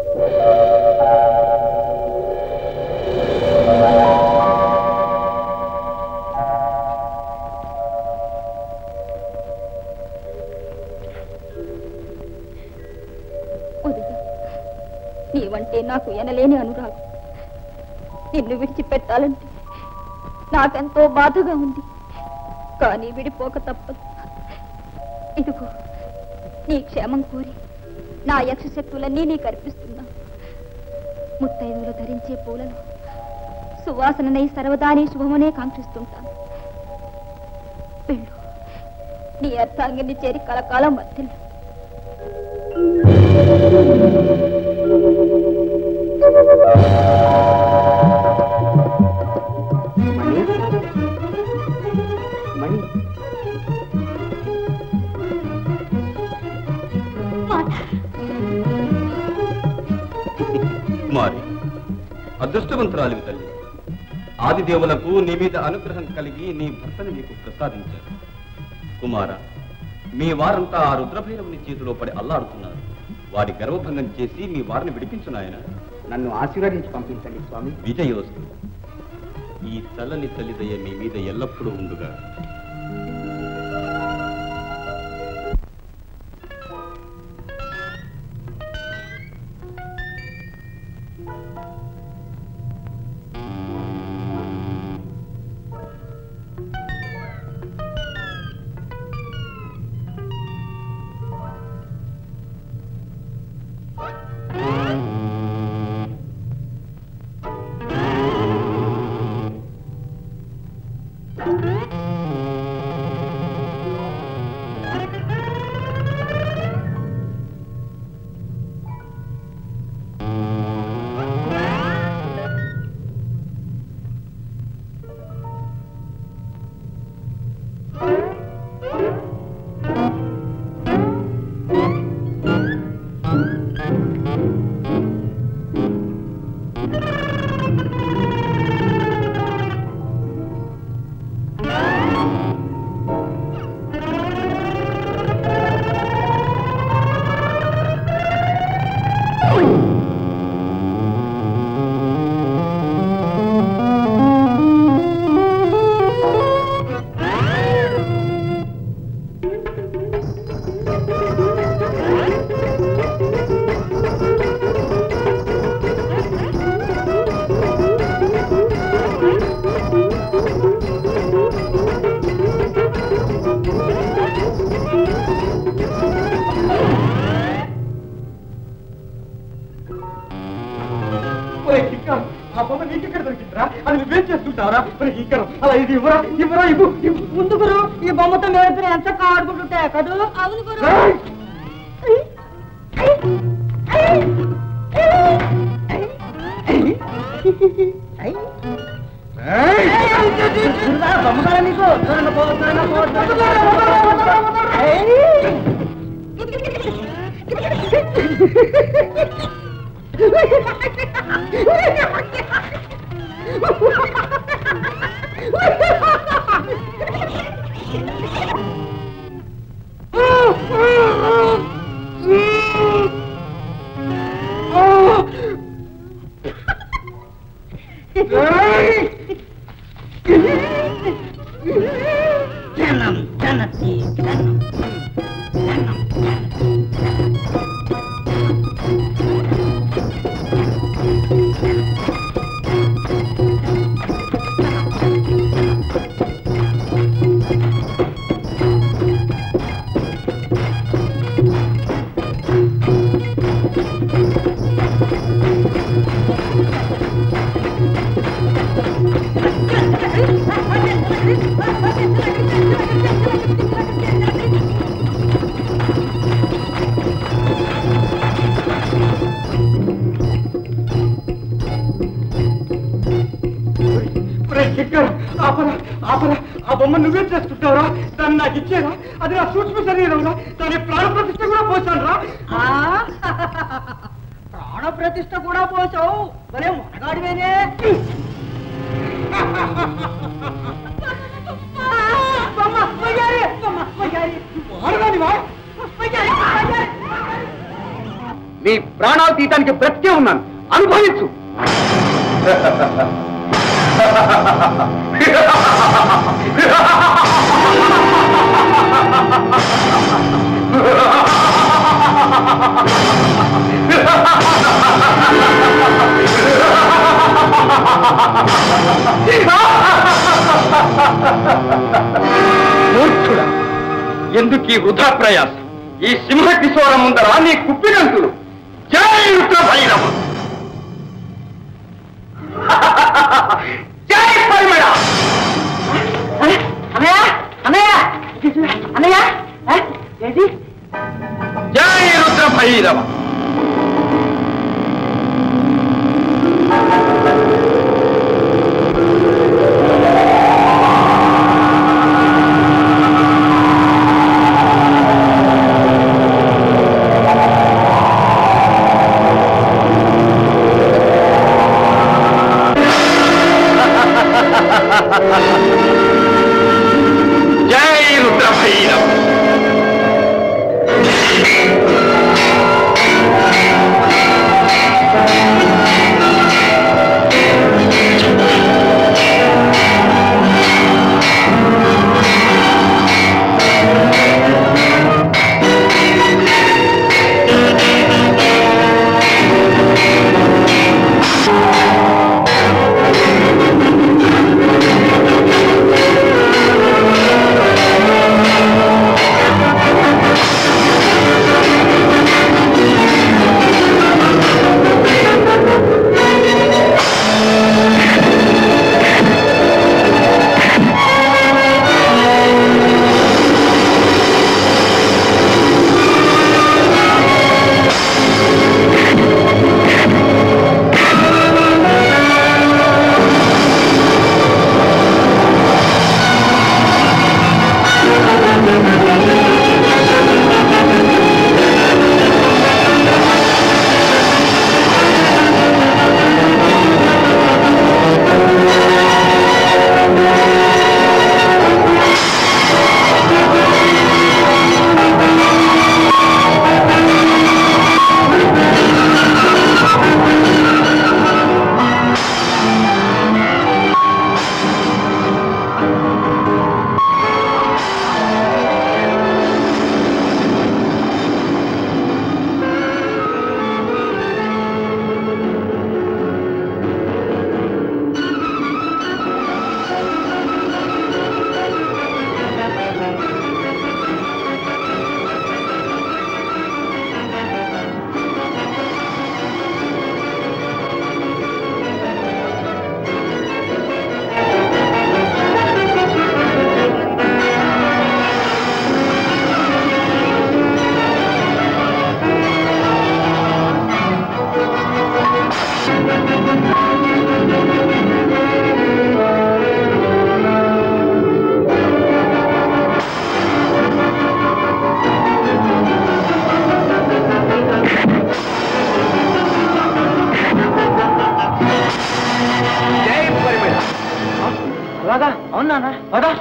I: వదిగా నీవంటే నాకు ఎనలేని అనురాగం నిన్ను విడిచిపెట్టాలంటే నాకెంతో బాధగా ఉంది కానీ విడిపోక తప్పదు ఇదిగో నీ క్షేమం కోరి నా యక్ష శక్తులన్నీ నీకు అర్పిస్తున్నా ముత్తైదువులు ధరించే పూలను సువాసననై సర్వదాని శుభమనే కాంక్షిస్తుంటాను వెళ్ళు నీ అర్థాంగిని చేరి కలకాలం వర్తిల్లు
C: మణి కుమారి అదృష్టవంతురాలివి తల్లి ఆదిదేవులకు నీ మీద అనుగ్రహం కలిగి నీ భర్తను నీకు ప్రసాదించారు కుమార మీ వారంతా ఆ రుద్రభైరవుని చేతిలో పడి అల్లాడుతున్నారు వారి గర్వభంగం చేసి మీ వారిని విడిపించు నాయన
F: నన్ను ఆశీర్వదించి పంపించండి స్వామి
C: విజయోస్తు ఈ చల్లని తల్లిదయ్య మీ మీద ఎల్లప్పుడూ ఉండుగా
J: ఆ
A: చేస్తుంటావరా మరి ఇంకరం అలా ఇది ఇవ్వరా ఇవ్వరా ఇవ్వు ఇవ్వు
B: ముందు గురు ఈ బొమ్మతో మేమిద్దరు ఎంత ఆడుకుంటుంటే కదూ
G: అవును గురు
A: ఏయ్!
B: బొమ్మగారా నీకు దూరంగా పో, దూరంగా పో, దూరంగా పో. ఏయ్! జనం జనతి జనం జనం
A: ఒరేయ్ శంకర్, ఆపరా ఆపరా ఆ బొమ్మ నువ్వే చేసుకుంటావురా దాన్ని నాకు ఇచ్చేరా అది నా సూక్ష్మ శరీరంరా దాని ప్రాణ ప్రతిష్ట కూడా పోసాను రా
B: ఆ? ప్రాణ ప్రతిష్ట కూడా పోసావు భలే మొనగాడివేనే బొమ్మ, వయ్యారి, బొమ్మ, వయ్యారి.
A: ఆడదానివా
B: వయ్యారి, వయ్యారి.
F: నీ ప్రాణాలు తీయటానికి బ్రతికే ఉన్నాను అనుభవించు మూర్ఖుడా ఎందుకు ఈ వృధా ప్రయాస ఈ సింహ కిశోరం ముందర నీ కుప్పినంతులు జై రుద్ర భైరవ జై పరిమళ
B: అన్నయ్య అన్నయ్య అన్నయ్య ఆ? ఏంటి
F: జై రుద్ర భైరవ జై రుద్ర భైరవ
K: అలాగా అవునా పదా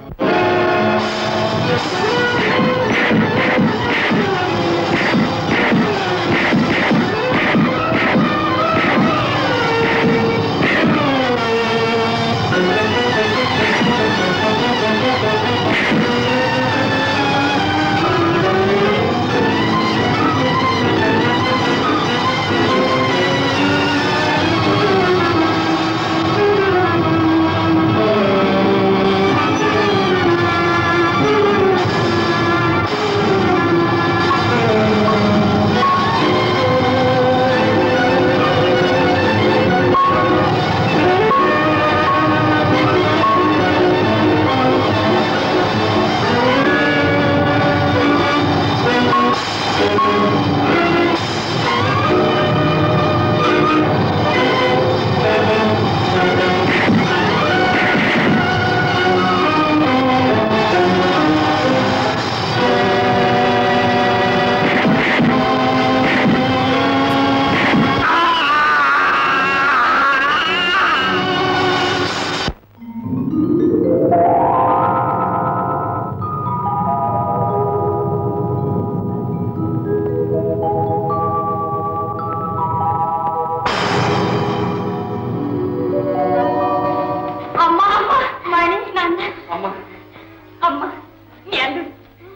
E: అమ్మా అమ్మా మణి నాన్న
C: అమ్మా
E: అమ్మా మీ అల్లుడు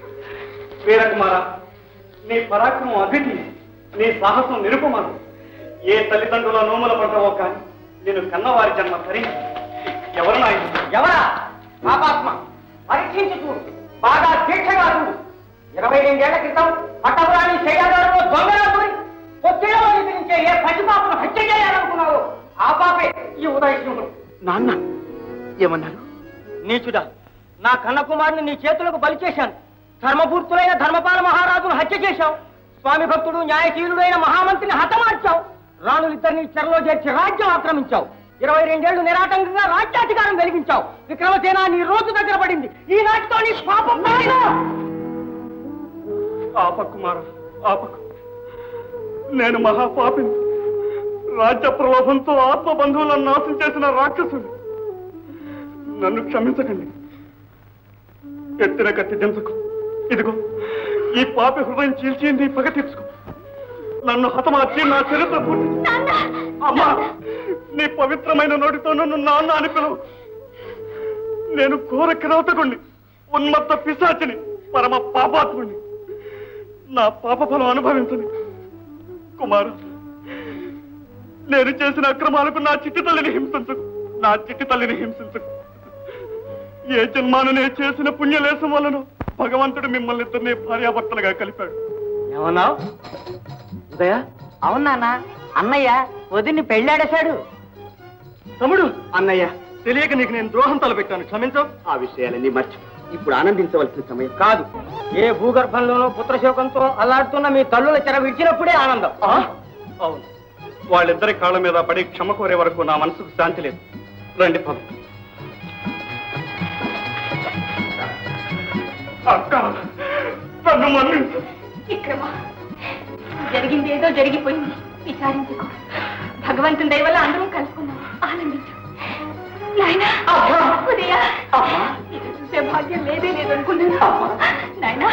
C: వీరకుమార నీ పరాక్రమం అభిటి నీ సాహసం నిరుపమానం ఏ తల్లిదండ్రుల నోముల పడ్డవో కానీ నేను కన్నవారి జన్మ సరి ఎవరు నాయన
K: ఎవరా పాపాత్మ పరీక్షించి చూడు బాగా దీక్షగా చూడు ఇరవై రెండేళ్ల క్రితం పట్టపురాణి శైలాగారులో దొంగలా దూరి పొత్తిలో నిద్రించే ఏ పసిపాపను హత్య చేయాలనుకున్నావు ఆ పాపే ఈ ఉదయశివుడు నాన్న ఏమన్నారు నీచుడా నా కన్న కుమారుని నీ చేతులకు బలి చేశాను ధర్మపూర్తులైన ధర్మపాల మహారాజును హత్య చేశావు స్వామి భక్తుడు న్యాయశీలుడైన మహామంత్రిని హతమార్చావు రాణులిద్దరిని చెరలో చేర్చి రాజ్యం ఆక్రమించావు ఇరవై రెండేళ్లు నిరాటంకంగా రాజ్యాధికారం వెలిగించావు విక్రమసేన నీ రోజు దగ్గర పడింది ఈ నాటితో నీ పాపం పోయినా.
C: ఆపకుమార ఆపకు నేను మహాపాపిని రాజ్య ప్రలోభంతో ఆత్మ బంధువులను నాశనం చేసిన రాక్షసుని నన్ను క్షమించకండి ఎత్తిన కత్తి దించకు ఇదిగో ఈ పాపి హృదయం చీల్చి నీ పగ తీర్చుకో నన్ను హతమార్చి నా చరిత్ర పూర్తి అమ్మా నీ పవిత్రమైన నోటితో నన్ను నాన్న అని పిలువు నేను ఘోర కిరవతకుణ్ణి ఉన్మత్త పిశాచిని పరమ పాపాత్ముని నా పాప ఫలం అనుభవించని కుమారు నేను చేసిన అక్రమాలకు నా చిట్టి తల్లిని హింసించకు నా చిట్టి తల్లిని హింసించకు ఏ జన్మాను నేను చేసిన పుణ్యలేశం వలన భగవంతుడు మిమ్మల్ని ఇద్దరిని భార్యాభర్తలుగా కలిపాడు
K: ఏమన్నావు ఉదయ అవునా అన్నయ్య వదిన్ని పెళ్ళాడేశాడు
C: తమ్ముడు అన్నయ్య తెలియక నీకు నేను ద్రోహం తలపెట్టాను క్షమించవు
F: ఆ విషయాలన్నీ మర్చి ఇప్పుడు ఆనందించవలసిన సమయం
K: కాదు ఏ భూగర్భంలోనూ పుత్రశోకంతో అల్లాడుతున్న మీ తల్లుల చెర విడిచినప్పుడే ఆనందం
C: ఆ? అవును వాళ్ళిద్దరి కాళ్ళ మీద పడి క్షమ కోరే వరకు నా మనసుకు శాంతి లేదు రండి పద అక్క నన్ను మన్నించు
E: విక్రమ జరిగింది ఏదో జరిగిపోయింది విచారించుకో భగవంతుని దయ వల్ల అందరం కలుసుకున్నాం ఆనందించు నాయనా ఉదయ ఇది చూసే భాగ్యం లేదే లేదు అనుకున్నాను నాయనా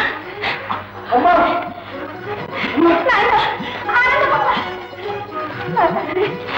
E: నాయనా ఆనందపడ